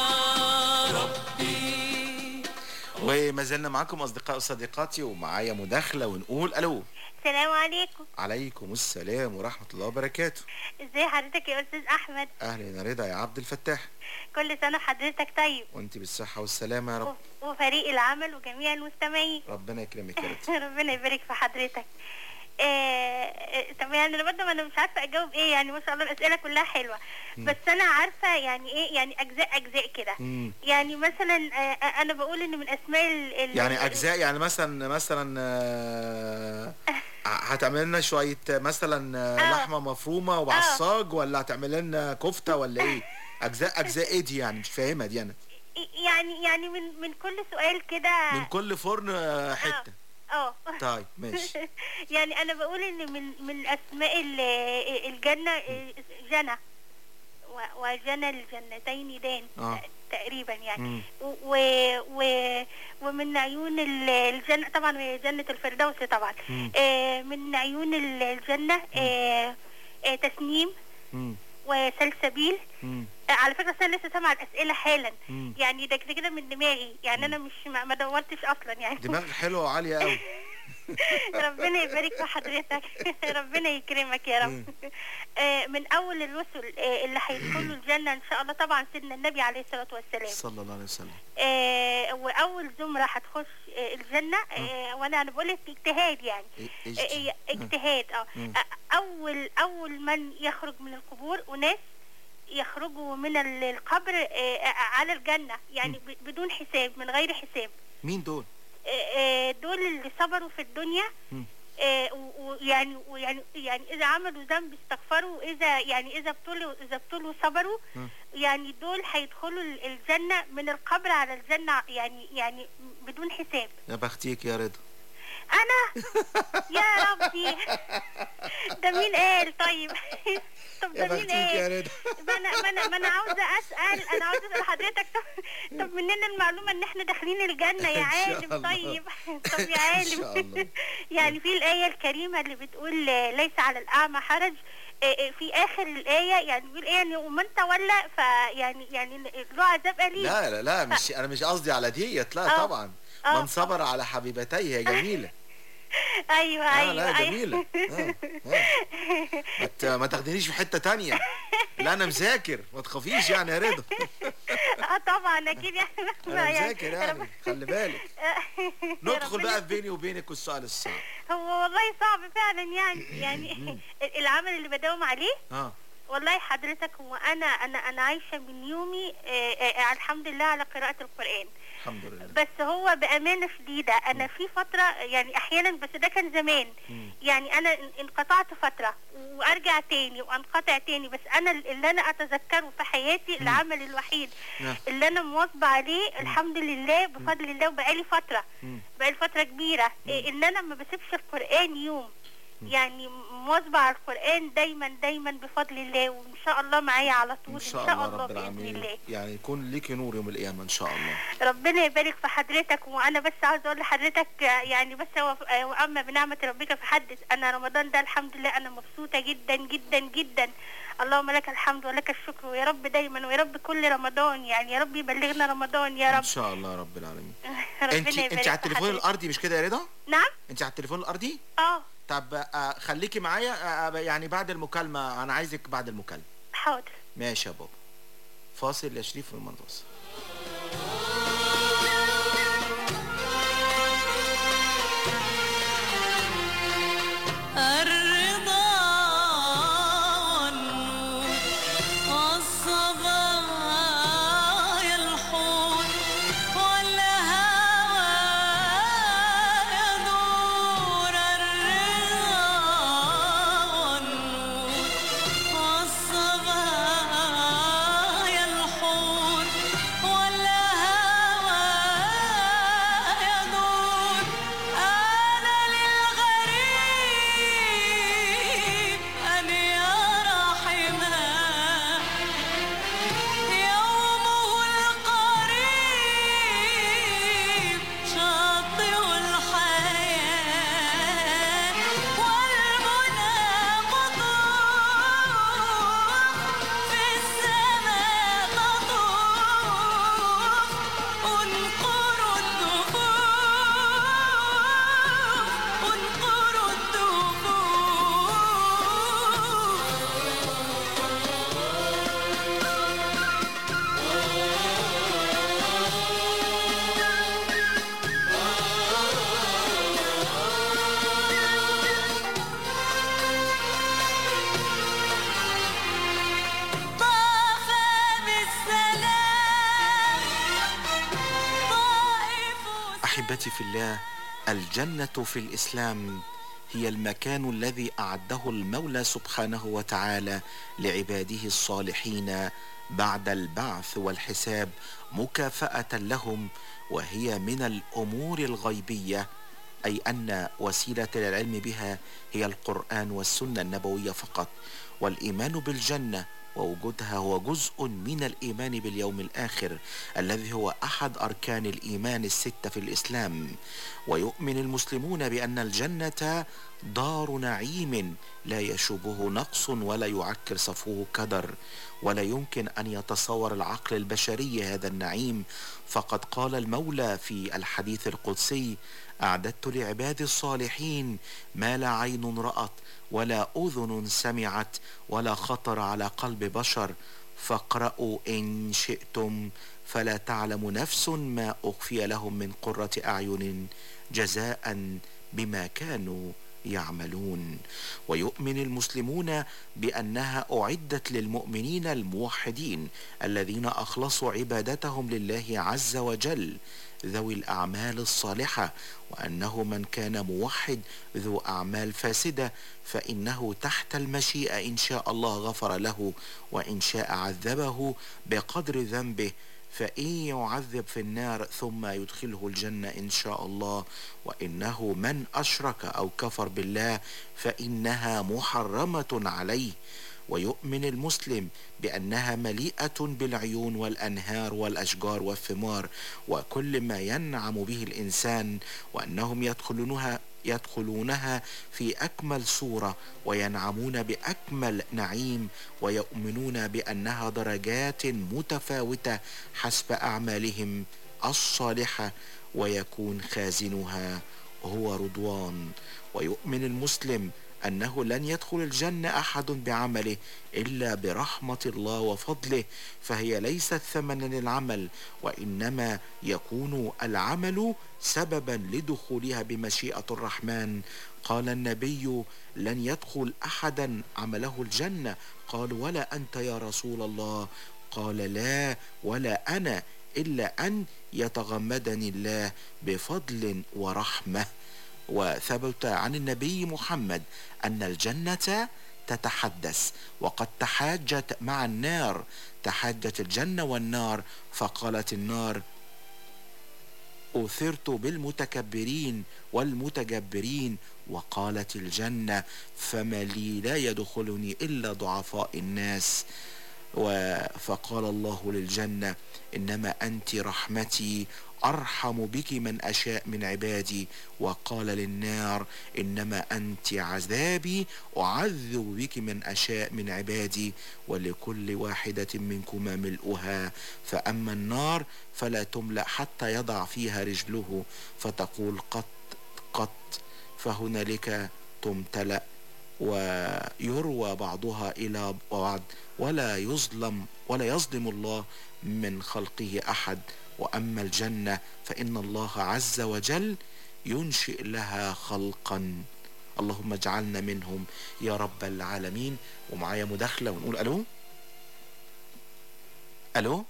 ربي وما زلنا معاكم اصدقاء وصديقاتي ومعايا مداخله ونقول الو السلام عليكم عليكم السلام ورحمه الله وبركاته ازي حضرتك يا استاذ احمد اهلا يا رضا يا عبد الفتاح كل سنه حضرتك طيب وانت بالصحه والسلامه يا رب وفريق العمل وجميع المستمعين ربنا يكرمك يا رب ربنا يبارك في حضرتك آه، آه، طب يعني انا برضه انا مش عارفه اجاوب ايه يعني ما شاء الله الاسئله كلها حلوه مم. بس انا عارفه يعني ايه يعني اجزاء اجزاء كده مم. يعني مثلا آه، آه، انا بقول ان من اسماء ال- ال- يعني اجزاء يعني مثلا مثلا آه، هتعمل لنا شويه مثلا آه، لحمه مفرومه وعصاج ولا هتعمل لنا كفته ولا ايه اجزاء اجزاء ايه دي يعني مش فاهمها دي انا يعني يعني من من كل سؤال كده من كل فرن آه، حته اه طيب ماشي يعني انا بقول ان من من اسماء ال- الجنه جنى و- وجنى الجنتين دان اه تقريبا يعني مم. و و ومن عيون ال- الجنة طبعا هي جنة الفردوس طبعا مم. آه من عيون ال- الجنة آه آه تسنيم مم. وسلسبيل مم. آه على فكرة أصل أنا لسه سامعة الأسئلة حالا مم. يعني ده كده كده من دماغي يعني أنا مش ما ما دورتش أصلا يعني دماغ حلوه وعاليه قوي ربنا يبارك في حضرتك ربنا يكرمك يا رب آه، من اول الرسل آه، اللي هيدخلوا الجنه ان شاء الله طبعا سيدنا النبي عليه الصلاه والسلام صلى الله عليه وسلم آه، واول زمره هتخش آه، الجنه آه، وانا انا بقول لك اجتهاد يعني إيه- آه، اجتهاد. آه، اجتهاد اه مم. آه، اول اول من يخرج من القبور وناس يخرجوا من ال- القبر آه، آه، على الجنه يعني ب- بدون حساب من غير حساب مين دول آه، آه، دول اللي صبروا في الدنيا مم. آه، و- ويعني ويعني يعني اذا عملوا ذنب استغفروا واذا يعني اذا ابتلوا اذا ابتلوا صبروا مم. يعني دول هيدخلوا ال- الجنه من القبر على الجنه يعني يعني بدون حساب يا بختيك يا رضا انا يا ربي ده مين قال طيب طب يا ده مين بختيك يا قال رضا ما انا ما انا ما انا عاوزه اسال انا عاوزه اسال حضرتك طب, طب منين المعلومه ان احنا داخلين الجنه يا إن شاء عالم الله. طيب طب يا إن شاء عالم الله. يعني في الايه الكريمه اللي بتقول آه، ليس على الاعمى حرج آه، آه، في اخر الايه يعني بيقول ايه يعني ومن تولى فيعني يعني له عذاب اليم لا لا لا مش انا مش قصدي على ديت لا آه. طبعا آه. من صبر على حبيبتيه هي جميله ايوه آه، ايوه لا، أيوة. جميلة. ما ت- ما تاخدنيش في حته تانية لا انا مذاكر ما تخافيش يعني يا رضا اه طبعا اكيد يعني انا مذاكر يعني خلي بالك ندخل ربنا- بقى في بيني وبينك والسؤال الصعب هو والله صعب فعلا يعني يعني العمل اللي بداوم عليه اه والله حضرتك هو انا انا انا عايشه من يومي آه، آه، آه، الحمد لله على قراءه القران الحمد لله بس هو بامانه شديده انا في فتره يعني احيانا بس ده كان زمان يعني انا ان- انقطعت فتره وارجع تاني وانقطع تاني بس انا اللي انا اتذكره في حياتي العمل الوحيد نعم. اللي انا مواظبه عليه الحمد لله بفضل الله وبقالي فتره بقالي فتره كبيره إيه ان انا ما بسيبش القران يوم يعني مواظبه على القران دايما دايما بفضل الله وان شاء الله معايا على طول ان شاء الله رب باذن العالمين الله يعني يكون ليكي نور يوم القيامه ان شاء الله ربنا يبارك في حضرتك وانا بس عاوز اقول لحضرتك آه، يعني بس هو آه، واما بنعمه ربك فحدث انا رمضان ده الحمد لله انا مبسوطه جدا جدا جدا اللهم لك الحمد ولك الشكر ويا رب دايما ويا رب كل رمضان يعني يا رب يبلغنا رمضان يا ان رب شاء الله رب العالمين ربنا انت يبارك انت على في التليفون حضرتك. الارضي مش كده يا رضا نعم انت على التليفون الارضي اه طب آه، خليكي معايا آه، يعني بعد المكالمه انا عايزك بعد المكالمه حاضر ماشي يا بابا فاصل يا شريف المنصة الرضا والنور والصبايا الحور والهوى يدور الرضا والنور والصبايا الحور والهوى يدور أنا للغريب أن يرى حماه يومه القريب شاطئ الحياة والمنى قطوف في السماء تطوف انقر الدفوف انقر طاف بالسلام طائف احبتي في الله الجنه في الاسلام هي المكان الذي اعده المولى سبحانه وتعالى لعباده الصالحين بعد البعث والحساب مكافاه لهم وهي من الامور الغيبيه اي ان وسيله العلم بها هي القران والسنه النبويه فقط والايمان بالجنه ووجودها هو جزء من الايمان باليوم الاخر الذي هو احد اركان الايمان السته في الاسلام ويؤمن المسلمون بان الجنه دار نعيم لا يشوبه نقص ولا يعكر صفوه كدر ولا يمكن ان يتصور العقل البشري هذا النعيم فقد قال المولى في الحديث القدسي أعددت لعبادي الصالحين ما لا عين رأت ولا أذن سمعت ولا خطر على قلب بشر فاقرأوا إن شئتم فلا تعلم نفس ما أخفي لهم من قرة أعين جزاء بما كانوا يعملون ويؤمن المسلمون بأنها أعدت للمؤمنين الموحدين الذين أخلصوا عبادتهم لله عز وجل ذوي الأعمال الصالحة وأنه من كان موحد ذو أعمال فاسدة فإنه تحت المشيئة إن شاء الله غفر له وإن شاء عذبه بقدر ذنبه فإن يعذب في النار ثم يدخله الجنة إن شاء الله وإنه من أشرك أو كفر بالله فإنها محرمة عليه ويؤمن المسلم بأنها مليئة بالعيون والأنهار والأشجار والثمار وكل ما ينعم به الإنسان وأنهم يدخلونها يدخلونها في أكمل صورة وينعمون بأكمل نعيم ويؤمنون بأنها درجات متفاوتة حسب أعمالهم الصالحة ويكون خازنها هو رضوان ويؤمن المسلم أنه لن يدخل الجنة أحد بعمله إلا برحمة الله وفضله فهي ليست ثمنا للعمل وإنما يكون العمل سببا لدخولها بمشيئة الرحمن قال النبي لن يدخل أحدا عمله الجنة قال ولا أنت يا رسول الله قال لا ولا أنا إلا أن يتغمدني الله بفضل ورحمة وثبت عن النبي محمد أن الجنة تتحدث وقد تحاجت مع النار تحاجت الجنة والنار فقالت النار أثرت بالمتكبرين والمتجبرين وقالت الجنة فما لي لا يدخلني إلا ضعفاء الناس و- فقال الله للجنة إنما أنت رحمتي أرحم بك من أشاء من عبادي وقال للنار إنما أنت عذابي أعذب بك من أشاء من عبادي ولكل واحدة منكما ملؤها فأما النار فلا تملأ حتى يضع فيها رجله فتقول قط قط فهنالك تمتلأ ويروى بعضها إلى بعض ولا يظلم ولا يظلم الله من خلقه أحد وأما الجنة فإن الله عز وجل ينشئ لها خلقا اللهم اجعلنا منهم يا رب العالمين ومعايا مداخلة ونقول ألو ألو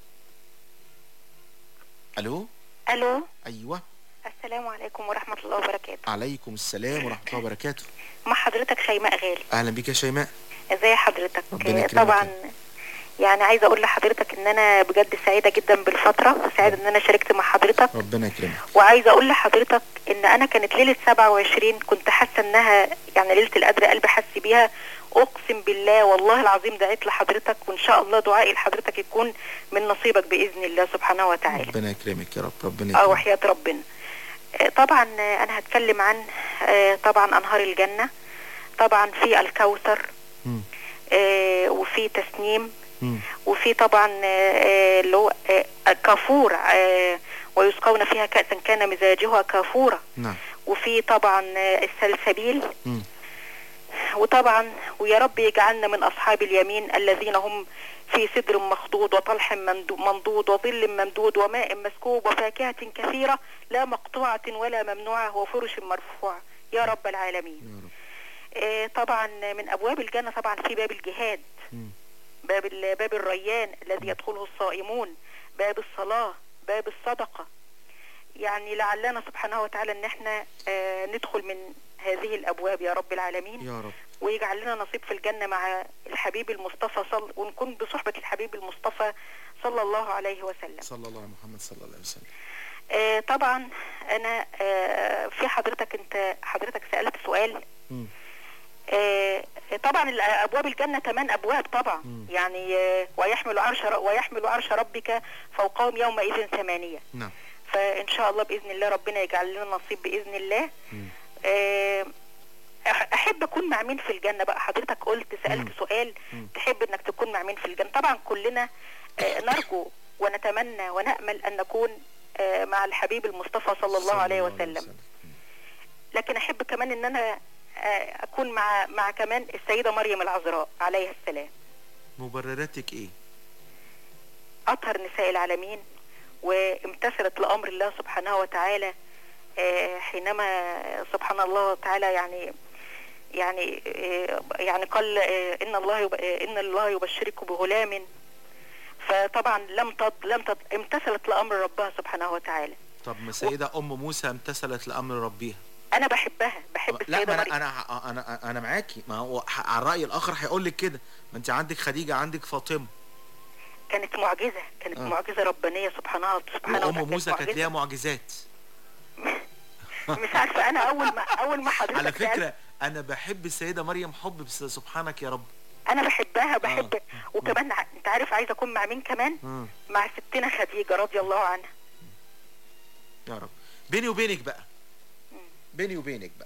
ألو الو أيوة السلام عليكم ورحمه الله وبركاته عليكم السلام ورحمة الله وبركاته مع حضرتك شيماء غالي أهلا بك يا شيماء ازي حضرتك ربنا يكرمك. طبعا يعني عايزه اقول لحضرتك ان انا بجد سعيده جدا بالفتره سعيده ان انا شاركت مع حضرتك ربنا يكرمك وعايزه اقول لحضرتك ان انا كانت ليله 27 كنت حاسه انها يعني ليله القدر قلبي حس بيها اقسم بالله والله العظيم دعيت لحضرتك وان شاء الله دعائي لحضرتك يكون من نصيبك باذن الله سبحانه وتعالى ربنا يكرمك يا رب ربنا اه يكرمك وحياة ربنا آه، طبعا آه، انا هتكلم عن آه، طبعا انهار الجنة طبعا في الكوثر مم. آه، وفي تسنيم مم. وفي طبعا آه، آه، اللي هو آه، كافور آه، ويسقون فيها كأسا كان مزاجها كافورا نعم وفي طبعا آه، السلسبيل مم. وطبعا ويا رب يجعلنا من أصحاب اليمين الذين هم في سدر مخضود وطلح مندو- منضود وظل ممدود وماء مسكوب وفاكهة كثيرة لا مقطوعة ولا ممنوعة وفرش مرفوعة يا رب العالمين آه، طبعا من أبواب الجنة طبعا في باب الجهاد باب ال- باب الريان الذي يدخله الصائمون باب الصلاة باب الصدقة يعني لعلنا سبحانه وتعالى ان احنا آه، ندخل من هذه الابواب يا رب العالمين يا رب ويجعل لنا نصيب في الجنة مع الحبيب المصطفى صل ونكون بصحبة الحبيب المصطفى صلى الله عليه وسلم صلى الله على محمد صلى الله عليه وسلم آه طبعا انا آه في حضرتك انت حضرتك سألت سؤال مم. آه طبعا ال- ابواب الجنة ثمان ابواب طبعا يعني آه ويحمل عرش ر- ويحمل عرش ربك فوقهم يومئذ ثمانية نعم فان شاء الله باذن الله ربنا يجعل لنا نصيب باذن الله آه، أح- احب اكون مع مين في الجنه بقى حضرتك قلت سالت سؤال تحب انك تكون مع مين في الجنه طبعا كلنا آه، نرجو ونتمنى ونامل ان نكون آه، مع الحبيب المصطفى صلى الله عليه وسلم لكن احب كمان ان انا آه، اكون مع مع كمان السيده مريم العذراء عليها السلام مبرراتك ايه اطهر نساء العالمين وامتثلت لامر الله سبحانه وتعالى آه، حينما سبحان الله تعالى يعني يعني آه، يعني قال آه، ان الله يب- آه، ان الله يبشرك بغلام فطبعا لم تض لم تض امتثلت لامر ربها سبحانه وتعالى طب ما سيدة ام موسى امتثلت لامر ربها انا بحبها بحب لا السيده ما مريم انا انا انا انا معاكي ما هو ح- على الراي الاخر هيقول لك كده ما انت عندك خديجه عندك فاطمه كانت معجزه كانت آه. معجزه ربانيه سبحانه سبحانه وام وتعالى موسى كانت معجزة. ليها معجزات مش عارفه انا اول ما اول ما حضرتك على سألت، فكره انا بحب السيده مريم حب بس سبحانك يا رب انا بحبها بحب وكمان ع- انت عارف عايزه اكون مع مين كمان مم. مع ستنا خديجه رضي الله عنها يا رب بيني وبينك بقى بيني وبينك بقى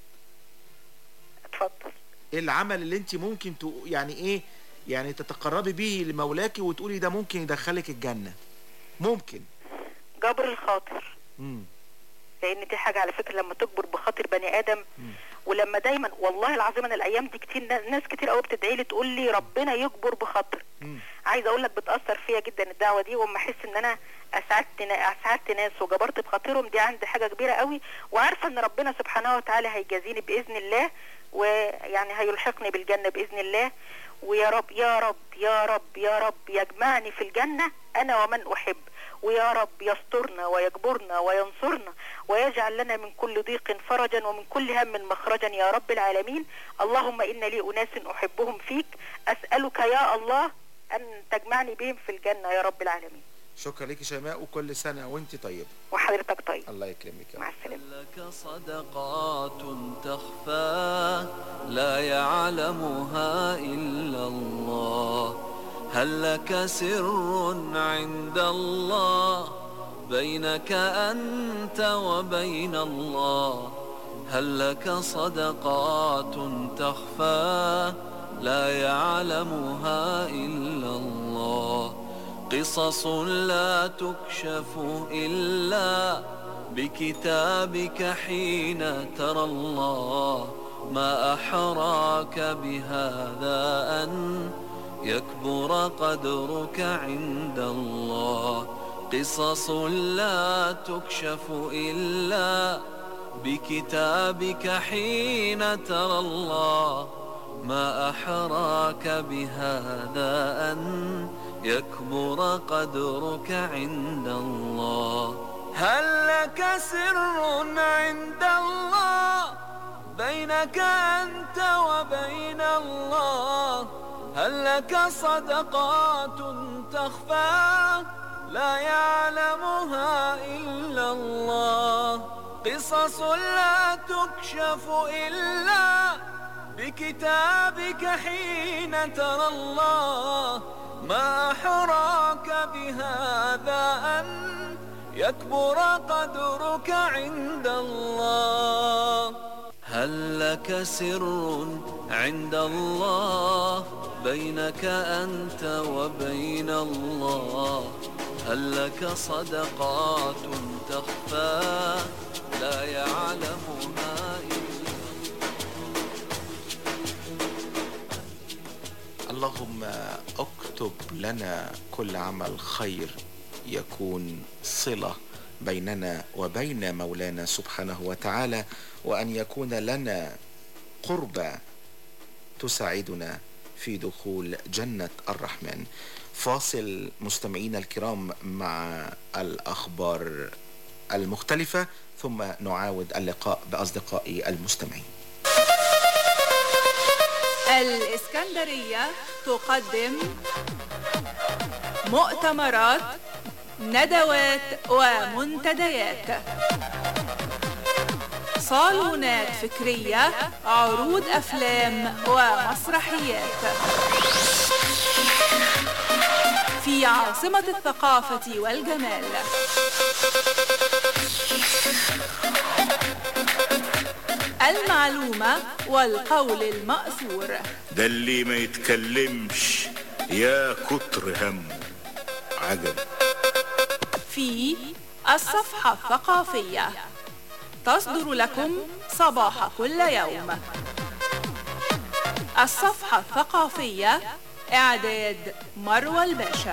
اتفضل ايه العمل اللي انت ممكن تق... يعني ايه يعني تتقربي بيه لمولاكي وتقولي ده ممكن يدخلك الجنه ممكن جبر الخاطر امم لان دي حاجه على فكره لما تجبر بخاطر بني ادم ولما دايما والله العظيم انا الايام دي كتير نا- ناس كتير قوي بتدعي لي تقول لي ربنا يجبر بخاطر عايزه اقول لك بتاثر فيا جدا الدعوه دي واما احس ان انا اسعدت نا- اسعدت ناس وجبرت بخاطرهم دي عندي حاجه كبيره قوي وعارفه ان ربنا سبحانه وتعالى هيجازيني باذن الله ويعني هيلحقني بالجنه باذن الله ويا رب يا رب يا رب يا رب يجمعني في الجنه انا ومن احب ويا رب يسترنا ويجبرنا وينصرنا ويجعل لنا من كل ضيق فرجا ومن كل هم مخرجا يا رب العالمين اللهم إن لي أناس أحبهم فيك أسألك يا الله أن تجمعني بهم في الجنة يا رب العالمين شكرا ليكي شيماء وكل سنه وانت طيبه وحضرتك طيب الله يكرمك يا مع رب. السلامة لك صدقات تخفى لا يعلمها إلا الله هل لك سر عند الله بينك أنت وبين الله هل لك صدقات تخفى لا يعلمها إلا الله قصص لا تكشف إلا بكتابك حين ترى الله ما أحراك بهذا أن يكبر قدرك عند الله قصص لا تكشف إلا بكتابك حين ترى الله ما أحراك بهذا أن يكبر قدرك عند الله هل لك سر عند الله بينك أنت وبين الله هل لك صدقات تخفى لا يعلمها إلا الله قصص لا تكشف إلا بكتابك حين ترى الله ما حراك بهذا أن يكبر قدرك عند الله هل لك سر عند الله بينك أنت وبين الله هل لك صدقات تخفى لا يعلمها إلا اللهم اكتب لنا كل عمل خير يكون صلة بيننا وبين مولانا سبحانه وتعالى وأن يكون لنا قربة تساعدنا في دخول جنة الرحمن فاصل مستمعينا الكرام مع الأخبار المختلفة ثم نعاود اللقاء بأصدقائي المستمعين الإسكندرية تقدم مؤتمرات ندوات ومنتديات صالونات فكرية عروض أفلام ومسرحيات في عاصمة الثقافة والجمال المعلومة والقول المأثور ده اللي ما يتكلمش يا كتر همه عجب في الصفحة الثقافية تصدر لكم صباح كل يوم الصفحة الثقافية إعداد مروى الباشا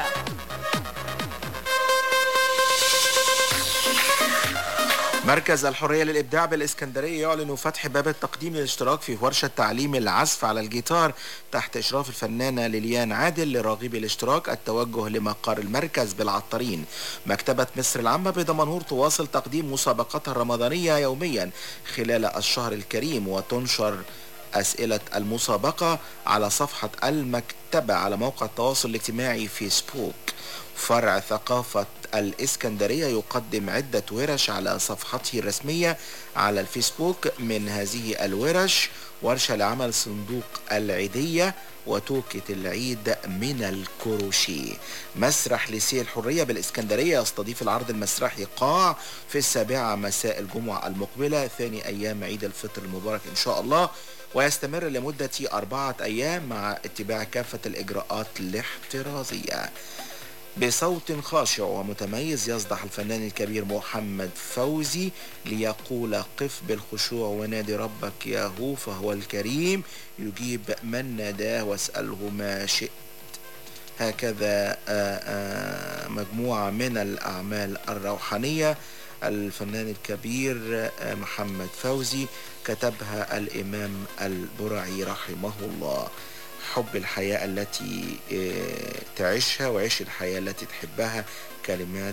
مركز الحرية للإبداع بالإسكندرية يعلن فتح باب التقديم للاشتراك في ورشة تعليم العزف على الجيتار تحت إشراف الفنانة ليليان عادل لراغبي الاشتراك التوجه لمقر المركز بالعطارين مكتبة مصر العامة بدمنهور تواصل تقديم مسابقاتها الرمضانية يوميا خلال الشهر الكريم وتنشر أسئلة المسابقة على صفحة المكتبة على موقع التواصل الاجتماعي فيسبوك فرع ثقافة الإسكندرية يقدم عدة ورش على صفحته الرسمية على الفيسبوك من هذه الورش ورشة لعمل صندوق العيدية وتوكة العيد من الكروشيه مسرح ليسيه الحرية بالإسكندرية يستضيف العرض المسرحي قاع في السابعة مساء الجمعة المقبلة ثاني أيام عيد الفطر المبارك إن شاء الله ويستمر لمدة أربعة أيام مع اتباع كافة الإجراءات الاحترازية بصوت خاشع ومتميز يصدح الفنان الكبير محمد فوزي ليقول قف بالخشوع ونادي ربك يا هو فهو الكريم يجيب من ناداه واسأله ما شئت هكذا آه، آه، مجموعة من الأعمال الروحانية الفنان الكبير آه، محمد فوزي كتبها الإمام البرعي رحمه الله حب الحياة التي آه، تعيشها وعيش الحياة التي تحبها كلمات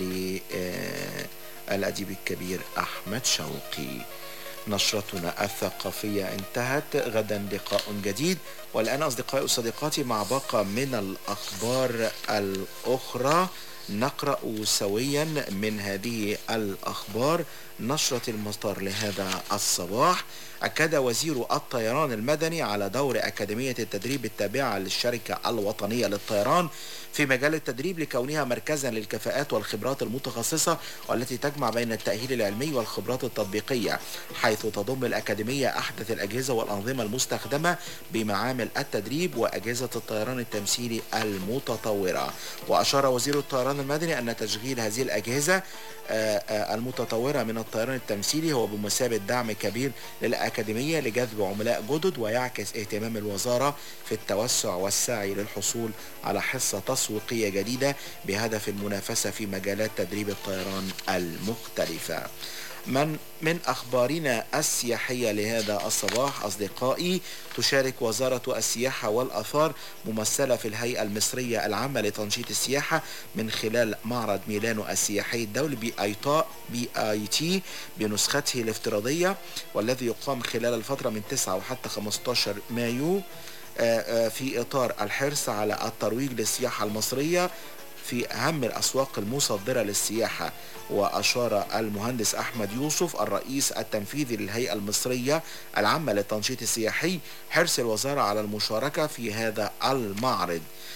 للأديب الكبير أحمد شوقي نشرتنا الثقافية انتهت غدا لقاء جديد والآن أصدقائي وصديقاتي مع باقة من الأخبار الأخرى نقرأ سويا من هذه الأخبار نشرة المطار لهذا الصباح أكد وزير الطيران المدني على دور أكاديمية التدريب التابعة للشركة الوطنية للطيران في مجال التدريب لكونها مركزا للكفاءات والخبرات المتخصصة والتي تجمع بين التأهيل العلمي والخبرات التطبيقية حيث تضم الأكاديمية أحدث الأجهزة والأنظمة المستخدمة بمعامل التدريب وأجهزة الطيران التمثيلي المتطورة وأشار وزير الطيران المدني أن تشغيل هذه الأجهزة آه، آه، المتطورة من الطيران التمثيلي هو بمثابة دعم كبير للأكاديمية لجذب عملاء جدد ويعكس اهتمام الوزارة في التوسع والسعي للحصول على حصة تسويقية جديدة بهدف المنافسة في مجالات تدريب الطيران المختلفة من من أخبارنا السياحية لهذا الصباح أصدقائي تشارك وزارة السياحة والأثار ممثلة في الهيئة المصرية العامة لتنشيط السياحة من خلال معرض ميلانو السياحي الدولي بي اي تا بي اي تي بنسخته الافتراضية والذي يقام خلال الفترة من 9 وحتى 15 مايو آه، آه، في إطار الحرص على الترويج للسياحة المصرية في أهم الأسواق المصدرة للسياحة وأشار المهندس أحمد يوسف الرئيس التنفيذي للهيئة المصرية العامة للتنشيط السياحي حرص الوزارة على المشاركة في هذا المعرض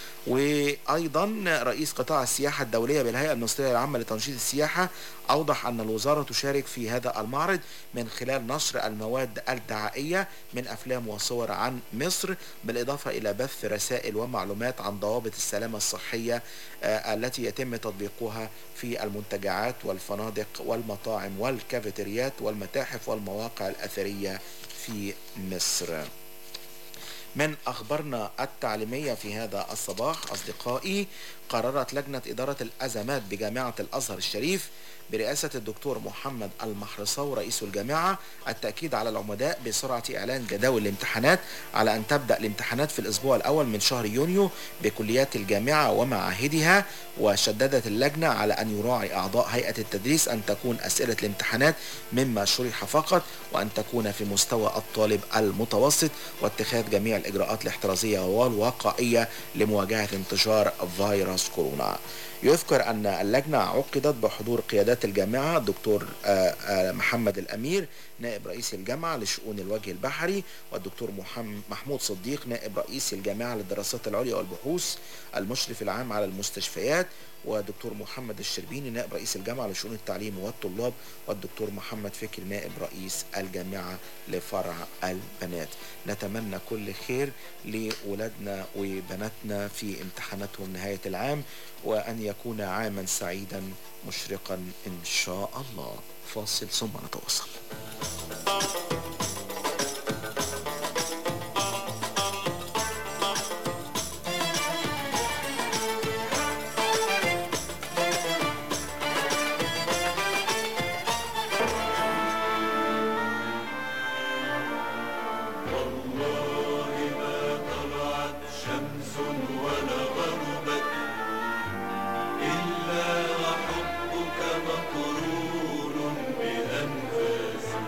وأيضا رئيس قطاع السياحة الدولية بالهيئة المصرية العامة لتنشيط السياحة أوضح أن الوزارة تشارك في هذا المعرض من خلال نشر المواد الدعائية من أفلام وصور عن مصر بالإضافة إلى بث رسائل ومعلومات عن ضوابط السلامة الصحية آه، التي يتم تطبيقها في المنتجعات والفنادق والمطاعم والكافيتريات والمتاحف والمواقع الأثرية في مصر من أخبارنا التعليمية في هذا الصباح أصدقائي قررت لجنة إدارة الأزمات بجامعة الأزهر الشريف برئاسة الدكتور محمد المحرصاوي رئيس الجامعة التأكيد على العمداء بسرعة إعلان جداول الامتحانات على أن تبدأ الامتحانات في الأسبوع الأول من شهر يونيو بكليات الجامعة ومعاهدها وشددت اللجنة على أن يراعي أعضاء هيئة التدريس أن تكون أسئلة الامتحانات مما شرح فقط وأن تكون في مستوى الطالب المتوسط واتخاذ جميع الإجراءات الاحترازية والوقائية لمواجهة انتشار فيروس كورونا يذكر أن اللجنة عقدت بحضور قيادات الجامعة الدكتور آه، آه، محمد الأمير نائب رئيس الجامعة لشؤون الوجه البحري والدكتور محمد محمود صديق نائب رئيس الجامعة للدراسات العليا والبحوث المشرف العام على المستشفيات ودكتور محمد الشربيني نائب رئيس الجامعة لشؤون التعليم والطلاب والدكتور محمد فكري نائب رئيس الجامعة لفرع البنات نتمنى كل خير لولادنا وبناتنا في امتحاناتهم نهاية العام وأن يكون عاما سعيدا مشرقا إن شاء الله فاصل ثم نتواصل والله ما طلعت شمس ولا غربت إلا وحبك مقرون بأنفاسي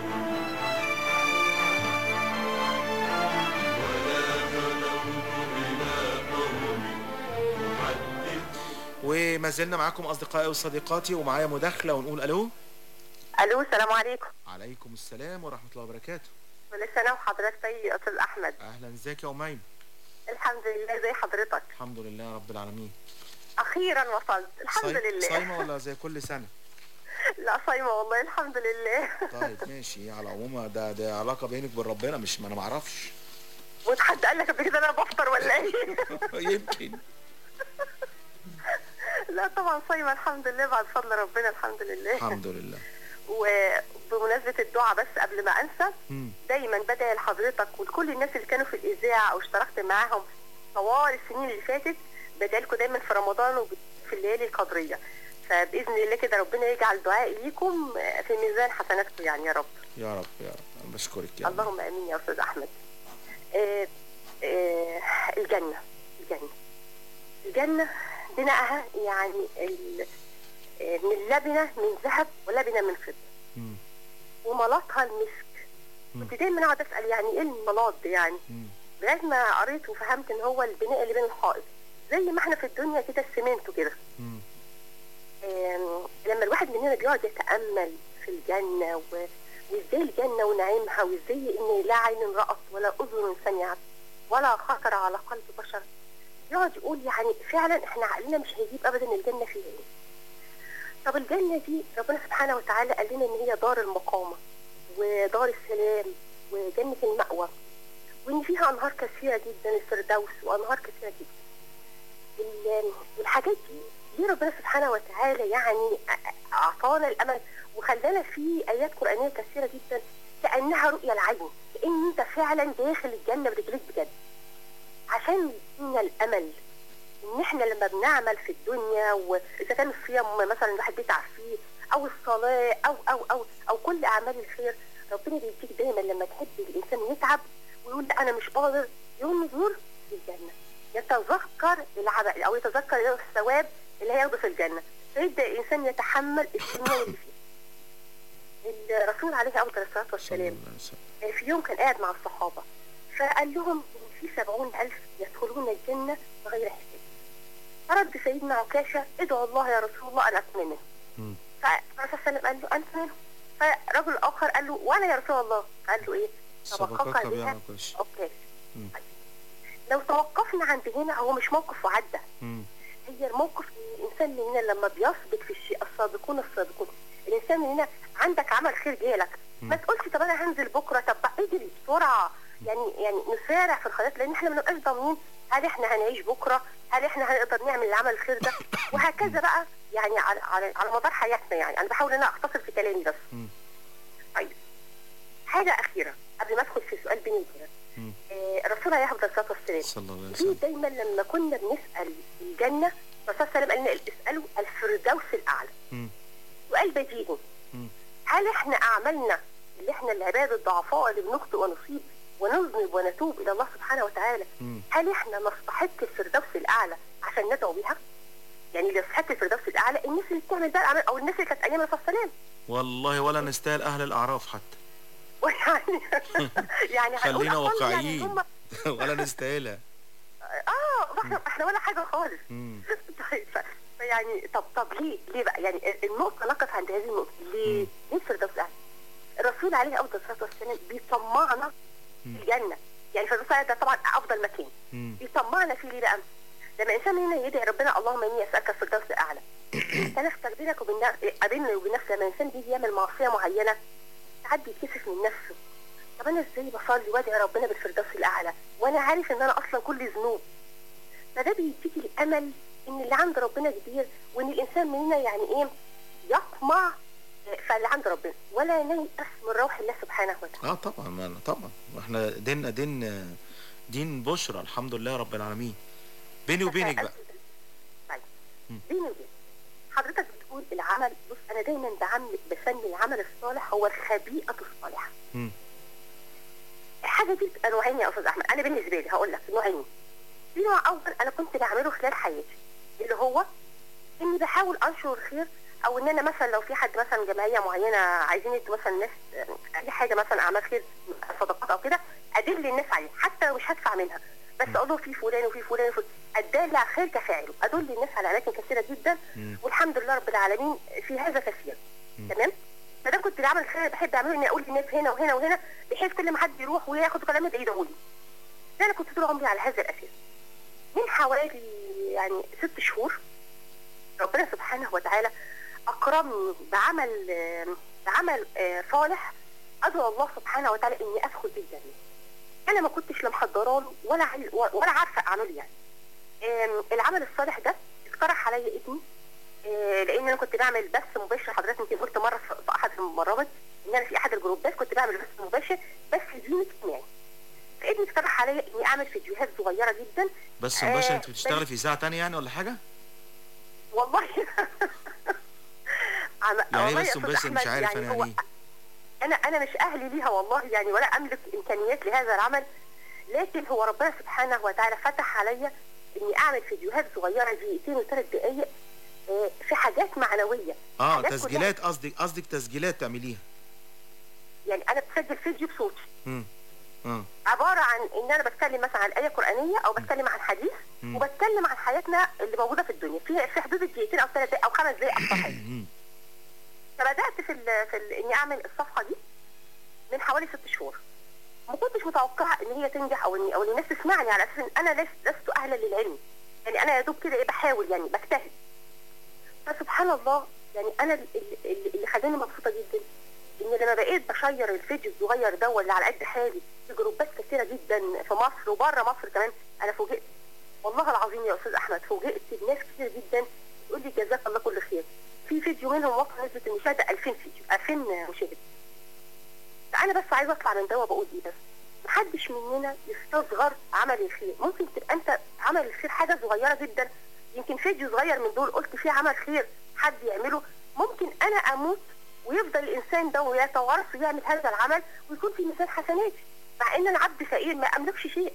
ولا بلغت إلى قوم محدث وما زلنا معاكم أصدقائي وصديقاتي ومعايا مداخلة ونقول ألو الو السلام عليكم عليكم السلام ورحمة الله وبركاته كل سنه وحضرتك طيب يا استاذ احمد أهلا ازيك يا أميم الحمد لله زي حضرتك الحمد لله رب العالمين اخيرا وصلت الحمد صاي- لله صايمة ولا زي كل سنة لا صايمه والله الحمد لله طيب ماشي على العموم ده ده علاقة بينك وبين ربنا مش ما أنا معرفش وحد قال لك قبل كده انا بفطر ولا ايه يمكن لا طبعا صايمه الحمد لله بعد فضل ربنا الحمد لله الحمد لله وبمناسبه الدعاء بس قبل ما انسى مم. دايما بدعي لحضرتك ولكل الناس اللي كانوا في الاذاعه او اشتركت معاهم طوال السنين اللي فاتت بدعي لكم دايما في رمضان وفي الليالي القدريه فباذن الله كده ربنا يجعل دعائي ليكم في ميزان حسناتكم يعني يا رب يا رب يا رب أنا بشكرك يا رب. اللهم امين يا استاذ احمد آه آه الجنه الجنه الجنه بناءها يعني ال- آه، من لبنه من ذهب ولبنه من فضه مم. وملاطها المسك كنت دايما اقعد اسال يعني ايه الملاط ده يعني لغايه ما قريت وفهمت ان هو البناء اللي بين الحائط زي ما احنا في الدنيا كده السمنت كده مم. آم، لما الواحد مننا بيقعد يتامل في الجنه و... وازاي الجنه ونعيمها وازاي ان لا عين رأت ولا اذن سمعت ولا خطر على قلب بشر يقعد يقول يعني فعلا احنا عقلنا مش هيجيب ابدا الجنه فيها ايه طب الجنه دي ربنا سبحانه وتعالى قال لنا ان هي دار المقامه ودار السلام وجنه المأوى وان فيها انهار كثيره جدا الفردوس وانهار كثيره جدا ال- الحاجات دي ليه ربنا سبحانه وتعالى يعني أ- اعطانا الامل وخلانا في ايات قرانيه كثيره جدا كانها رؤيه العين كان انت فعلا داخل الجنه برجليك بجد عشان يدينا الامل ان احنا لما بنعمل في الدنيا واذا كان الصيام مثلا الواحد بيتعب فيه او الصلاه او او او او كل اعمال الخير ربنا بيديك دايما لما تحب الانسان يتعب ويقول لا انا مش قادر ينظر للجنه يتذكر العمل او يتذكر الثواب اللي هياخده في الجنه فيبدا الانسان يتحمل الدنيا اللي فيها الرسول عليه افضل الصلاه والسلام في يوم كان قاعد مع الصحابه فقال لهم ان في سبعون الف يدخلون الجنه بغير حساب فرد سيدنا عكاشه ادعوا الله يا رسول الله ان اكون منهم فالرسول صلى الله عليه وسلم قال له انت منهم فرجل اخر قال له وانا يا رسول الله قال له ايه سبقك توقفت بها بها عكاش. اوكي مم. لو توقفنا عند هنا هو مش موقف وعدى مم. هي الموقف إن الانسان مننا لما بيسبق في الشيء السابقون السابقون الانسان مننا عندك عمل خير جالك ما تقولش طب انا هنزل بكره طب بقى اجري بسرعه يعني يعني نسارع في الخيرات لان احنا ما بنبقاش ضامنين هل احنا هنعيش بكره هل احنا هنقدر نعمل العمل الخير ده وهكذا بقى يعني على على, على مدار حياتنا يعني انا بحاول ان انا اختصر في كلامي بس طيب حاجه اخيره قبل ما ادخل في سؤال بيني وبينك مم. آه، الرسول عليه الصلاه والسلام صلى الله عليه ليه وسلم دايما لما كنا بنسال الجنه الرسول صلى الله عليه وسلم قال لنا اسالوا الفردوس الاعلى مم. سؤال بديهي مم. هل احنا اعمالنا اللي احنا العباد الضعفاء اللي بنخطئ ونصيب ونذنب ونتوب الى الله سبحانه وتعالى مم. هل احنا نستحق الفردوس الاعلى عشان ندعو بيها؟ يعني اللي يستحق الفردوس الاعلى الناس اللي بتعمل بقى الاعمال او الناس اللي كانت ايام الرسول صلى الله عليه والله ولا نستاهل أهل الأعراف حتى وسلم يعني يعني هنقول خلينا أقل يعني واقعيين هم ولا نستاهلها اه احنا احنا ولا حاجه خالص مم. طيب ف- فيعني طب طب ليه ليه بقى يعني النقطه نقف عند هذه النقطه ليه ليه الفردوس الاعلى الرسول عليه افضل الصلاه والسلام بيطمعنا في الجنه يعني في الرسول ده طبعا افضل مكان بيطمعنا فيه ليه بقى؟ لما انسان مننا يدعي ربنا اللهم اني اسالك الفردوس الاعلى انت نفسك بينك وبين قابلني وبين نفسي لما انسان بيجي يعمل معصيه معينه ساعات بيتكسف من نفسه طب انا ازاي بصلي وادعي ربنا بالفردوس الاعلى وانا عارف ان انا اصلا كل ذنوب فده بيديكي الامل ان اللي عند ربنا كبير وان الانسان مننا يعني ايه يطمع في اللي عند ربنا ولا نيأس من روح الله سبحانه وتعالى اه طبعا ما طبعا احنا ديننا دين دين بشرى الحمد لله رب العالمين بيني وبينك بقى بيني وبينك حضرتك بتقول العمل بص انا دايما بعمل بسمي العمل الصالح هو الخبيئه الصالحه مم. الحاجه دي بتبقى نوعين يا استاذ احمد انا بالنسبه لي هقول لك نوعين في نوع اول انا كنت بعمله خلال حياتي اللي هو اني بحاول انشر الخير او ان انا مثلا لو في حد مثلا جمعيه معينه عايزين يدوا مثلا الناس اي حاجه مثلا اعمال خير صدقات او كده ادل الناس عليه حتى لو مش هدفع منها بس اقول له في فلان وفي فلان وفلان الدال على خير كفاعله ادل الناس على اماكن كثيره جدا والحمد لله رب العالمين في هذا كثير تمام فده كنت بعمل خير بحب اعمله اني اقول للناس هنا وهنا وهنا بحيث كل ما حد يروح وياخد كلام يدعي لي ده انا كنت طول عمري على هذا الاساس من حوالي يعني ست شهور ربنا سبحانه وتعالى اكرمني بعمل آه، بعمل آه، صالح ادعو الله سبحانه وتعالى اني ادخل بيه الجنه انا ما كنتش لا محضره له ولا عل- ولا عارفه اعمله يعني آم، العمل الصالح ده اقترح عليا ابني آه، لان انا كنت بعمل بث مباشر حضرتك يمكن قلت مره في في احد المرات ان انا في احد الجروبات كنت بعمل بث مباشر بس ديني اجتماعي فابني اقترح عليا اني اعمل فيديوهات صغيره جدا بس آه، مباشر انت بس- بتشتغلي في اذاعه تانية يعني ولا حاجه والله عم- يعني والله ايه يا بس أستاذ مباشر مش أحمد، عارف يعني انا هو يعني ايه انا انا مش اهلي ليها والله يعني ولا املك امكانيات لهذا العمل لكن هو ربنا سبحانه وتعالى فتح عليا اني اعمل فيديوهات صغيره دقيقتين وثلاث دقائق آه، في حاجات معنويه اه حاجات كلها- تسجيلات قصدك قصدك تسجيلات تعمليها يعني انا بسجل فيديو بصوتي امم اه عباره عن ان انا بتكلم مثلا عن ايه قرانيه او بتكلم عن حديث مم. وبتكلم عن حياتنا اللي موجوده في الدنيا في في حدود الدقيقتين او ثلاث دقائق او خمس دقائق اقصى حاجه مم. فبدات في ال في ال اني اعمل الصفحه دي من حوالي ست شهور ما كنتش متوقعه ان هي تنجح او ان او ان الناس تسمعني على اساس ان انا لست لست اهلا للعلم يعني انا يا دوب كده ايه بحاول يعني بجتهد فسبحان الله يعني انا ال- ال- ال- اللي خلاني مبسوطه جدا ان لما بقيت بشير الفيديو الصغير ده واللي على قد حالي في جروبات كثيره جدا في مصر وبره مصر كمان انا فوجئت والله العظيم يا استاذ احمد فوجئت بناس كتير جدا تقول لي جزاك الله كل خير في فيديو منهم وصل نسبه المشاهده 2000 فيديو 2000 مشاهد فانا بس عايزه اطلع من ده وبقول ايه بس محدش مننا يستصغر عمل الخير ممكن تبقى انت عمل الخير حاجه صغيره جدا يمكن فيديو صغير من دول قلت فيه عمل خير حد يعمله ممكن انا اموت ويفضل الانسان ده ويتوارث ويعمل هذا العمل ويكون في ميزان حسناتي مع ان انا عبد فقير ما املكش شيء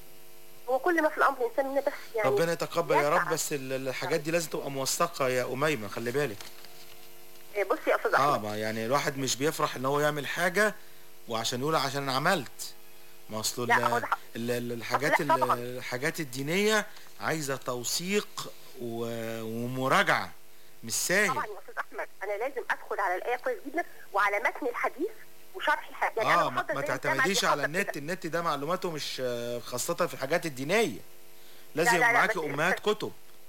هو كل ما في الامر انسان منا بس يعني ربنا يتقبل يا رب يسعى. بس ال- الحاجات دي لازم تبقى موثقه يا اميمه خلي بالك إيه، بصي يا استاذ اه احمد ما يعني الواحد مش بيفرح ان هو يعمل حاجه وعشان يقول عشان انا عملت ما اصل لا، هو ال- ده- ال- ال- الحاجات لا، ال- طبعاً. الحاجات الدينيه عايزه توثيق و- ومراجعه مش سهل طبعا يا استاذ احمد انا لازم ادخل على الايه كويس جدا وعلى متن الحديث وشرح الحديث يعني اه انا ما, بفضل ما زي الجامعة تعتمديش على بيفضل النت كده. النت ده معلوماته مش آه، خاصه في الحاجات الدينيه لازم لا، يبقى لا، معاكي بس- امهات كتب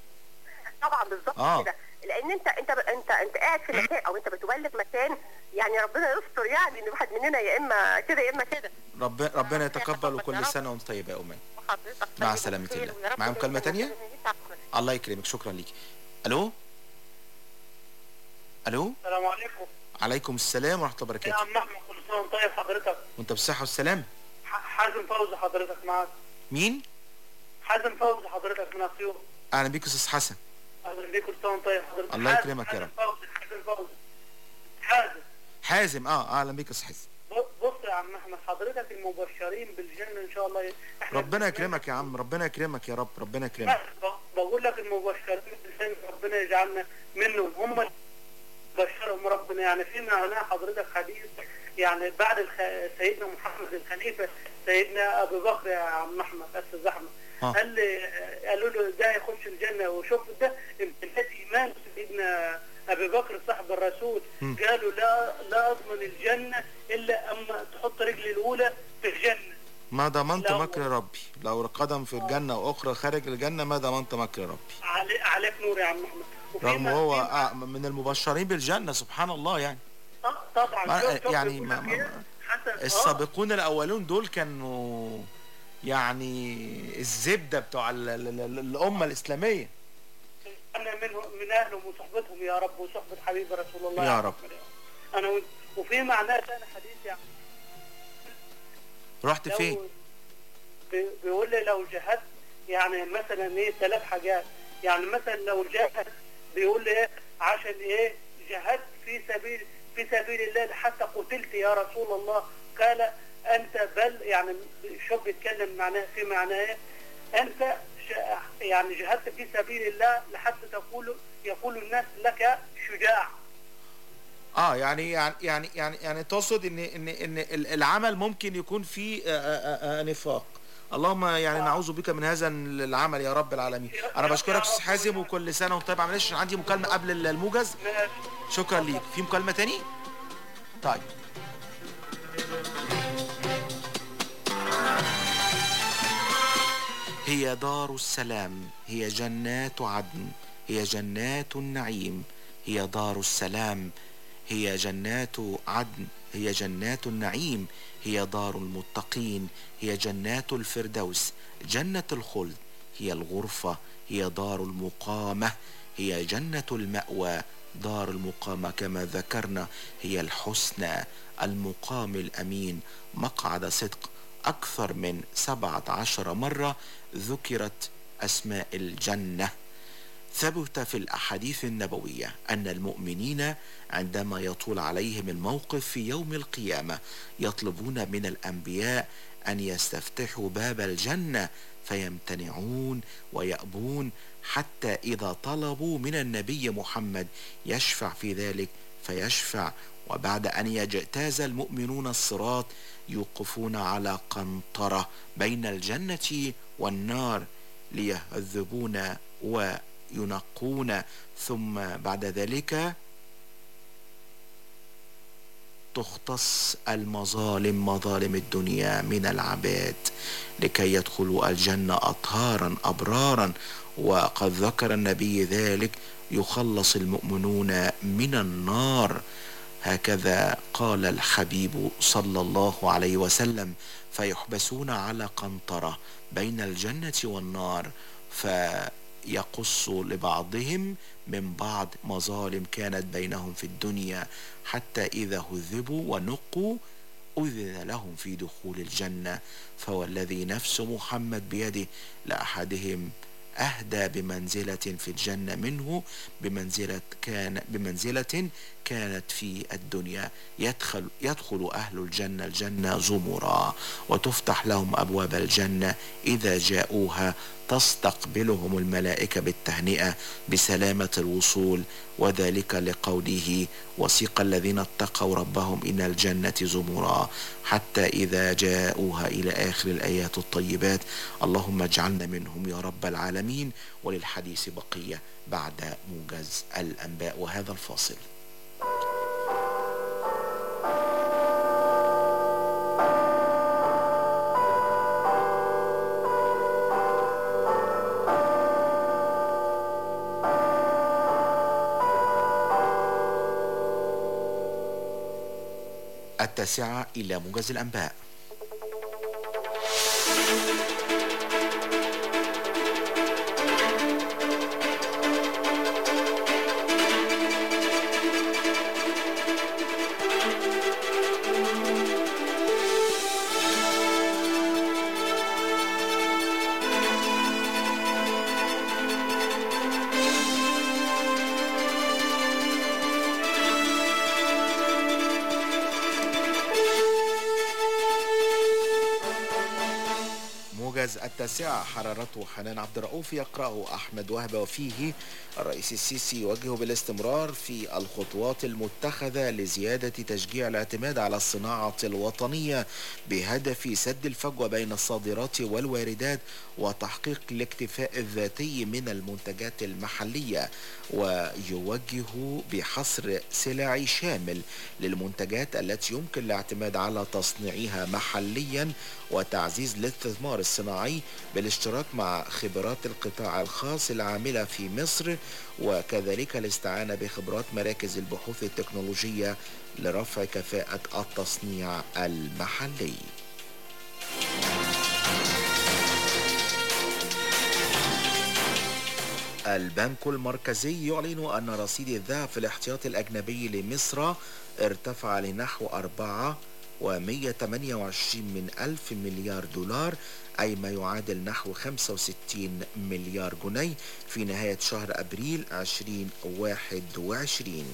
طبعا بالظبط آه. كده لان انت انت انت انت قاعد في مكان او انت بتبلغ مكان يعني ربنا يستر يعني ان واحد مننا يا اما كده يا اما كده رب ربنا يتقبل وكل سنه وانت طيبه يا امي وحضرتك مع طيب سلامه وبخير الله ويا رب معاهم دايما كلمه تانية يسعدك. الله يكرمك شكرا ليكي الو الو السلام عليكم عليكم السلام ورحمه الله يا وبركاته عم احمد كل سنه وانت طيب حضرتك وانت بالصحه والسلام ح- حازم فوزي حضرتك معاك مين حازم فوزي حضرتك من اسيوط اهلا بيك استاذ حسن اهلا بيك كل سنه وانت طيب حضرتك الله حازم- يكرمك يا حازم رب. فوزي حازم فوزي حازم حازم اه اهلا بيك يا استاذ حازم ب- بص يا عم احمد حضرتك المبشرين بالجنه ان شاء الله احنا ربنا يكرمك يا عم ربنا يكرمك يا رب ربنا يكرمك ب- بقول لك المبشرين بالجنه ربنا يجعلنا منهم هم اللي بشرهم ربنا يعني في معناه حضرتك حديث يعني بعد الخ... سيدنا محمد الخليفه سيدنا ابو بكر يا عم احمد استاذ احمد آه. قال لي قالوا له ده يخش الجنه وشوف ده امتلاك ايمان سيدنا ابي بكر صاحب الرسول مم. قالوا لا لا اضمن الجنه الا اما تحط رجلي الاولى في الجنه ما ضمنت لا. مكر ربي لو قدم في الجنة وأخرى خارج الجنة ما ضمنت مكر ربي علي عليك نور يا عم احمد وفي رغم ما- هو في آه، من المبشرين بالجنة سبحان الله يعني ما- طبعا ما- شوف- شوف يعني بيقول ما- لك ما- إيه؟ حسن آه. السابقون الأولون دول كانوا يعني الزبدة بتوع ال- ال- ال- الأمة الإسلامية انا منهم من اهلهم وصحبتهم يا رب وصحبه حبيبي رسول الله يا رب. انا وانت وفي معناه ثاني حديث يعني رحت لو- فين؟ بي- بيقول لي لو جهدت يعني مثلا ايه ثلاث حاجات يعني مثلا لو جهد بيقول لي ايه عشان ايه جهدت في سبيل في سبيل الله حتى قتلت يا رسول الله قال انت بل يعني شو بيتكلم معناه في معناه ايه انت ش- يعني جهدت في سبيل الله لحتى تقول يقول الناس لك شجاع اه يعني يعني يعني يعني يعني تقصد ان ان ان ال- العمل ممكن يكون فيه آه، آه، آه، نفاق اللهم يعني نعوذ بك من هذا العمل يا رب العالمين انا بشكرك استاذ حازم وكل سنه وانت طيب معلش عشان عندي مكالمه قبل الموجز شكرا ليك في مكالمه تاني طيب هي دار السلام هي جنات عدن هي جنات النعيم هي دار السلام هي جنات عدن هي جنات النعيم هي دار المتقين هي جنات الفردوس جنة الخلد هي الغرفة هي دار المقامة هي جنة المأوى دار المقامة كما ذكرنا هي الحسنى المقام الأمين مقعد صدق أكثر من سبعة عشر مرة ذكرت أسماء الجنة ثبت في الأحاديث النبوية أن المؤمنين عندما يطول عليهم الموقف في يوم القيامة يطلبون من الأنبياء أن يستفتحوا باب الجنة فيمتنعون ويأبون حتى إذا طلبوا من النبي محمد يشفع في ذلك فيشفع وبعد أن يجتاز المؤمنون الصراط يوقفون على قنطرة بين الجنة والنار ليهذبون وينقون ثم بعد ذلك تختص المظالم مظالم الدنيا من العباد لكي يدخلوا الجنة أطهارا أبرارا وقد ذكر النبي ذلك يخلص المؤمنون من النار هكذا قال الحبيب صلى الله عليه وسلم فيحبسون على قنطرة بين الجنة والنار فيقص لبعضهم من بعض مظالم كانت بينهم في الدنيا حتى إذا هذبوا ونقوا أذن لهم في دخول الجنة فوالذي نفس محمد بيده لأحدهم أهدى بمنزلة في الجنة منه بمنزلة كان بمنزلة كانت في الدنيا يدخل يدخل أهل الجنة الجنة زمرا وتفتح لهم أبواب الجنة إذا جاءوها تستقبلهم الملائكة بالتهنئة بسلامة الوصول وذلك لقوله وسيق الذين اتقوا ربهم إلى الجنة زمرا حتى إذا جاءوها إلى آخر الآيات الطيبات اللهم اجعلنا منهم يا رب العالمين وللحديث بقية بعد موجز الأنباء وهذا الفاصل التاسعة إلى موجز الأنباء موجز التاسعة حررته حنان عبد الرؤوف يقرأه أحمد وهبة وفيه الرئيس السيسي يوجه بالاستمرار في الخطوات المتخذة لزيادة تشجيع الاعتماد على الصناعة الوطنية بهدف سد الفجوة بين الصادرات والواردات وتحقيق الاكتفاء الذاتي من المنتجات المحلية ويوجه بحصر سلعي شامل للمنتجات التي يمكن الاعتماد على تصنيعها محليا وتعزيز الاستثمار الصناعي بالاشتراك مع خبرات القطاع الخاص العاملة في مصر وكذلك الاستعانة بخبرات مراكز البحوث التكنولوجية لرفع كفاءة التصنيع المحلي البنك المركزي يعلن أن رصيد الذهب في الاحتياط الأجنبي لمصر ارتفع لنحو أربعة ومية تمانية وعشرين من ألف مليار دولار أي ما يعادل نحو 65 مليار جنيه في نهاية شهر أبريل 2021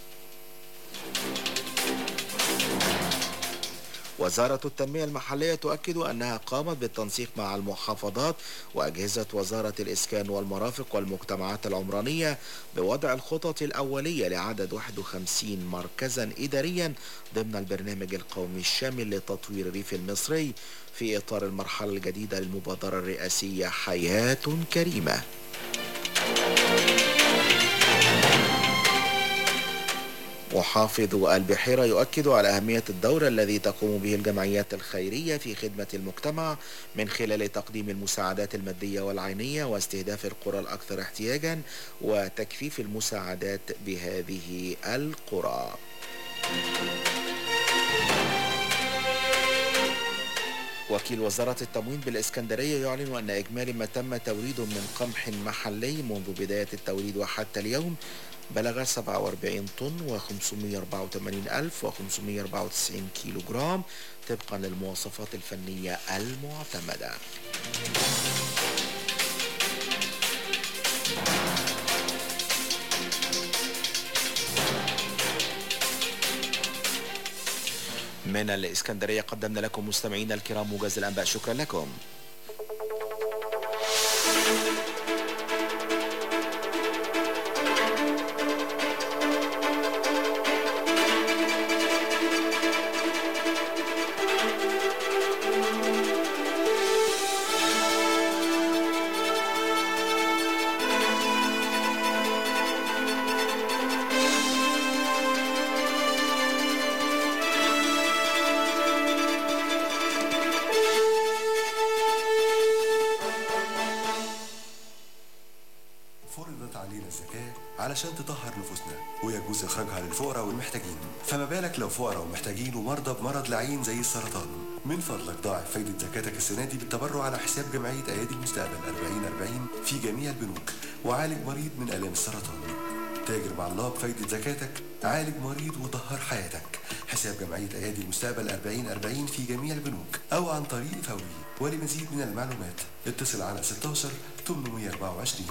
وزارة التنمية المحلية تؤكد أنها قامت بالتنسيق مع المحافظات وأجهزة وزارة الإسكان والمرافق والمجتمعات العمرانية بوضع الخطط الأولية لعدد 51 مركزا إداريا ضمن البرنامج القومي الشامل لتطوير الريف المصري في إطار المرحلة الجديدة للمبادرة الرئاسية حياة كريمة محافظ البحيرة يؤكد على أهمية الدور الذي تقوم به الجمعيات الخيرية في خدمة المجتمع من خلال تقديم المساعدات المادية والعينية واستهداف القرى الأكثر احتياجا وتكثيف المساعدات بهذه القرى. وكيل وزارة التموين بالإسكندرية يعلن أن إجمالي ما تم توريده من قمح محلي منذ بداية التوريد وحتى اليوم بلغ 47 طن و584 ألف و594 كيلو جرام طبقا للمواصفات الفنية المعتمدة من الإسكندرية قدمنا لكم مستمعينا الكرام موجز الأنباء شكرا لكم فرضت علينا الزكاة علشان تطهر نفوسنا ويجوز إخراجها للفقراء والمحتاجين فما بالك لو فقراء ومحتاجين ومرضى بمرض لعين زي السرطان من فضلك ضاعف فايدة زكاتك السنة دي بالتبرع على حساب جمعية أيادي المستقبل 4040 في جميع البنوك وعالج مريض من آلام السرطان تاجر مع الله بفايدة زكاتك عالج مريض وطهر حياتك حساب جمعية أيادي المستقبل 4040 في جميع البنوك أو عن طريق فوري ولمزيد من المعلومات اتصل على 16 824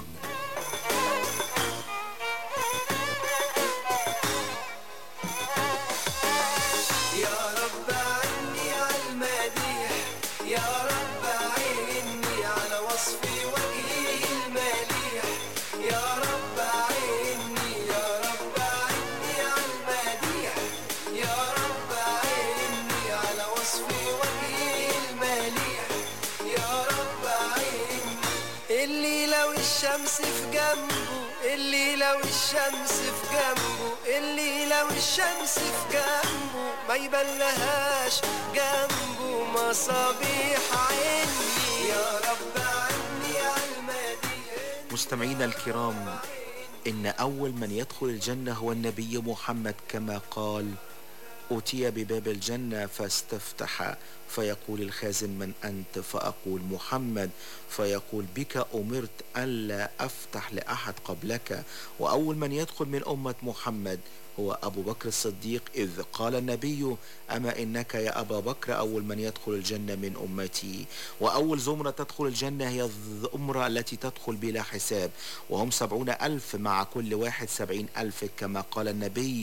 يا رب عني على المديح يا رب عيني على وصفي وجهي المليح يا رب عيني يا رب عني على المديح يا رب عيني على وصفي وجهي المليح يا رب عيني اللي لو الشمس في جنبه اللي لو الشمس في جنبه اللي لو الشمس في جنبه ما يبلهاش جنبه مصابيح عيني يا رب عني على المدينة مستمعينا الكرام إن أول من يدخل الجنة هو النبي محمد كما قال أتي بباب الجنة فاستفتح فيقول الخازن من أنت فأقول محمد فيقول بك أمرت ألا أفتح لأحد قبلك وأول من يدخل من أمة محمد هو أبو بكر الصديق إذ قال النبي أما إنك يا أبا بكر أول من يدخل الجنة من أمتي وأول زمرة تدخل الجنة هي الزمرة التي تدخل بلا حساب وهم سبعون ألف مع كل واحد سبعين ألف كما قال النبي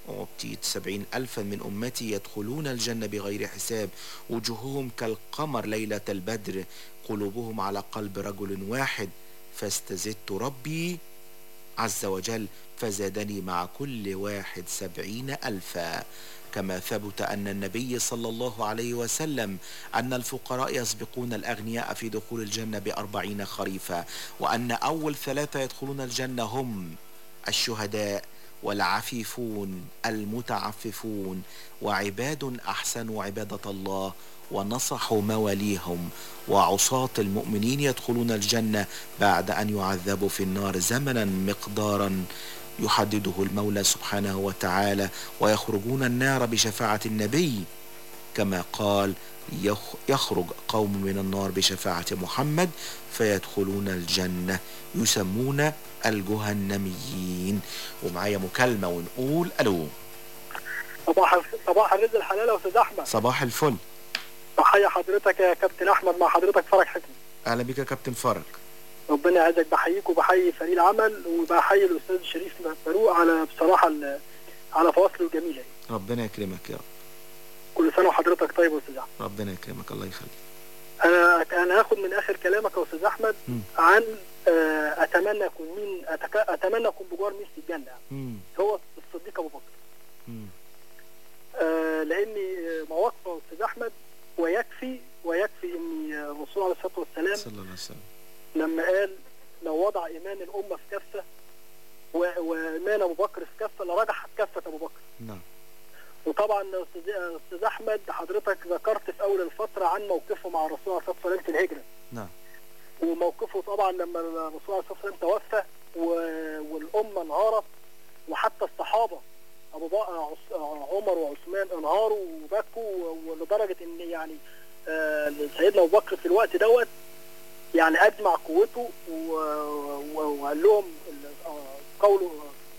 أعطيت سبعين ألفا من أمتي يدخلون الجنة بغير حساب وجوههم كالقمر ليلة البدر قلوبهم على قلب رجل واحد فاستزدت ربي عز وجل فزادني مع كل واحد سبعين ألفا كما ثبت أن النبي صلى الله عليه وسلم أن الفقراء يسبقون الأغنياء في دخول الجنة بأربعين خريفا وأن أول ثلاثة يدخلون الجنة هم الشهداء والعفيفون المتعففون وعباد أحسنوا عبادة الله ونصحوا مواليهم وعصاة المؤمنين يدخلون الجنة بعد أن يعذبوا في النار زمنا مقدارا يحدده المولى سبحانه وتعالى ويخرجون النار بشفاعة النبي كما قال يخ- يخرج قوم من النار بشفاعة محمد فيدخلون الجنة يسمون الجهنميين ومعايا مكالمة ونقول ألو صباح صباح الرزق الحلال يا استاذ احمد صباح الفل تحية حضرتك يا كابتن احمد مع حضرتك فرج حكمي أهلا بك يا كابتن فرج ربنا يعزك بحييك وبحيي فريق العمل وبحيي الاستاذ شريف فاروق على بصراحه ال- على فواصله الجميله دي. ربنا يكرمك يا رب كل سنه وحضرتك طيب يا استاذ احمد ربنا يكرمك الله يخليك انا انا هاخد من اخر كلامك يا استاذ احمد مم. عن آه، اتمنى اكون مين أتك... اتمنى اكون بجوار مين في الجنه يعني. مم. هو الصديق ابو بكر مم. آه لان مواقفه يا استاذ احمد ويكفي ويكفي ان الرسول عليه الصلاه والسلام صلى الله عليه وسلم لما قال لو وضع ايمان الامه في كفه و- وايمان ابو بكر في كفه لرجحت كفه ابو بكر نعم وطبعا يا استاذ استاذ احمد حضرتك ذكرت في اول الفتره عن موقفه مع الرسول عليه الصلاه والسلام في الهجره نعم وموقفه طبعا لما الرسول عليه الصلاه والسلام توفى و- والامه انهارت وحتى الصحابه ابو بكر عث- عمر وعثمان انهاروا وبكوا ولدرجه ان يعني آه، سيدنا ابو بكر في الوقت دوت يعني اجمع قوته و- و- وقال لهم ال- آه، قوله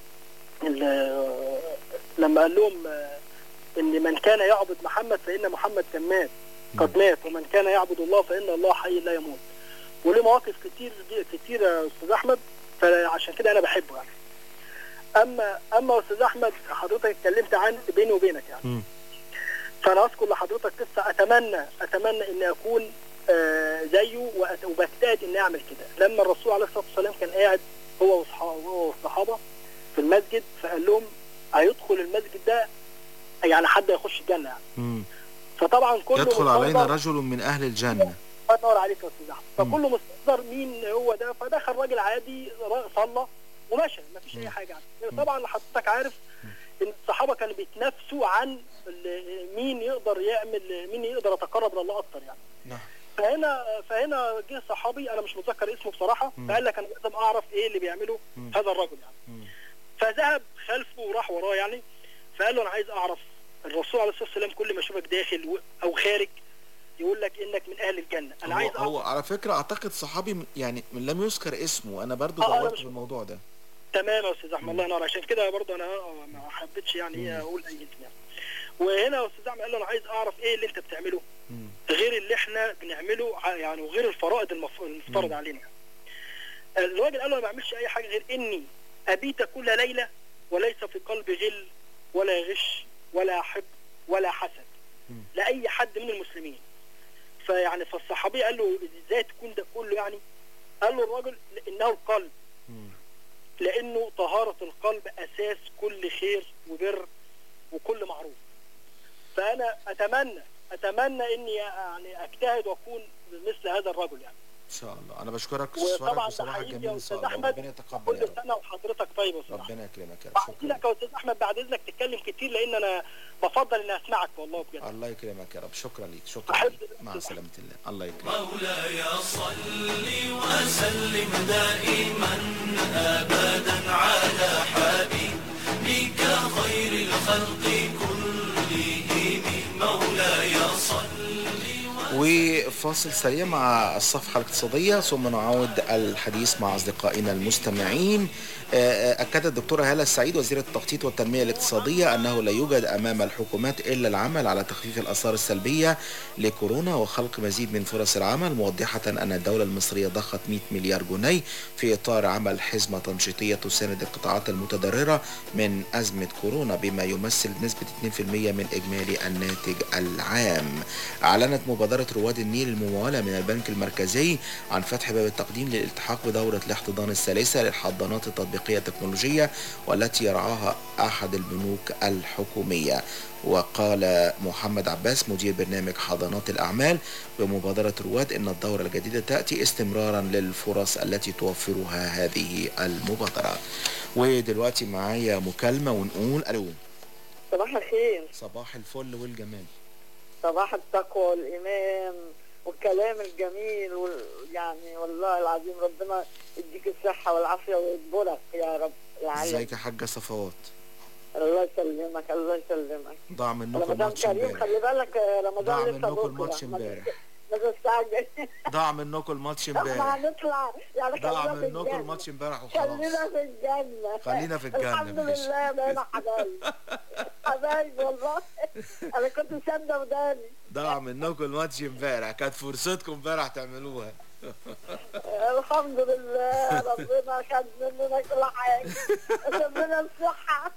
ال- لما قال لهم آه، ان من كان يعبد محمد فان محمد كان مات قد مات ومن كان يعبد الله فان الله حي لا يموت وليه مواقف كتير كتير يا استاذ احمد فعشان كده انا بحبه يعني اما اما يا استاذ احمد حضرتك اتكلمت عن بيني وبينك يعني مم. فانا اذكر لحضرتك قصه اتمنى اتمنى اني اكون آه زيه وأت- وبجتهد اني اعمل كده لما الرسول عليه الصلاه والسلام كان قاعد هو وصحابه هو والصحابه في المسجد فقال لهم هيدخل المسجد ده يعني حد يخش الجنه يعني مم. فطبعا كله يدخل علينا مستنظر- رجل من أهل الجنة الله ينور عليك يا استاذ احمد فكله مستنظر مين هو ده فدخل راجل عادي را- صلى ومشى ما فيش اي حاجه يعني طبعا حضرتك عارف ان الصحابه كانوا بيتنافسوا عن ال- مين يقدر يعمل مين يقدر يتقرب لله اكتر يعني نعم. فهنا فهنا جه صحابي انا مش متذكر اسمه بصراحه فقال لك انا لازم اعرف ايه اللي بيعمله هذا الرجل يعني فذهب خلفه وراح وراه يعني فقال له انا عايز اعرف الرسول عليه الصلاه والسلام كل ما يشوفك داخل و- او خارج يقول لك انك من اهل الجنه انا هو, عايز هو على فكرة أعتقد صحابي م- يعني من لم يذكر اسمه أنا برضو آه، أنا دورت مش- في الموضوع ده تمام يا استاذ احمد الله ينور عشان كده برضه انا آه، ما حبيتش يعني ايه اقول اي اسم يعني وهنا يا استاذ احمد قال له انا عايز اعرف ايه اللي انت بتعمله غير اللي احنا بنعمله ع- يعني وغير الفرائض المف- المفترض علينا الراجل قال له انا ما بعملش اي حاجه غير اني ابيت كل ليله وليس في قلبي غل ولا غش ولا حب ولا حسد لاي حد من المسلمين فيعني فالصحابي قال له ازاي تكون ده كله يعني قال له الراجل انه القلب لانه طهارة القلب اساس كل خير وبر وكل معروف فانا اتمنى اتمنى اني يعني اجتهد واكون مثل هذا الرجل يعني إن شاء الله أنا بشكرك وطبعا بصراحة بصراحة بحييك جميل يا إن استاذ شاء الله احمد ربنا يتقبل يا كل رب سنه وحضرتك طيب يا استاذ احمد ربنا يكرمك يا رب بعد لك يا استاذ احمد بعد اذنك تتكلم كتير لان انا بفضل اني اسمعك والله بجد الله يكرمك يا رب شكرا ليك شكرا ليك مع سلامة الله الله يكرمك مولاي صل وسلم دائما ابدا على حبيبك خير الخلق كلهم مولاي صل وفاصل سريع مع الصفحة الاقتصادية ثم نعود الحديث مع أصدقائنا المستمعين آه، آه، أكدت الدكتورة هالة السعيد وزيرة التخطيط والتنمية الاقتصادية أنه لا يوجد أمام الحكومات إلا العمل على تخفيف الآثار السلبية لكورونا وخلق مزيد من فرص العمل موضحة أن الدولة المصرية ضخت 100 مليار جنيه في إطار عمل حزمة تنشيطية تساند القطاعات المتضررة من أزمة كورونا بما يمثل نسبة 2% من إجمالي الناتج العام أعلنت مبادرة رواد النيل الممولة من البنك المركزي عن فتح باب التقديم للالتحاق بدورة الاحتضان الثالثة للحضانات التطبيقية التكنولوجية والتي يرعاها أحد البنوك الحكومية وقال محمد عباس مدير برنامج حضانات الأعمال بمبادرة رواد إن الدورة الجديدة تأتي استمرارا للفرص التي توفرها هذه المبادرة ودلوقتي معايا مكالمة ونقول ألو صباح الخير صباح الفل والجمال صباح التقوى والإيمان والكلام الجميل وال... يعني والله العظيم ربنا يديك الصحة والعافية ويجبرك يا رب العالم ازيك يا حاجة صفوات الله يسلمك الله يسلمك ضاع منكم رمضان الماتش كريم امبارح خلي بالك رمضان ضاع لسه منكم بكرة الماتش ما امبارح ما تستعجل ضاع منكم الماتش احنا امبارح هنطلع يعني ضاع خلينا في منكم الجنة الماتش امبارح وخلاص خلينا في الجنة خلينا في الجنة، الحمد ماشي. لله بقينا حبايب حبايب والله انا كنت ساندة وداني ضاع منكم الماتش امبارح كانت فرصتكم امبارح تعملوها الحمد لله ربنا خد مننا كل حاجة ربنا الصحة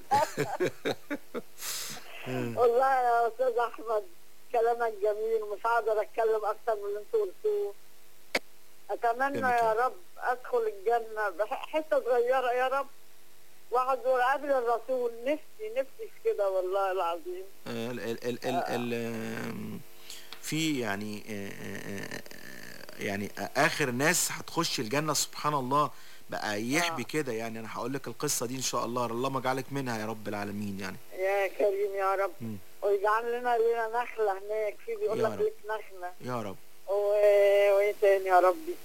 والله يا استاذ احمد كلامك جميل ومش هقدر اتكلم اكتر من اللي انتوا قلتوه اتمنى يا رب ادخل الجنه بح- حته صغيره يا رب واحد قبل الرسول نفسي نفسي في كده والله العظيم ال ال ال ال ال آم، في يعني آه، آه، آه، يعني اخر ناس هتخش الجنه سبحان الله بقى يحبي كده يعني انا هقول لك القصه دي ان شاء الله اللهم اجعلك منها يا رب العالمين يعني يا كريم يا رب مم. ويجعل لنا لنا نخله هناك في بيقول يا لك رب. ليك نخله يا رب و... وايه تاني يا ربي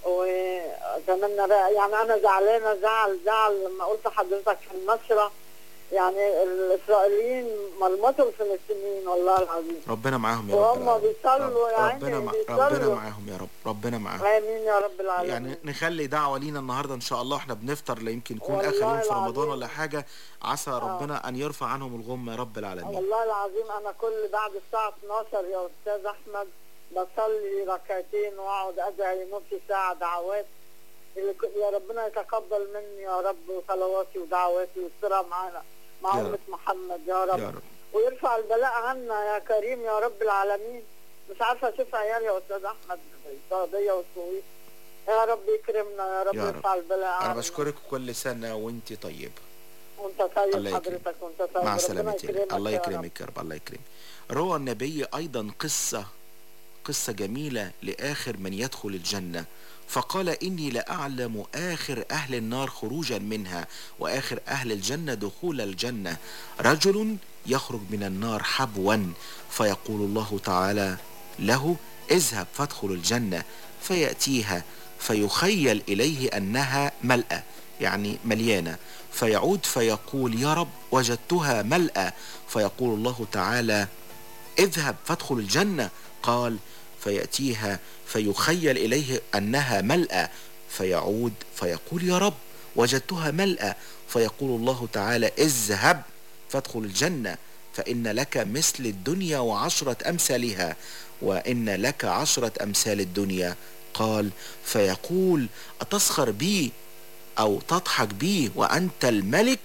واتمنى بقى يعني انا زعلانه زعل زعل لما قلت حضرتك في النشره يعني الاسرائيليين مرمطوا الفلسطينيين والله العظيم ربنا معاهم يا رب وهم العالمين. بيصلوا يا ربنا عيني مع... بيصلوا ربنا معاهم يا رب ربنا معاهم امين يا رب العالمين يعني نخلي دعوة لينا النهاردة إن شاء الله إحنا بنفطر لا يمكن يكون آخر والله يوم في رمضان العظيم. ولا حاجة عسى ربنا أن يرفع عنهم الغمة يا رب العالمين والله العظيم انا كل بعد الساعه 12 يا استاذ احمد بصلي ركعتين واقعد ادعي نص ساعه دعوات اللي ك- يا ربنا يتقبل مني يا رب صلواتي ودعواتي ويسترها معانا مع يا أمة رب. محمد يا رب. يا رب. ويرفع البلاء عنا يا كريم يا رب العالمين مش عارفه اشوف عيالي يا استاذ احمد في السعوديه والسويس يا رب يكرمنا يا رب يا رب. يرفع البلاء أنا عنا بشكرك كل سنة وأنت طيبة وانت طيب الله يكرمك. حضرتك وانت طيب مع ربنا سلامتك يكرمك الله يا رب. يكرمك يا رب الله يكرمك روى النبي أيضا قصة قصة جميلة لآخر من يدخل الجنة فقال إني لأعلم آخر أهل النار خروجا منها وآخر أهل الجنة دخول الجنة رجل يخرج من النار حبوا فيقول الله تعالى له اذهب فادخل الجنة فيأتيها فيخيل إليه أنها ملأة يعني مليانة فيعود فيقول يا رب وجدتها ملأة فيقول الله تعالى اذهب فادخل الجنة قال فيأتيها فيخيل إليه أنها ملأة فيعود فيقول يا رب وجدتها ملأة فيقول الله تعالى اذهب فادخل الجنة فإن لك مثل الدنيا وعشرة أمثالها وإن لك عشرة أمثال الدنيا قال فيقول أتسخر بي أو تضحك بي وأنت الملك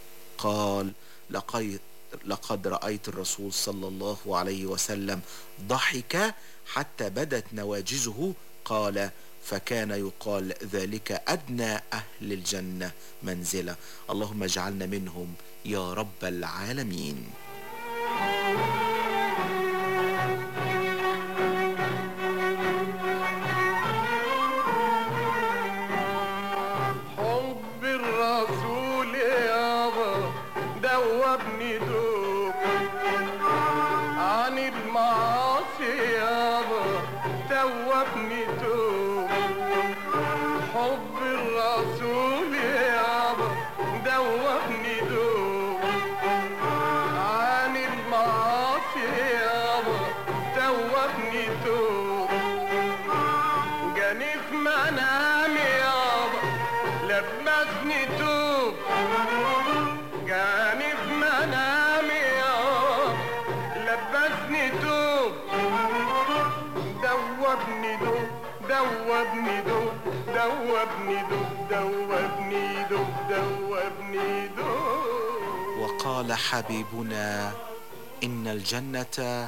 قال لقد لقد رأيت الرسول صلى الله عليه وسلم ضحك حتى بدت نواجزه قال فكان يقال ذلك أدنى أهل الجنة منزلة اللهم اجعلنا منهم يا رب العالمين حب الرسول يابا دوبني دوب عن المعاصي يابا توبني دوب حب الرسول يابا دوبني دوب عن المعاصي يابا توبني دوب منامي يابا لبسني توب جاني في منامي يابا لبسني توب دوبني دوب دوبني دوب دوبني دوب دوبني دوب دوبني دوب وقال حبيبنا إن الجنة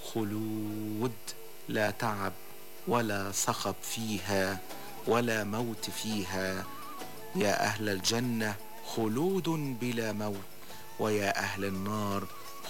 خلود لا تعب ولا صخب فيها ولا موت فيها يا أهل الجنة خلود بلا موت ويا أهل النار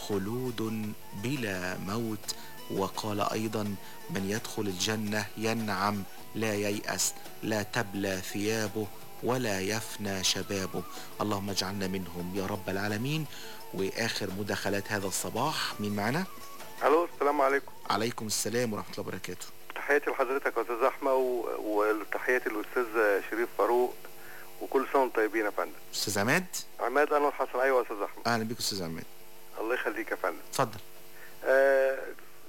خلود بلا موت وقال أيضا من يدخل الجنة ينعم لا ييأس لا تبلى ثيابه ولا يفنى شبابه اللهم اجعلنا منهم يا رب العالمين وآخر مداخلات هذا الصباح مين معنا؟ الو السلام عليكم عليكم السلام ورحمة الله وبركاته تحياتي لحضرتك يا استاذ احمد و- وتحياتي للاستاذ شريف فاروق وكل سنه وانتم طيبين يا فندم أستاذ عماد عماد انور حسن ايوه يا استاذ احمد أهلا بك أستاذ عماد الله يخليك يا فندم اتفضل آه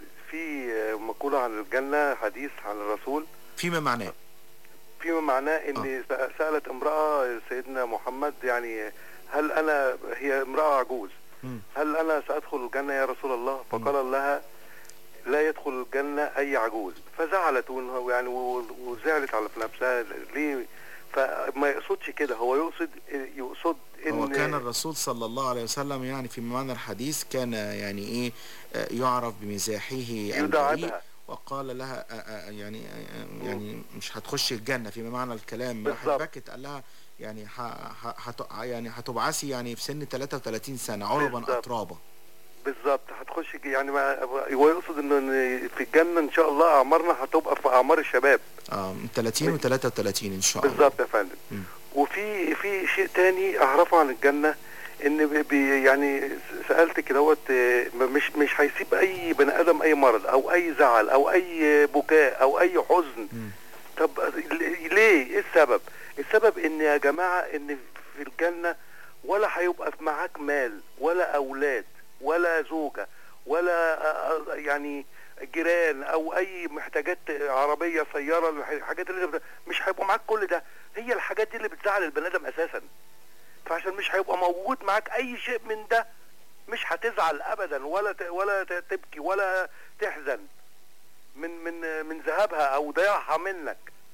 في آه، مقوله عن الجنه حديث عن الرسول فيما معناه فيما معناه ان آه. سالت امراه سيدنا محمد يعني هل انا هي امراه عجوز مم. هل انا سادخل الجنه يا رسول الله فقال لها لا يدخل الجنه اي عجوز فزعلت ون- يعني و- وزعلت على في نفسها ليه فما يقصدش كده هو يقصد يقصد ان هو كان الرسول صلى الله عليه وسلم يعني في معنى الحديث كان يعني ايه آه، يعرف بمزاحه البريء يداعبها. وقال لها آه، آه، يعني آه، يعني مش هتخشي الجنة في معنى الكلام راحت بالظبط. بكت قال لها يعني ح... ح... هت... يعني هتبعثي يعني في سن 33 سنة عربا بالظبط. أترابا بالظبط هتخش ج- يعني ما هو يقصد انه إن في الجنه ان شاء الله اعمارنا هتبقى في اعمار الشباب اه من 30 و 33 إن شاء الله بالظبط يا فندم مم. وفي في شيء تاني اعرفه عن الجنه ان بي- بي يعني سالت كده دوت آه، مش مش هيسيب اي بني ادم اي مرض او اي زعل او اي بكاء او اي حزن طب ل- ليه ايه السبب السبب ان يا جماعه ان في الجنه ولا هيبقى في معاك مال ولا اولاد ولا زوجه ولا آه، آه، يعني جيران او اي محتاجات عربيه سياره الحاجات اللي بت- مش هيبقوا معاك كل ده هي الحاجات دي اللي بتزعل البني ادم اساسا فعشان مش هيبقى موجود معاك اي شيء من ده مش هتزعل ابدا ولا ت- ولا ت- تبكي ولا تحزن من من من ذهابها او ضياعها منك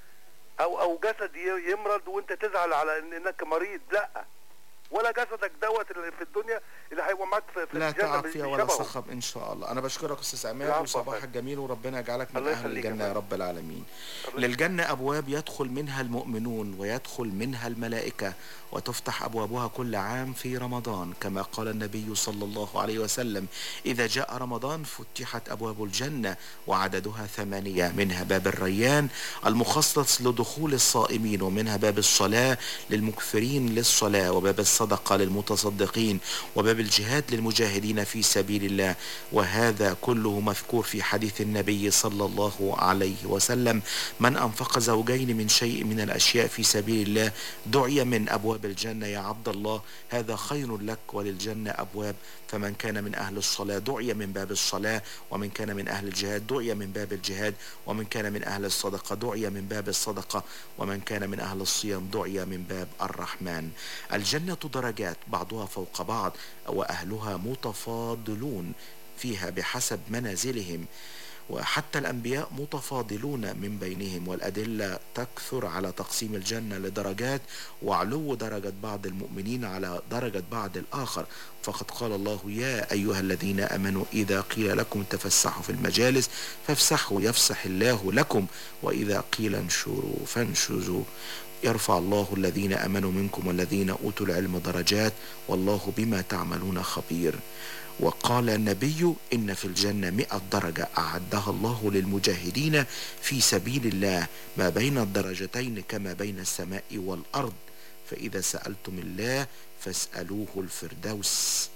او او جسد ي- يمرض وانت تزعل على ان انك مريض لا ولا جسدك دوت اللي في الدنيا اللي هيبقى معاك في, في لا الجنه تعب مش فيها ولا شبهه. صخب ان شاء الله انا بشكرك استاذ عماد العفو يا وصباحك فندم. جميل وربنا يجعلك من الله اهل يخليك يا الجنه يا فندم. رب العالمين للجنه ابواب يدخل منها المؤمنون ويدخل منها الملائكه وتفتح ابوابها كل عام في رمضان كما قال النبي صلى الله عليه وسلم اذا جاء رمضان فتحت ابواب الجنه وعددها ثمانيه منها باب الريان المخصص لدخول الصائمين ومنها باب الصلاه للمكثرين للصلاه وباب الصدقه للمتصدقين وباب الجهاد للمجاهدين في سبيل الله وهذا كله مذكور في حديث النبي صلى الله عليه وسلم من أنفق زوجين من شيء من الأشياء في سبيل الله دعي من أبواب الجنة يا عبد الله هذا خير لك وللجنة أبواب فمن كان من أهل الصلاة دعي من باب الصلاة ومن كان من أهل الجهاد دعي من باب الجهاد ومن كان من أهل الصدقة دعي من باب الصدقة ومن كان من أهل الصيام دعي من باب الرحمن الجنة درجات بعضها فوق بعض وأهلها متفاضلون فيها بحسب منازلهم وحتى الأنبياء متفاضلون من بينهم والأدلة تكثر على تقسيم الجنة لدرجات وعلو درجة بعض المؤمنين على درجة بعض الآخر فقد قال الله يا أيها الذين أمنوا إذا قيل لكم تفسحوا في المجالس فافسحوا يفسح الله لكم وإذا قيل انشروا فانشزوا يرفع الله الذين امنوا منكم والذين اوتوا العلم درجات والله بما تعملون خبير وقال النبي إن في الجنة مئة درجة أعدها الله للمجاهدين في سبيل الله ما بين الدرجتين كما بين السماء والأرض فإذا سألتم الله فاسألوه الفردوس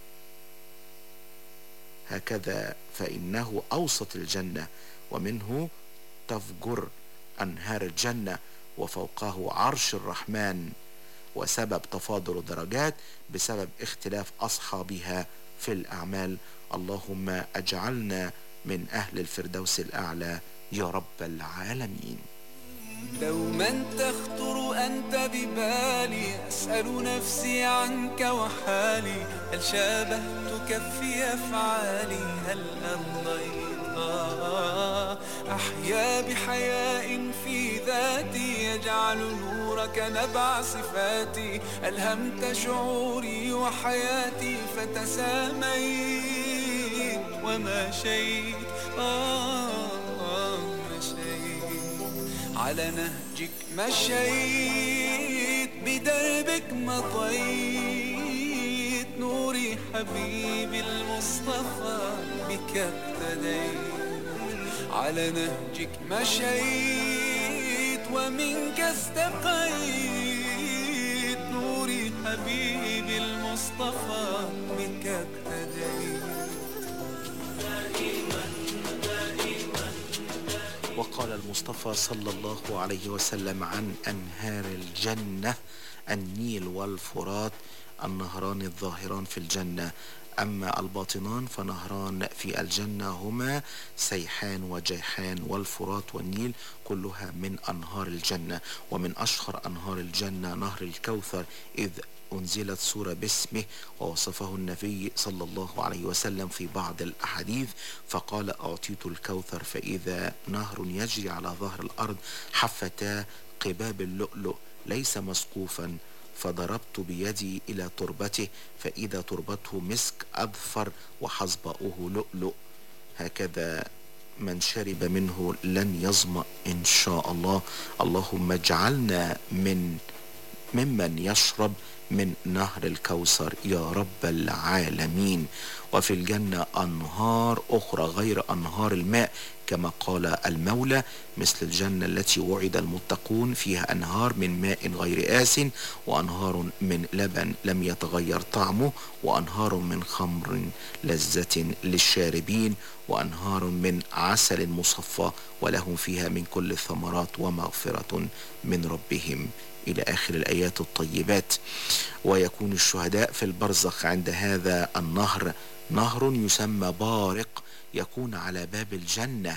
هكذا فإنه أوسط الجنة ومنه تفجر أنهار الجنة وفوقه عرش الرحمن وسبب تفاضل الدرجات بسبب اختلاف أصحابها في الأعمال اللهم أجعلنا من أهل الفردوس الأعلى يا رب العالمين دوما تخطر أنت ببالي أسأل نفسي عنك وحالي هل شابهتك في أفعالي هل أرضيت آه أحيا بحياء في ذاتي يجعل نورك نبع صفاتي ألهمت شعوري وحياتي فتساميت وما شيت آه آه مشيت على نهجك مشيت بدربك مضيت نوري حبيبي المصطفى بك ابتديت على نهجك مشيت ومنك استقيت نوري حبيبي المصطفى بك ابتديت وقال المصطفى صلى الله عليه وسلم عن أنهار الجنة النيل والفرات النهران الظاهران في الجنة أما الباطنان فنهران في الجنة هما سيحان وجيحان والفرات والنيل كلها من أنهار الجنة ومن أشهر أنهار الجنة نهر الكوثر إذ أنزلت سورة باسمه ووصفه النبي صلى الله عليه وسلم في بعض الأحاديث فقال أعطيت الكوثر فإذا نهر يجري على ظهر الأرض حفتا قباب اللؤلؤ ليس مسقوفا فضربت بيدي إلى تربته فإذا تربته مسك أظفر وحصباؤه لؤلؤ هكذا من شرب منه لن يظمأ إن شاء الله اللهم اجعلنا من ممن يشرب من نهر الكوثر يا رب العالمين وفي الجنة أنهار أخرى غير أنهار الماء كما قال المولى مثل الجنة التي وعد المتقون فيها أنهار من ماء غير آس وأنهار من لبن لم يتغير طعمه وأنهار من خمر لذة للشاربين وأنهار من عسل مصفى ولهم فيها من كل الثمرات ومغفرة من ربهم إلى آخر الآيات الطيبات ويكون الشهداء في البرزخ عند هذا النهر نهر يسمى بارق يكون على باب الجنة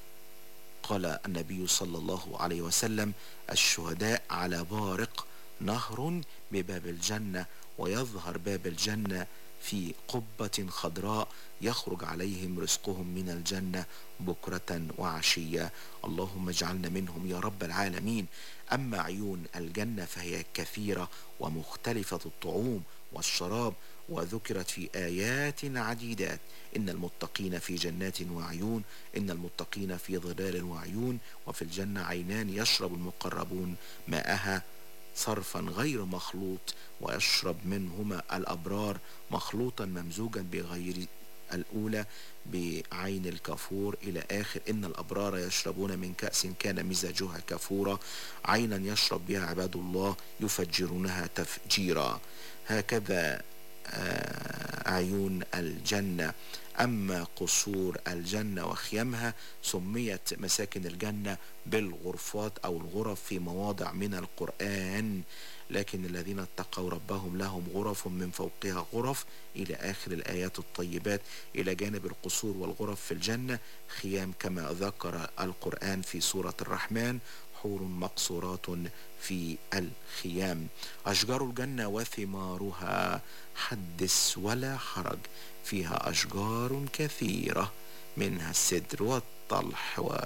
قال النبي صلى الله عليه وسلم الشهداء على بارق نهر بباب الجنة ويظهر باب الجنة في قبة خضراء يخرج عليهم رزقهم من الجنة بكرة وعشية اللهم اجعلنا منهم يا رب العالمين أما عيون الجنة فهي كثيرة ومختلفة الطعوم والشراب وذكرت في آيات عديدات إن المتقين في جنات وعيون إن المتقين في ظلال وعيون وفي الجنة عينان يشرب المقربون ماءها صرفا غير مخلوط ويشرب منهما الأبرار مخلوطا ممزوجا بغير الأولى بعين الكافور إلى آخر إن الأبرار يشربون من كأس كان مزاجها كافورا عينا يشرب بها عباد الله يفجرونها تفجيرا هكذا آه، عيون الجنة أما قصور الجنة وخيامها سميت مساكن الجنة بالغرفات أو الغرف في مواضع من القرآن لكن الذين اتقوا ربهم لهم غرف من فوقها غرف إلى آخر الآيات الطيبات إلى جانب القصور والغرف في الجنة خيام كما ذكر القرآن في سورة الرحمن حور مقصورات في الخيام أشجار الجنة وثمارها حدث ولا حرج فيها أشجار كثيرة منها السدر والطلح و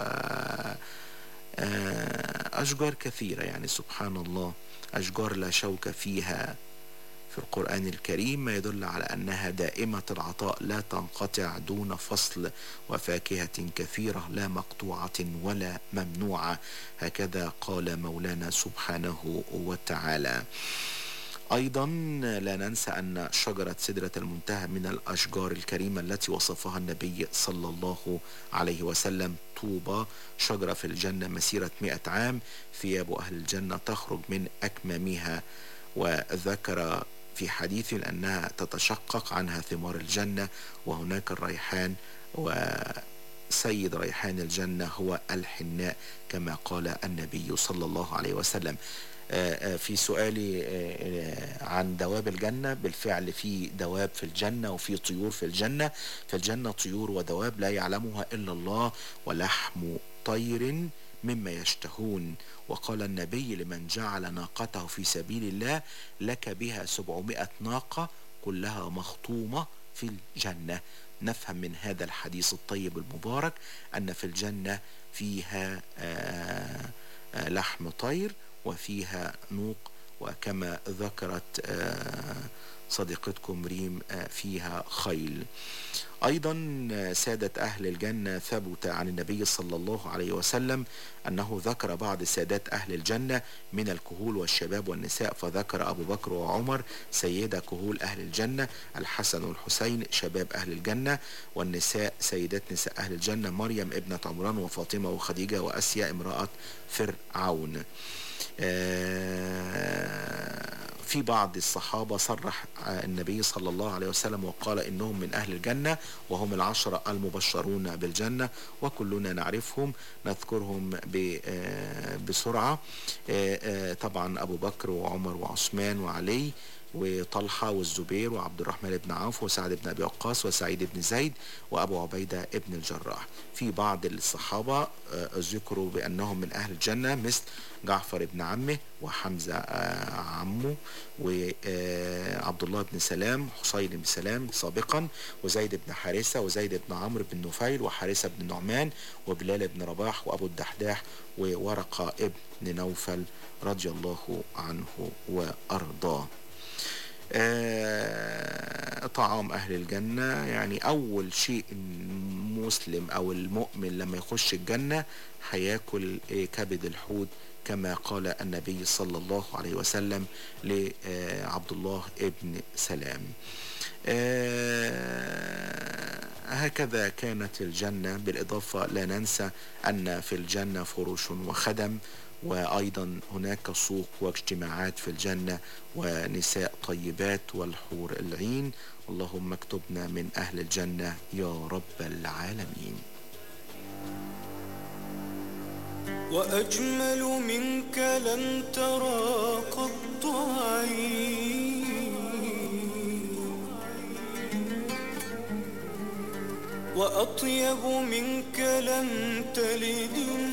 آه، أشجار كثيرة يعني سبحان الله أشجار لا شوك فيها في القرآن الكريم ما يدل على أنها دائمة العطاء لا تنقطع دون فصل وفاكهة كثيرة لا مقطوعة ولا ممنوعة هكذا قال مولانا سبحانه وتعالى أيضا لا ننسى أن شجرة سدرة المنتهى من الأشجار الكريمة التي وصفها النبي صلى الله عليه وسلم طوبى شجرة في الجنة مسيرة مئة عام ثياب أهل الجنة تخرج من أكمامها وذكر في حديث أنها تتشقق عنها ثمار الجنة وهناك الريحان وسيد ريحان الجنة هو الحناء كما قال النبي صلى الله عليه وسلم آه، آه، في سؤالي آه، آه، عن دواب الجنة بالفعل في دواب في الجنة وفي طيور في الجنة في الجنة طيور ودواب لا يعلمها إلا الله ولحم طير مما يشتهون وقال النبي لمن جعل ناقته في سبيل الله لك بها سبعمائة ناقة كلها مخطومة في الجنة نفهم من هذا الحديث الطيب المبارك أن في الجنة فيها آه، آه، لحم طير وفيها نوق وكما ذكرت آه، صديقتكم ريم آه، فيها خيل أيضا آه، سادة أهل الجنة ثبت عن النبي صلى الله عليه وسلم أنه ذكر بعض سادات أهل الجنة من الكهول والشباب والنساء فذكر أبو بكر وعمر سيدة كهول أهل الجنة الحسن والحسين شباب أهل الجنة والنساء سيدات نساء أهل الجنة مريم ابنة عمران وفاطمة وخديجة وأسيا امرأة فرعون آه، في بعض الصحابة صرح آه، النبي صلى الله عليه وسلم وقال إنهم من أهل الجنة وهم العشرة المبشرون بالجنة وكلنا نعرفهم نذكرهم ب- آه، بسرعة آه، آه، طبعا أبو بكر وعمر وعثمان وعلي وطلحة والزبير وعبد الرحمن بن عوف وسعد بن أبي وقاص وسعيد بن زيد وأبو عبيدة بن الجراح في بعض الصحابة آه، ذكروا بأنهم من أهل الجنة مثل جعفر بن عمه وحمزة آه، عمه وعبد الله بن سلام حسين بن سلام سابقا وزيد بن حارثة وزيد بن عمرو بن نفيل وحارثة بن نعمان وبلال بن رباح وأبو الدحداح وورقة ابن نوفل رضي الله عنه وأرضاه آه، طعام أهل الجنة يعني أول شيء المسلم أو المؤمن لما يخش الجنة هياكل آه، كبد الحوت كما قال النبي صلى الله عليه وسلم لعبد الله ابن سلام آه، هكذا كانت الجنة بالإضافة لا ننسى أن في الجنة فرش وخدم وأيضا هناك سوق واجتماعات في الجنة ونساء طيبات والحور العين اللهم اكتبنا من أهل الجنة يا رب العالمين وأجمل منك لم ترى قط عين وأطيب منك لم تلد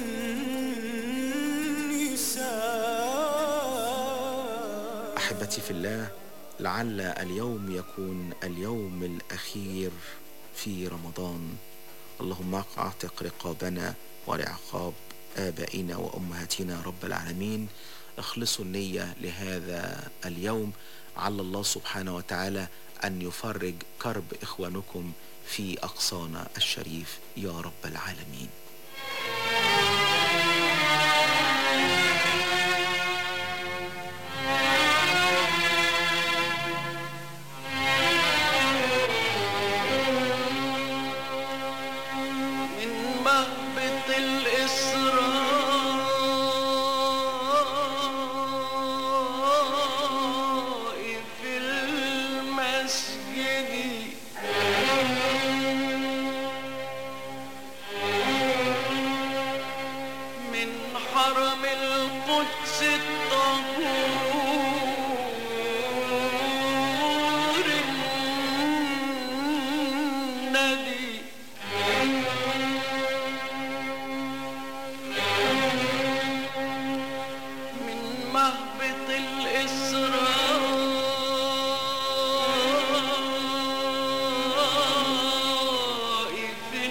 النساء أحبتي في الله لعل اليوم يكون اليوم الأخير في رمضان اللهم اعتق رقابنا ولعقاب آبائنا وأمهاتنا رب العالمين اخلصوا النية لهذا اليوم على الله سبحانه وتعالى أن يفرج كرب إخوانكم في أقصانا الشريف يا رب العالمين من مهبط الإسراء في المسجد من حرم القدس الطهور الندي من مهبط الإسراء في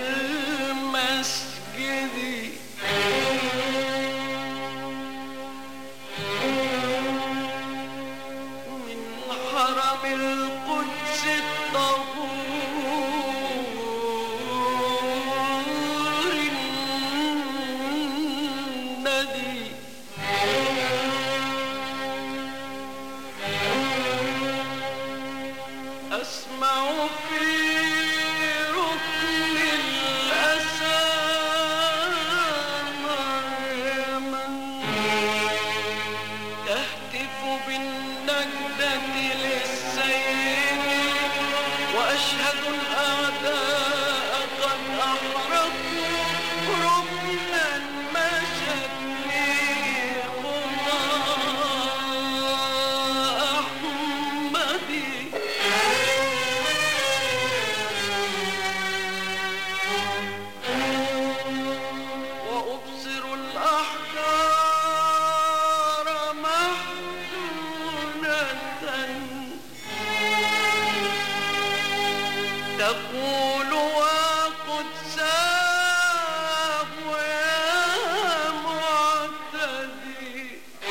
المسجد من حرم القدس الطهور الندي أسمع في ركن الأسى مريما تهتف بالنجدة للسيد وأشهد الأعداء قد أحرقوا ركنا مشت لي خطى أحمدي وأبصر الأحجار محزونة تقول وقدساه يا معتدي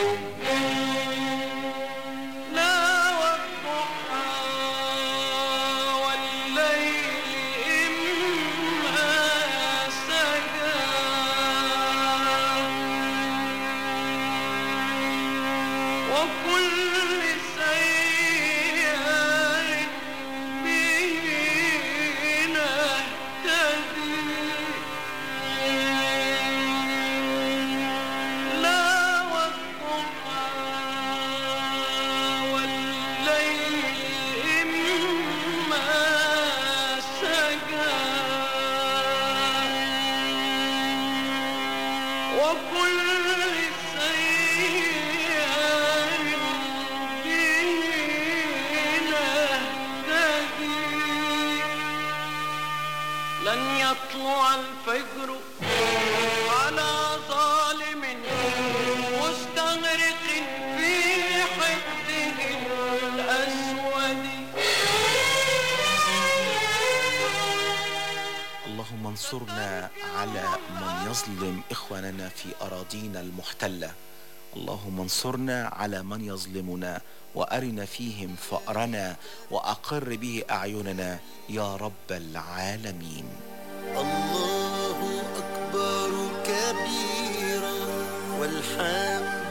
لا والضحى والليل إما سجى وكل سيار به نهتدي لا والضحى والليل إما سجى وكل سيار به نهتدي لن يطلع الفجر على ظالم مستغرق في حده الأسود اللهم انصرنا على من يظلم إخواننا في أراضينا المحتلة اللهم انصرنا على من يظلمنا وأرنا فيهم فأرنا وأقر به أعيننا يا رب العالمين الله أكبر كبيرا والحمد